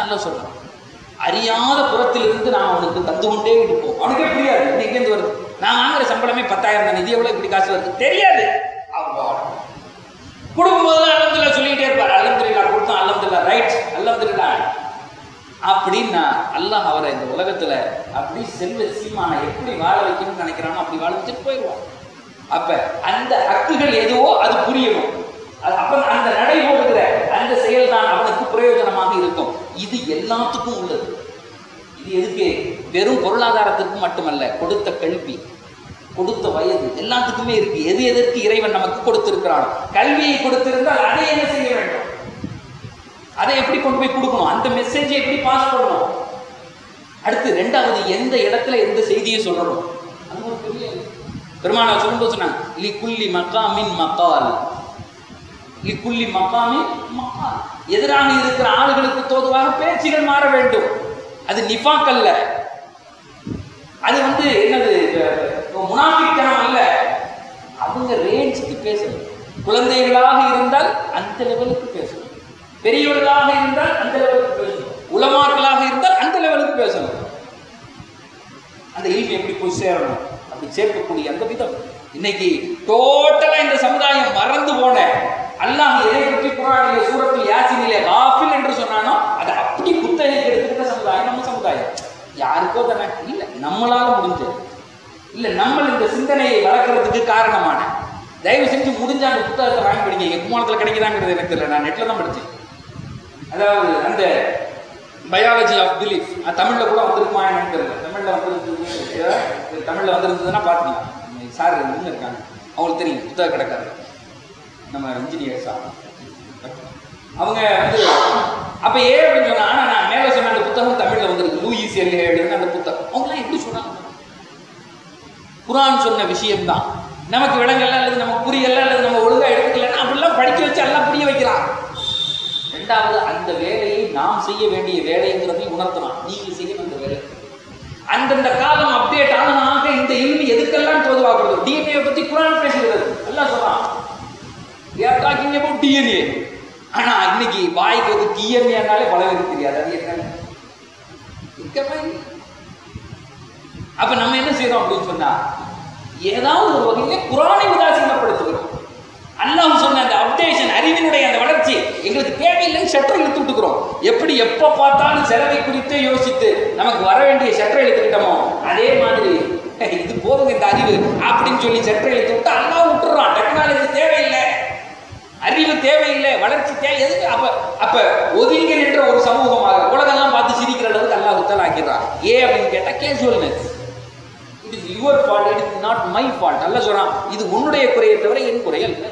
அல்ல சொல்றான் அறியாத புறத்திலிருந்து நாம் அவனுக்கு தந்து கொண்டே இருப்போம் அவனுக்கே புரியாது இது எங்கேருந்து வருது நான் வாங்குற சம்பளமே பத்தாயிரம் தான் இது எவ்வளவு இப்படி காசு வருது தெரியாது அல்லாஹ் கொடுக்கும்போது அலமதுல்லா சொல்லிட்டே இருப்பார் அலமதுல்லா கொடுத்தோம் அலமதுல்லா ரைட் அலமதுல்லா அப்படின்னா அல்லாஹ் அவரை இந்த உலகத்துல அப்படி செல்வ சீமானை எப்படி வாழ வைக்கணும்னு நினைக்கிறானோ அப்படி வாழ வச்சுட்டு போயிடுவான் அப்ப அந்த ஹக்குகள் எதுவோ அது புரியணும் அது அப்ப அந்த நடை போடுகிற அந்த செயல் தான் அவனுக்கு பிரயோஜனமாக இருக்கும் இது எல்லாத்துக்கும் உள்ளது இது எதுக்கு வெறும் பொருளாதாரத்திற்கு மட்டுமல்ல கொடுத்த கல்வி கொடுத்த வயது எல்லாத்துக்குமே இருக்கு எது எதற்கு இறைவன் நமக்கு கொடுத்திருக்கிறான் கல்வியை கொடுத்திருந்தால் அதை என்ன செய்ய வேண்டும் அதை எப்படி கொண்டு போய் கொடுக்கணும் அந்த மெசேஜை எப்படி பாஸ் பண்ணணும் அடுத்து ரெண்டாவது எந்த இடத்துல எந்த செய்தியை சொல்லணும் அது ஒரு பெரிய பெருமானா சொல்லும்போது சொன்னாங்க லி குல்லி மக்காமின் மக்கால் லி குல்லி மக்காமின் மக்கால் எதிராக இருக்கிற ஆளுகளுக்கு தோதுவாக பேச்சுகள் மாற வேண்டும் அது நிஃபாக் அல்ல அது வந்து என்னது முனாஃபித்தனம் அல்ல அவங்க ரேஞ்சுக்கு பேசணும் குழந்தைகளாக இருந்தால் அந்த லெவலுக்கு பேசணும் பெரியவர்களாக இருந்தால் அந்த லெவலுக்கு பேசணும் உலமாக்களாக இருந்தால் அந்த லெவலுக்கு பேசணும் அந்த இல்மி எப்படி போய் சேரணும் அப்படி சேர்க்கக்கூடிய அந்த விதம் இன்னைக்கு டோட்டலா இந்த சமுதாயம் மறந்து போன அல்லாஹ் எதை பற்றி குரானிலே சூரத்தில் யாசினிலே காஃபில் என்று சொன்னானோ அதை அப்படி புத்தகைக்கு எடுத்துக்கிட்ட சமுதாயம் நம்ம சமுதாயம் யாருக்கோ தானே இல்ல நம்மளால முடிஞ்சது இல்ல நம்ம இந்த சிந்தனையை வளர்க்கறதுக்கு காரணமான தயவு செஞ்சு முடிஞ்ச அந்த புத்தகத்தை வாங்கி படிங்க எங்க குமாரத்தில் கிடைக்குதாங்கிறது எனக்கு தெரியல நான் நெட்ல தான் படிச்சேன் அதாவது அந்த பயாலஜி ஆஃப் பிலீஃப் தமிழ்ல கூட வந்திருக்குமா என்னன்னு தெரியல தமிழ்ல வந்திருந்தது தமிழ்ல வந்திருந்ததுன்னா பாத்துக்கலாம் சார் இருந்து இருக்காங்க அவங்களுக்கு தெரியும் புத்தக கிடக்காரு நம்ம இன்ஜினியர்ஸா அவங்க வந்து அப்ப ஏன் அப்படின்னு சொன்னா ஆனா நான் மேல சொன்ன அந்த புத்தகம் தமிழ்ல வந்திருக்கு லூயிஸ் எல்லே எழுதுன அந்த புத்தகம் அவங்களாம் எப்படி சொன்னாங்க குரான் சொன்ன விஷயம்தான் நமக்கு விளங்கல அல்லது நமக்கு புரியல அல்லது நம்ம ஒழுங்கா எடுத்துக்கலன்னா அப்படிலாம் படிக்க வச்சு எல்லாம் புரிய வைக்கலாம் ரெண்டாவது அந்த வேலையை நாம் செய்ய வேண்டிய வேலைங்கிறதை உணர்த்தலாம் நீங்க செய்யணும் அந்த வேலை அந்தந்த காலம் அப்டேட் ஆனாக இந்த இல்மி எதுக்கெல்லாம் தோதுவாகிறது டிஎன்ஏ பத்தி குரான் பேசுகிறது எல்லாம் சொல்றான் we are talking about DNA ஆனா இன்னைக்கு வாய்க்கு வந்து டிஎன்ஏனாலே பல பேருக்கு தெரியாது அது என்ன இருக்கவே இல்லை. அப்ப நம்ம என்ன செய்யறோம் அப்படின்னு சொன்னா ஏதாவது ஒரு வகையில குரானை உதாசீனப்படுத்துகிறோம் அல்லாஹ் சொன்ன அந்த அப்டேஷன் அறிவினுடைய அந்த வளர்ச்சி எங்களுக்கு தேவையில்லைன்னு ஷட்டரை இழுத்து விட்டுக்கிறோம் எப்படி எப்ப பார்த்தாலும் செலவை குறித்தே யோசித்து நமக்கு வர வேண்டிய ஷட்டரை இழுத்துக்கிட்டோமோ அதே மாதிரி இது போதுங்க இந்த அறிவு அப்படின்னு சொல்லி ஷட்டரை இழுத்து விட்டு அல்லாஹ் விட்டுறான் டெக்னாலஜி தேவையில்லை அறிவு தேவையில்லை வளர்ச்சி தேவை எதுக்கு அப்ப அப்ப ஒதுங்கி நின்ற ஒரு சமூகமாக உலகெல்லாம் பார்த்து சிரிக்கிற அளவுக்கு அல்லாஹ் உத்தல் ஆக்கிறான் ஏன் அப்படின்னு கேட்டா casualness it is your fault it is not my fault அல்ல சொல்றான் இது உன்னுடைய குறையை தவிர என் குறை அல்ல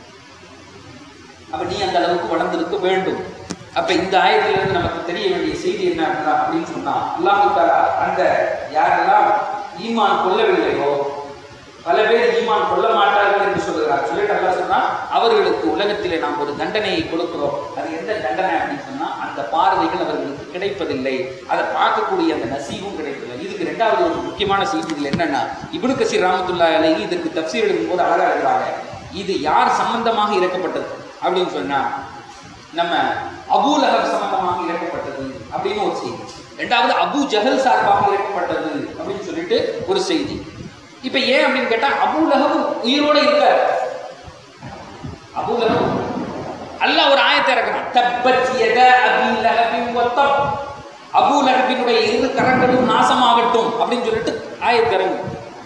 அப்ப நீ அந்த அளவுக்கு வளர்ந்திருக்க வேண்டும் அப்ப இந்த ஆயத்திலிருந்து நமக்கு தெரிய வேண்டிய செய்தி என்ன அப்படின்னா- அப்படின்னு சொன்னா அல்லாஹு தஆலா அந்த யாரெல்லாம் ஈமான் கொள்ளவில்லையோ பல பேர் ஈமான் கொள்ள மாட்டார்கள் என்று சொல்லுகிறார் சொல்லிட்டு அல்லாஹ் சொன்னா அவர்களுக்கு உலகத்திலே நாம் ஒரு தண்டனையை கொடுக்கிறோம் அது எந்த தண்டனை அப்படின்னு சொன்னா அந்த பார்வைகள் அவர்களுக்கு கிடைப்பதில்லை அதை பார்க்கக்கூடிய அந்த நசீவும் கிடைப்பதில்லை இதுக்கு ரெண்டாவது ஒரு முக்கியமான செய்தி இதுல என்னன்னா இப்னு கசீர் ராமத்துல்லா அலைஹி இதற்கு தப்சீர் எழுதும் போது அழகா எழுதுறாங்க இது யார் சம்பந்தமாக இறக்கப்பட்டது அப்படின்னு சொன்னா நம்ம அபூ லஹப் சம்பந்தமாக இறக்கப்பட்டது அப்படின்னு ஒரு செய்தி ரெண்டாவது அபூ ஜஹல் சார்பாக இறக்கப்பட்டது அப்படின்னு சொல்லிட்டு ஒரு செய்தி இப்ப ஏன் அப்படின்னு கேட்டா அபூ லஹப் உயிரோட இருக்கார் அபூ லஹப் அல்லாஹ் ஒரு ஆயத்தை இறக்குறான் தப்பத் யத அபீ லஹபின் வத்தப் அபூ லஹபினுடைய இரு கரங்களும் நாசமாகட்டும் அப்படின்னு சொல்லிட்டு ஆயத்தை இறங்கும்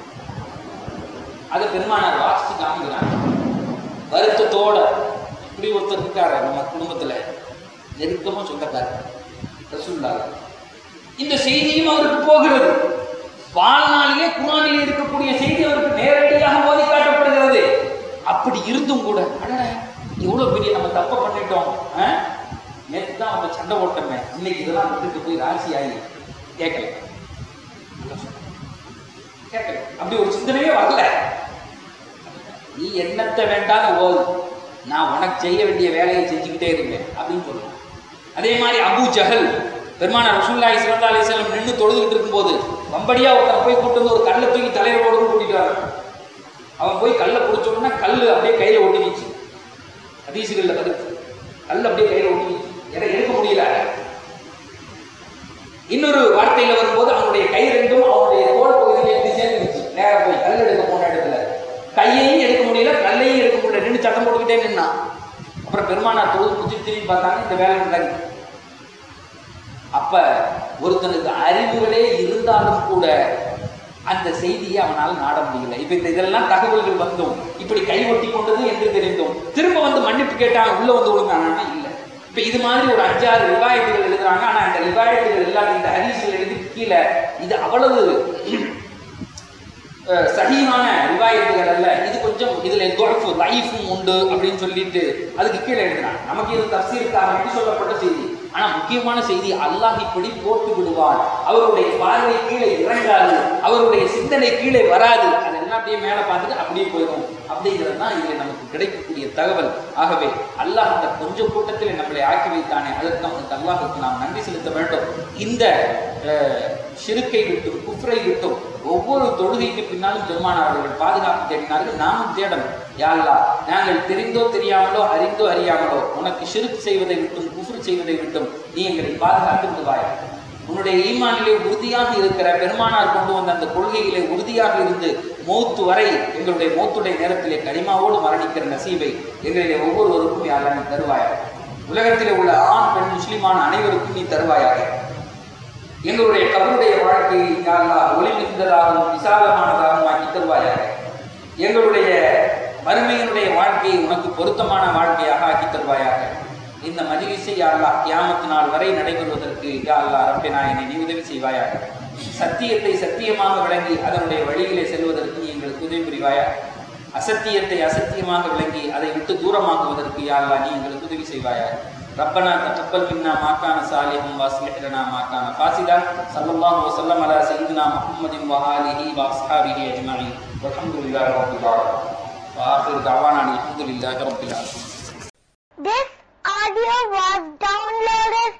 அதை பெருமானார் வாசிச்சு காமிக்கிறாங்க வருத்தத்தோட இப்படி ஒருத்தர் இருக்காரு நம்ம குடும்பத்துல நெருக்கமா சொந்தக்காரர் ரசூலுல்லாஹ் இந்த செய்தியும் அவருக்கு போகிறது வாழ்நாளிலே குரானிலே இருக்கக்கூடிய செய்தி அவருக்கு நேரடியாக மோதி காட்டப்படுகிறது அப்படி இருந்தும் கூட அடட எவ்வளவு பெரிய நம்ம தப்பை பண்ணிட்டோம் ஆ? நேத்து தான் அவங்க சண்டை போட்டோமே இன்னைக்கு இதெல்லாம் விட்டுட்டு போய் ராசி ஆகி கேட்கல கேட்கல அப்படி ஒரு சிந்தனையே வரல நீ என்னத்தை வேண்டாலும் ஓது நான் உனக்கு செய்ய வேண்டிய வேலையை செஞ்சுக்கிட்டே இருப்பேன் அப்படின்னு சொல்லுவான் அதே மாதிரி அபூ ஜஹல் பெருமான ரசூல்லாய் சிறந்தா அலிஸ்லாம் நின்று தொழுதுகிட்டு இருக்கும்போது வம்படியா ஒருத்தன் போய் கூட்டு வந்து ஒரு கல்லை தூக்கி தலையில போட்டு கூட்டிட்டு வரான் அவன் போய் கல்லை பிடிச்ச உடனே கல் அப்படியே கையில ஒட்டிக்கிச்சு அதீசுகள்ல வருது கல் அப்படியே கையில ஒட்டிக்கிச்சு எதை எடுக்க முடியல இன்னொரு வார்த்தையில வரும்போது அவனுடைய கை ரெண்டும் அவனுடைய தோல் பகுதியில் எப்படி சேர்ந்துருச்சு நேரா போய் கல் எடுக்க போன இடத்துல கையையும் எடுக்க முடியல கல்லையும் எடுக்க முடியல நின்று சத்தம் போட்டுக்கிட்டே நின்னான் அப்புறம் பெருமானார் தொழுது முடிச்சு திரும்பி பார்த்தாங்க இந்த வேலை நடக்குது அப்ப ஒருத்தனுக்கு அறிவுகளே இருந்தாலும் கூட அந்த செய்தியை அவனால் நாட முடியல இப்ப இந்த இதெல்லாம் தகவல்கள் வந்தும் இப்படி கை ஒட்டி கொண்டது என்று தெரிந்தும் திரும்ப வந்து மன்னிப்பு கேட்டாங்க உள்ள வந்து விழுந்தானா இல்ல இப்ப இது மாதிரி ஒரு அஞ்சாறு ரிவாயத்துகள் எழுதுறாங்க ஆனா அந்த ரிவாயத்துகள் எல்லாம் இந்த ஹதீஸ்கள் எழுதி கீழே இது அவ்வளவு அஹ், சஹீஹான ரிவாயத்துகள் அல்ல இது கொஞ்சம் இதுல தொழப்பு லைஃபும் உண்டு அப்படின்னு சொல்லிட்டு அதுக்கு கீழே எழுதுறாங்க நமக்கு இது தப்சீருக்காக வேண்டி சொல்லப்பட்ட செய்தி ஆனா முக்கியமான செய்தி அல்லாஹ் இப்படி போட்டு விடுவார் அவருடைய பார்வை கீழே இறங்காது அவருடைய சிந்தனை கீழே வராது அதெல்லாம் அப்படியே மேல பார்த்துட்டு அப்படியே போயிடும் அப்படிங்கிறது தான் இதுல நமக்கு கிடைக்கக்கூடிய தகவல் ஆகவே அல்லாஹ் அந்த கொஞ்சம் கூட்டத்தில் நம்மளை ஆக்கி வைத்தானே அதற்கு நமக்கு அல்லாஹுக்கு நாம் நன்றி செலுத்த வேண்டும் இந்த அஹ், ஷிருக்கை விட்டும் குஃப்ரை விட்டும் ஒவ்வொரு தொழுகைக்கு பின்னாலும் பெருமானார் அவர்கள் பாதுகாப்பு தேடினார்கள் நாமும் தேடணும் யா அல்லாஹ் நாங்கள் தெரிந்தோ தெரியாமலோ அறிந்தோ அறியாமலோ உனக்கு ஷிருக் செய்வதை விட்டும் குஃப்ர் செய்வதை விட்டும் நீ எங்களை பாதுகாத்து விடுவாய் உன்னுடைய ஈமானிலே உறுதியாக இருக்கிற பெருமானார் கொண்டு வந்த அந்த கொள்கையிலே உறுதியாக இருந்து மௌத்து வரை எங்களுடைய மௌத்துடைய நேரத்திலே கனிமாவோடு மரணிக்கிற நசீபை எங்களிலே ஒவ்வொருவருக்கும் யாரெல்லாம் நீ தருவாயாக உலகத்திலே உள்ள ஆண் பெண் முஸ்லிமான அனைவருக்கும் நீ தருவாயாக எங்களுடைய கபருடைய வாழ்க்கையை யாரா ஒளி மிகுந்ததாகவும் விசாலமானதாகவும் ஆக்கி தருவாயாக எங்களுடைய மறுமையினுடைய வாழ்க்கையை உனக்கு பொருத்தமான வாழ்க்கையாக ஆக்கி தருவாயாக இந்த மஜிலிஸை யாரா கியாமத்து நாள் வரை நடைபெறுவதற்கு யா அல்லாஹ் ரப்பே நாயனை நீ உதவி செய்வாயாக சத்தியத்தை சத்தியமாக விளங்கி அதனுடைய வழியிலே செல்வதற்கு நீ எங்களுக்கு உதவி புரிவாயாக அசத்தியத்தை அசத்தியமாக விளங்கி அதை விட்டு தூரமாக்குவதற்கு யா அல்லாஹ் நீ எங்களுக்கு உதவி செய்வாயாக ربنا تقبل منا ما كان صالحا واصلح لنا ما كان فاسدا صلى الله وسلم على سيدنا محمد وآله وأصحابه أجمعين والحمد لله رب العالمين وآخر دعوانا الحمد لله رب العالمين This audio was downloaded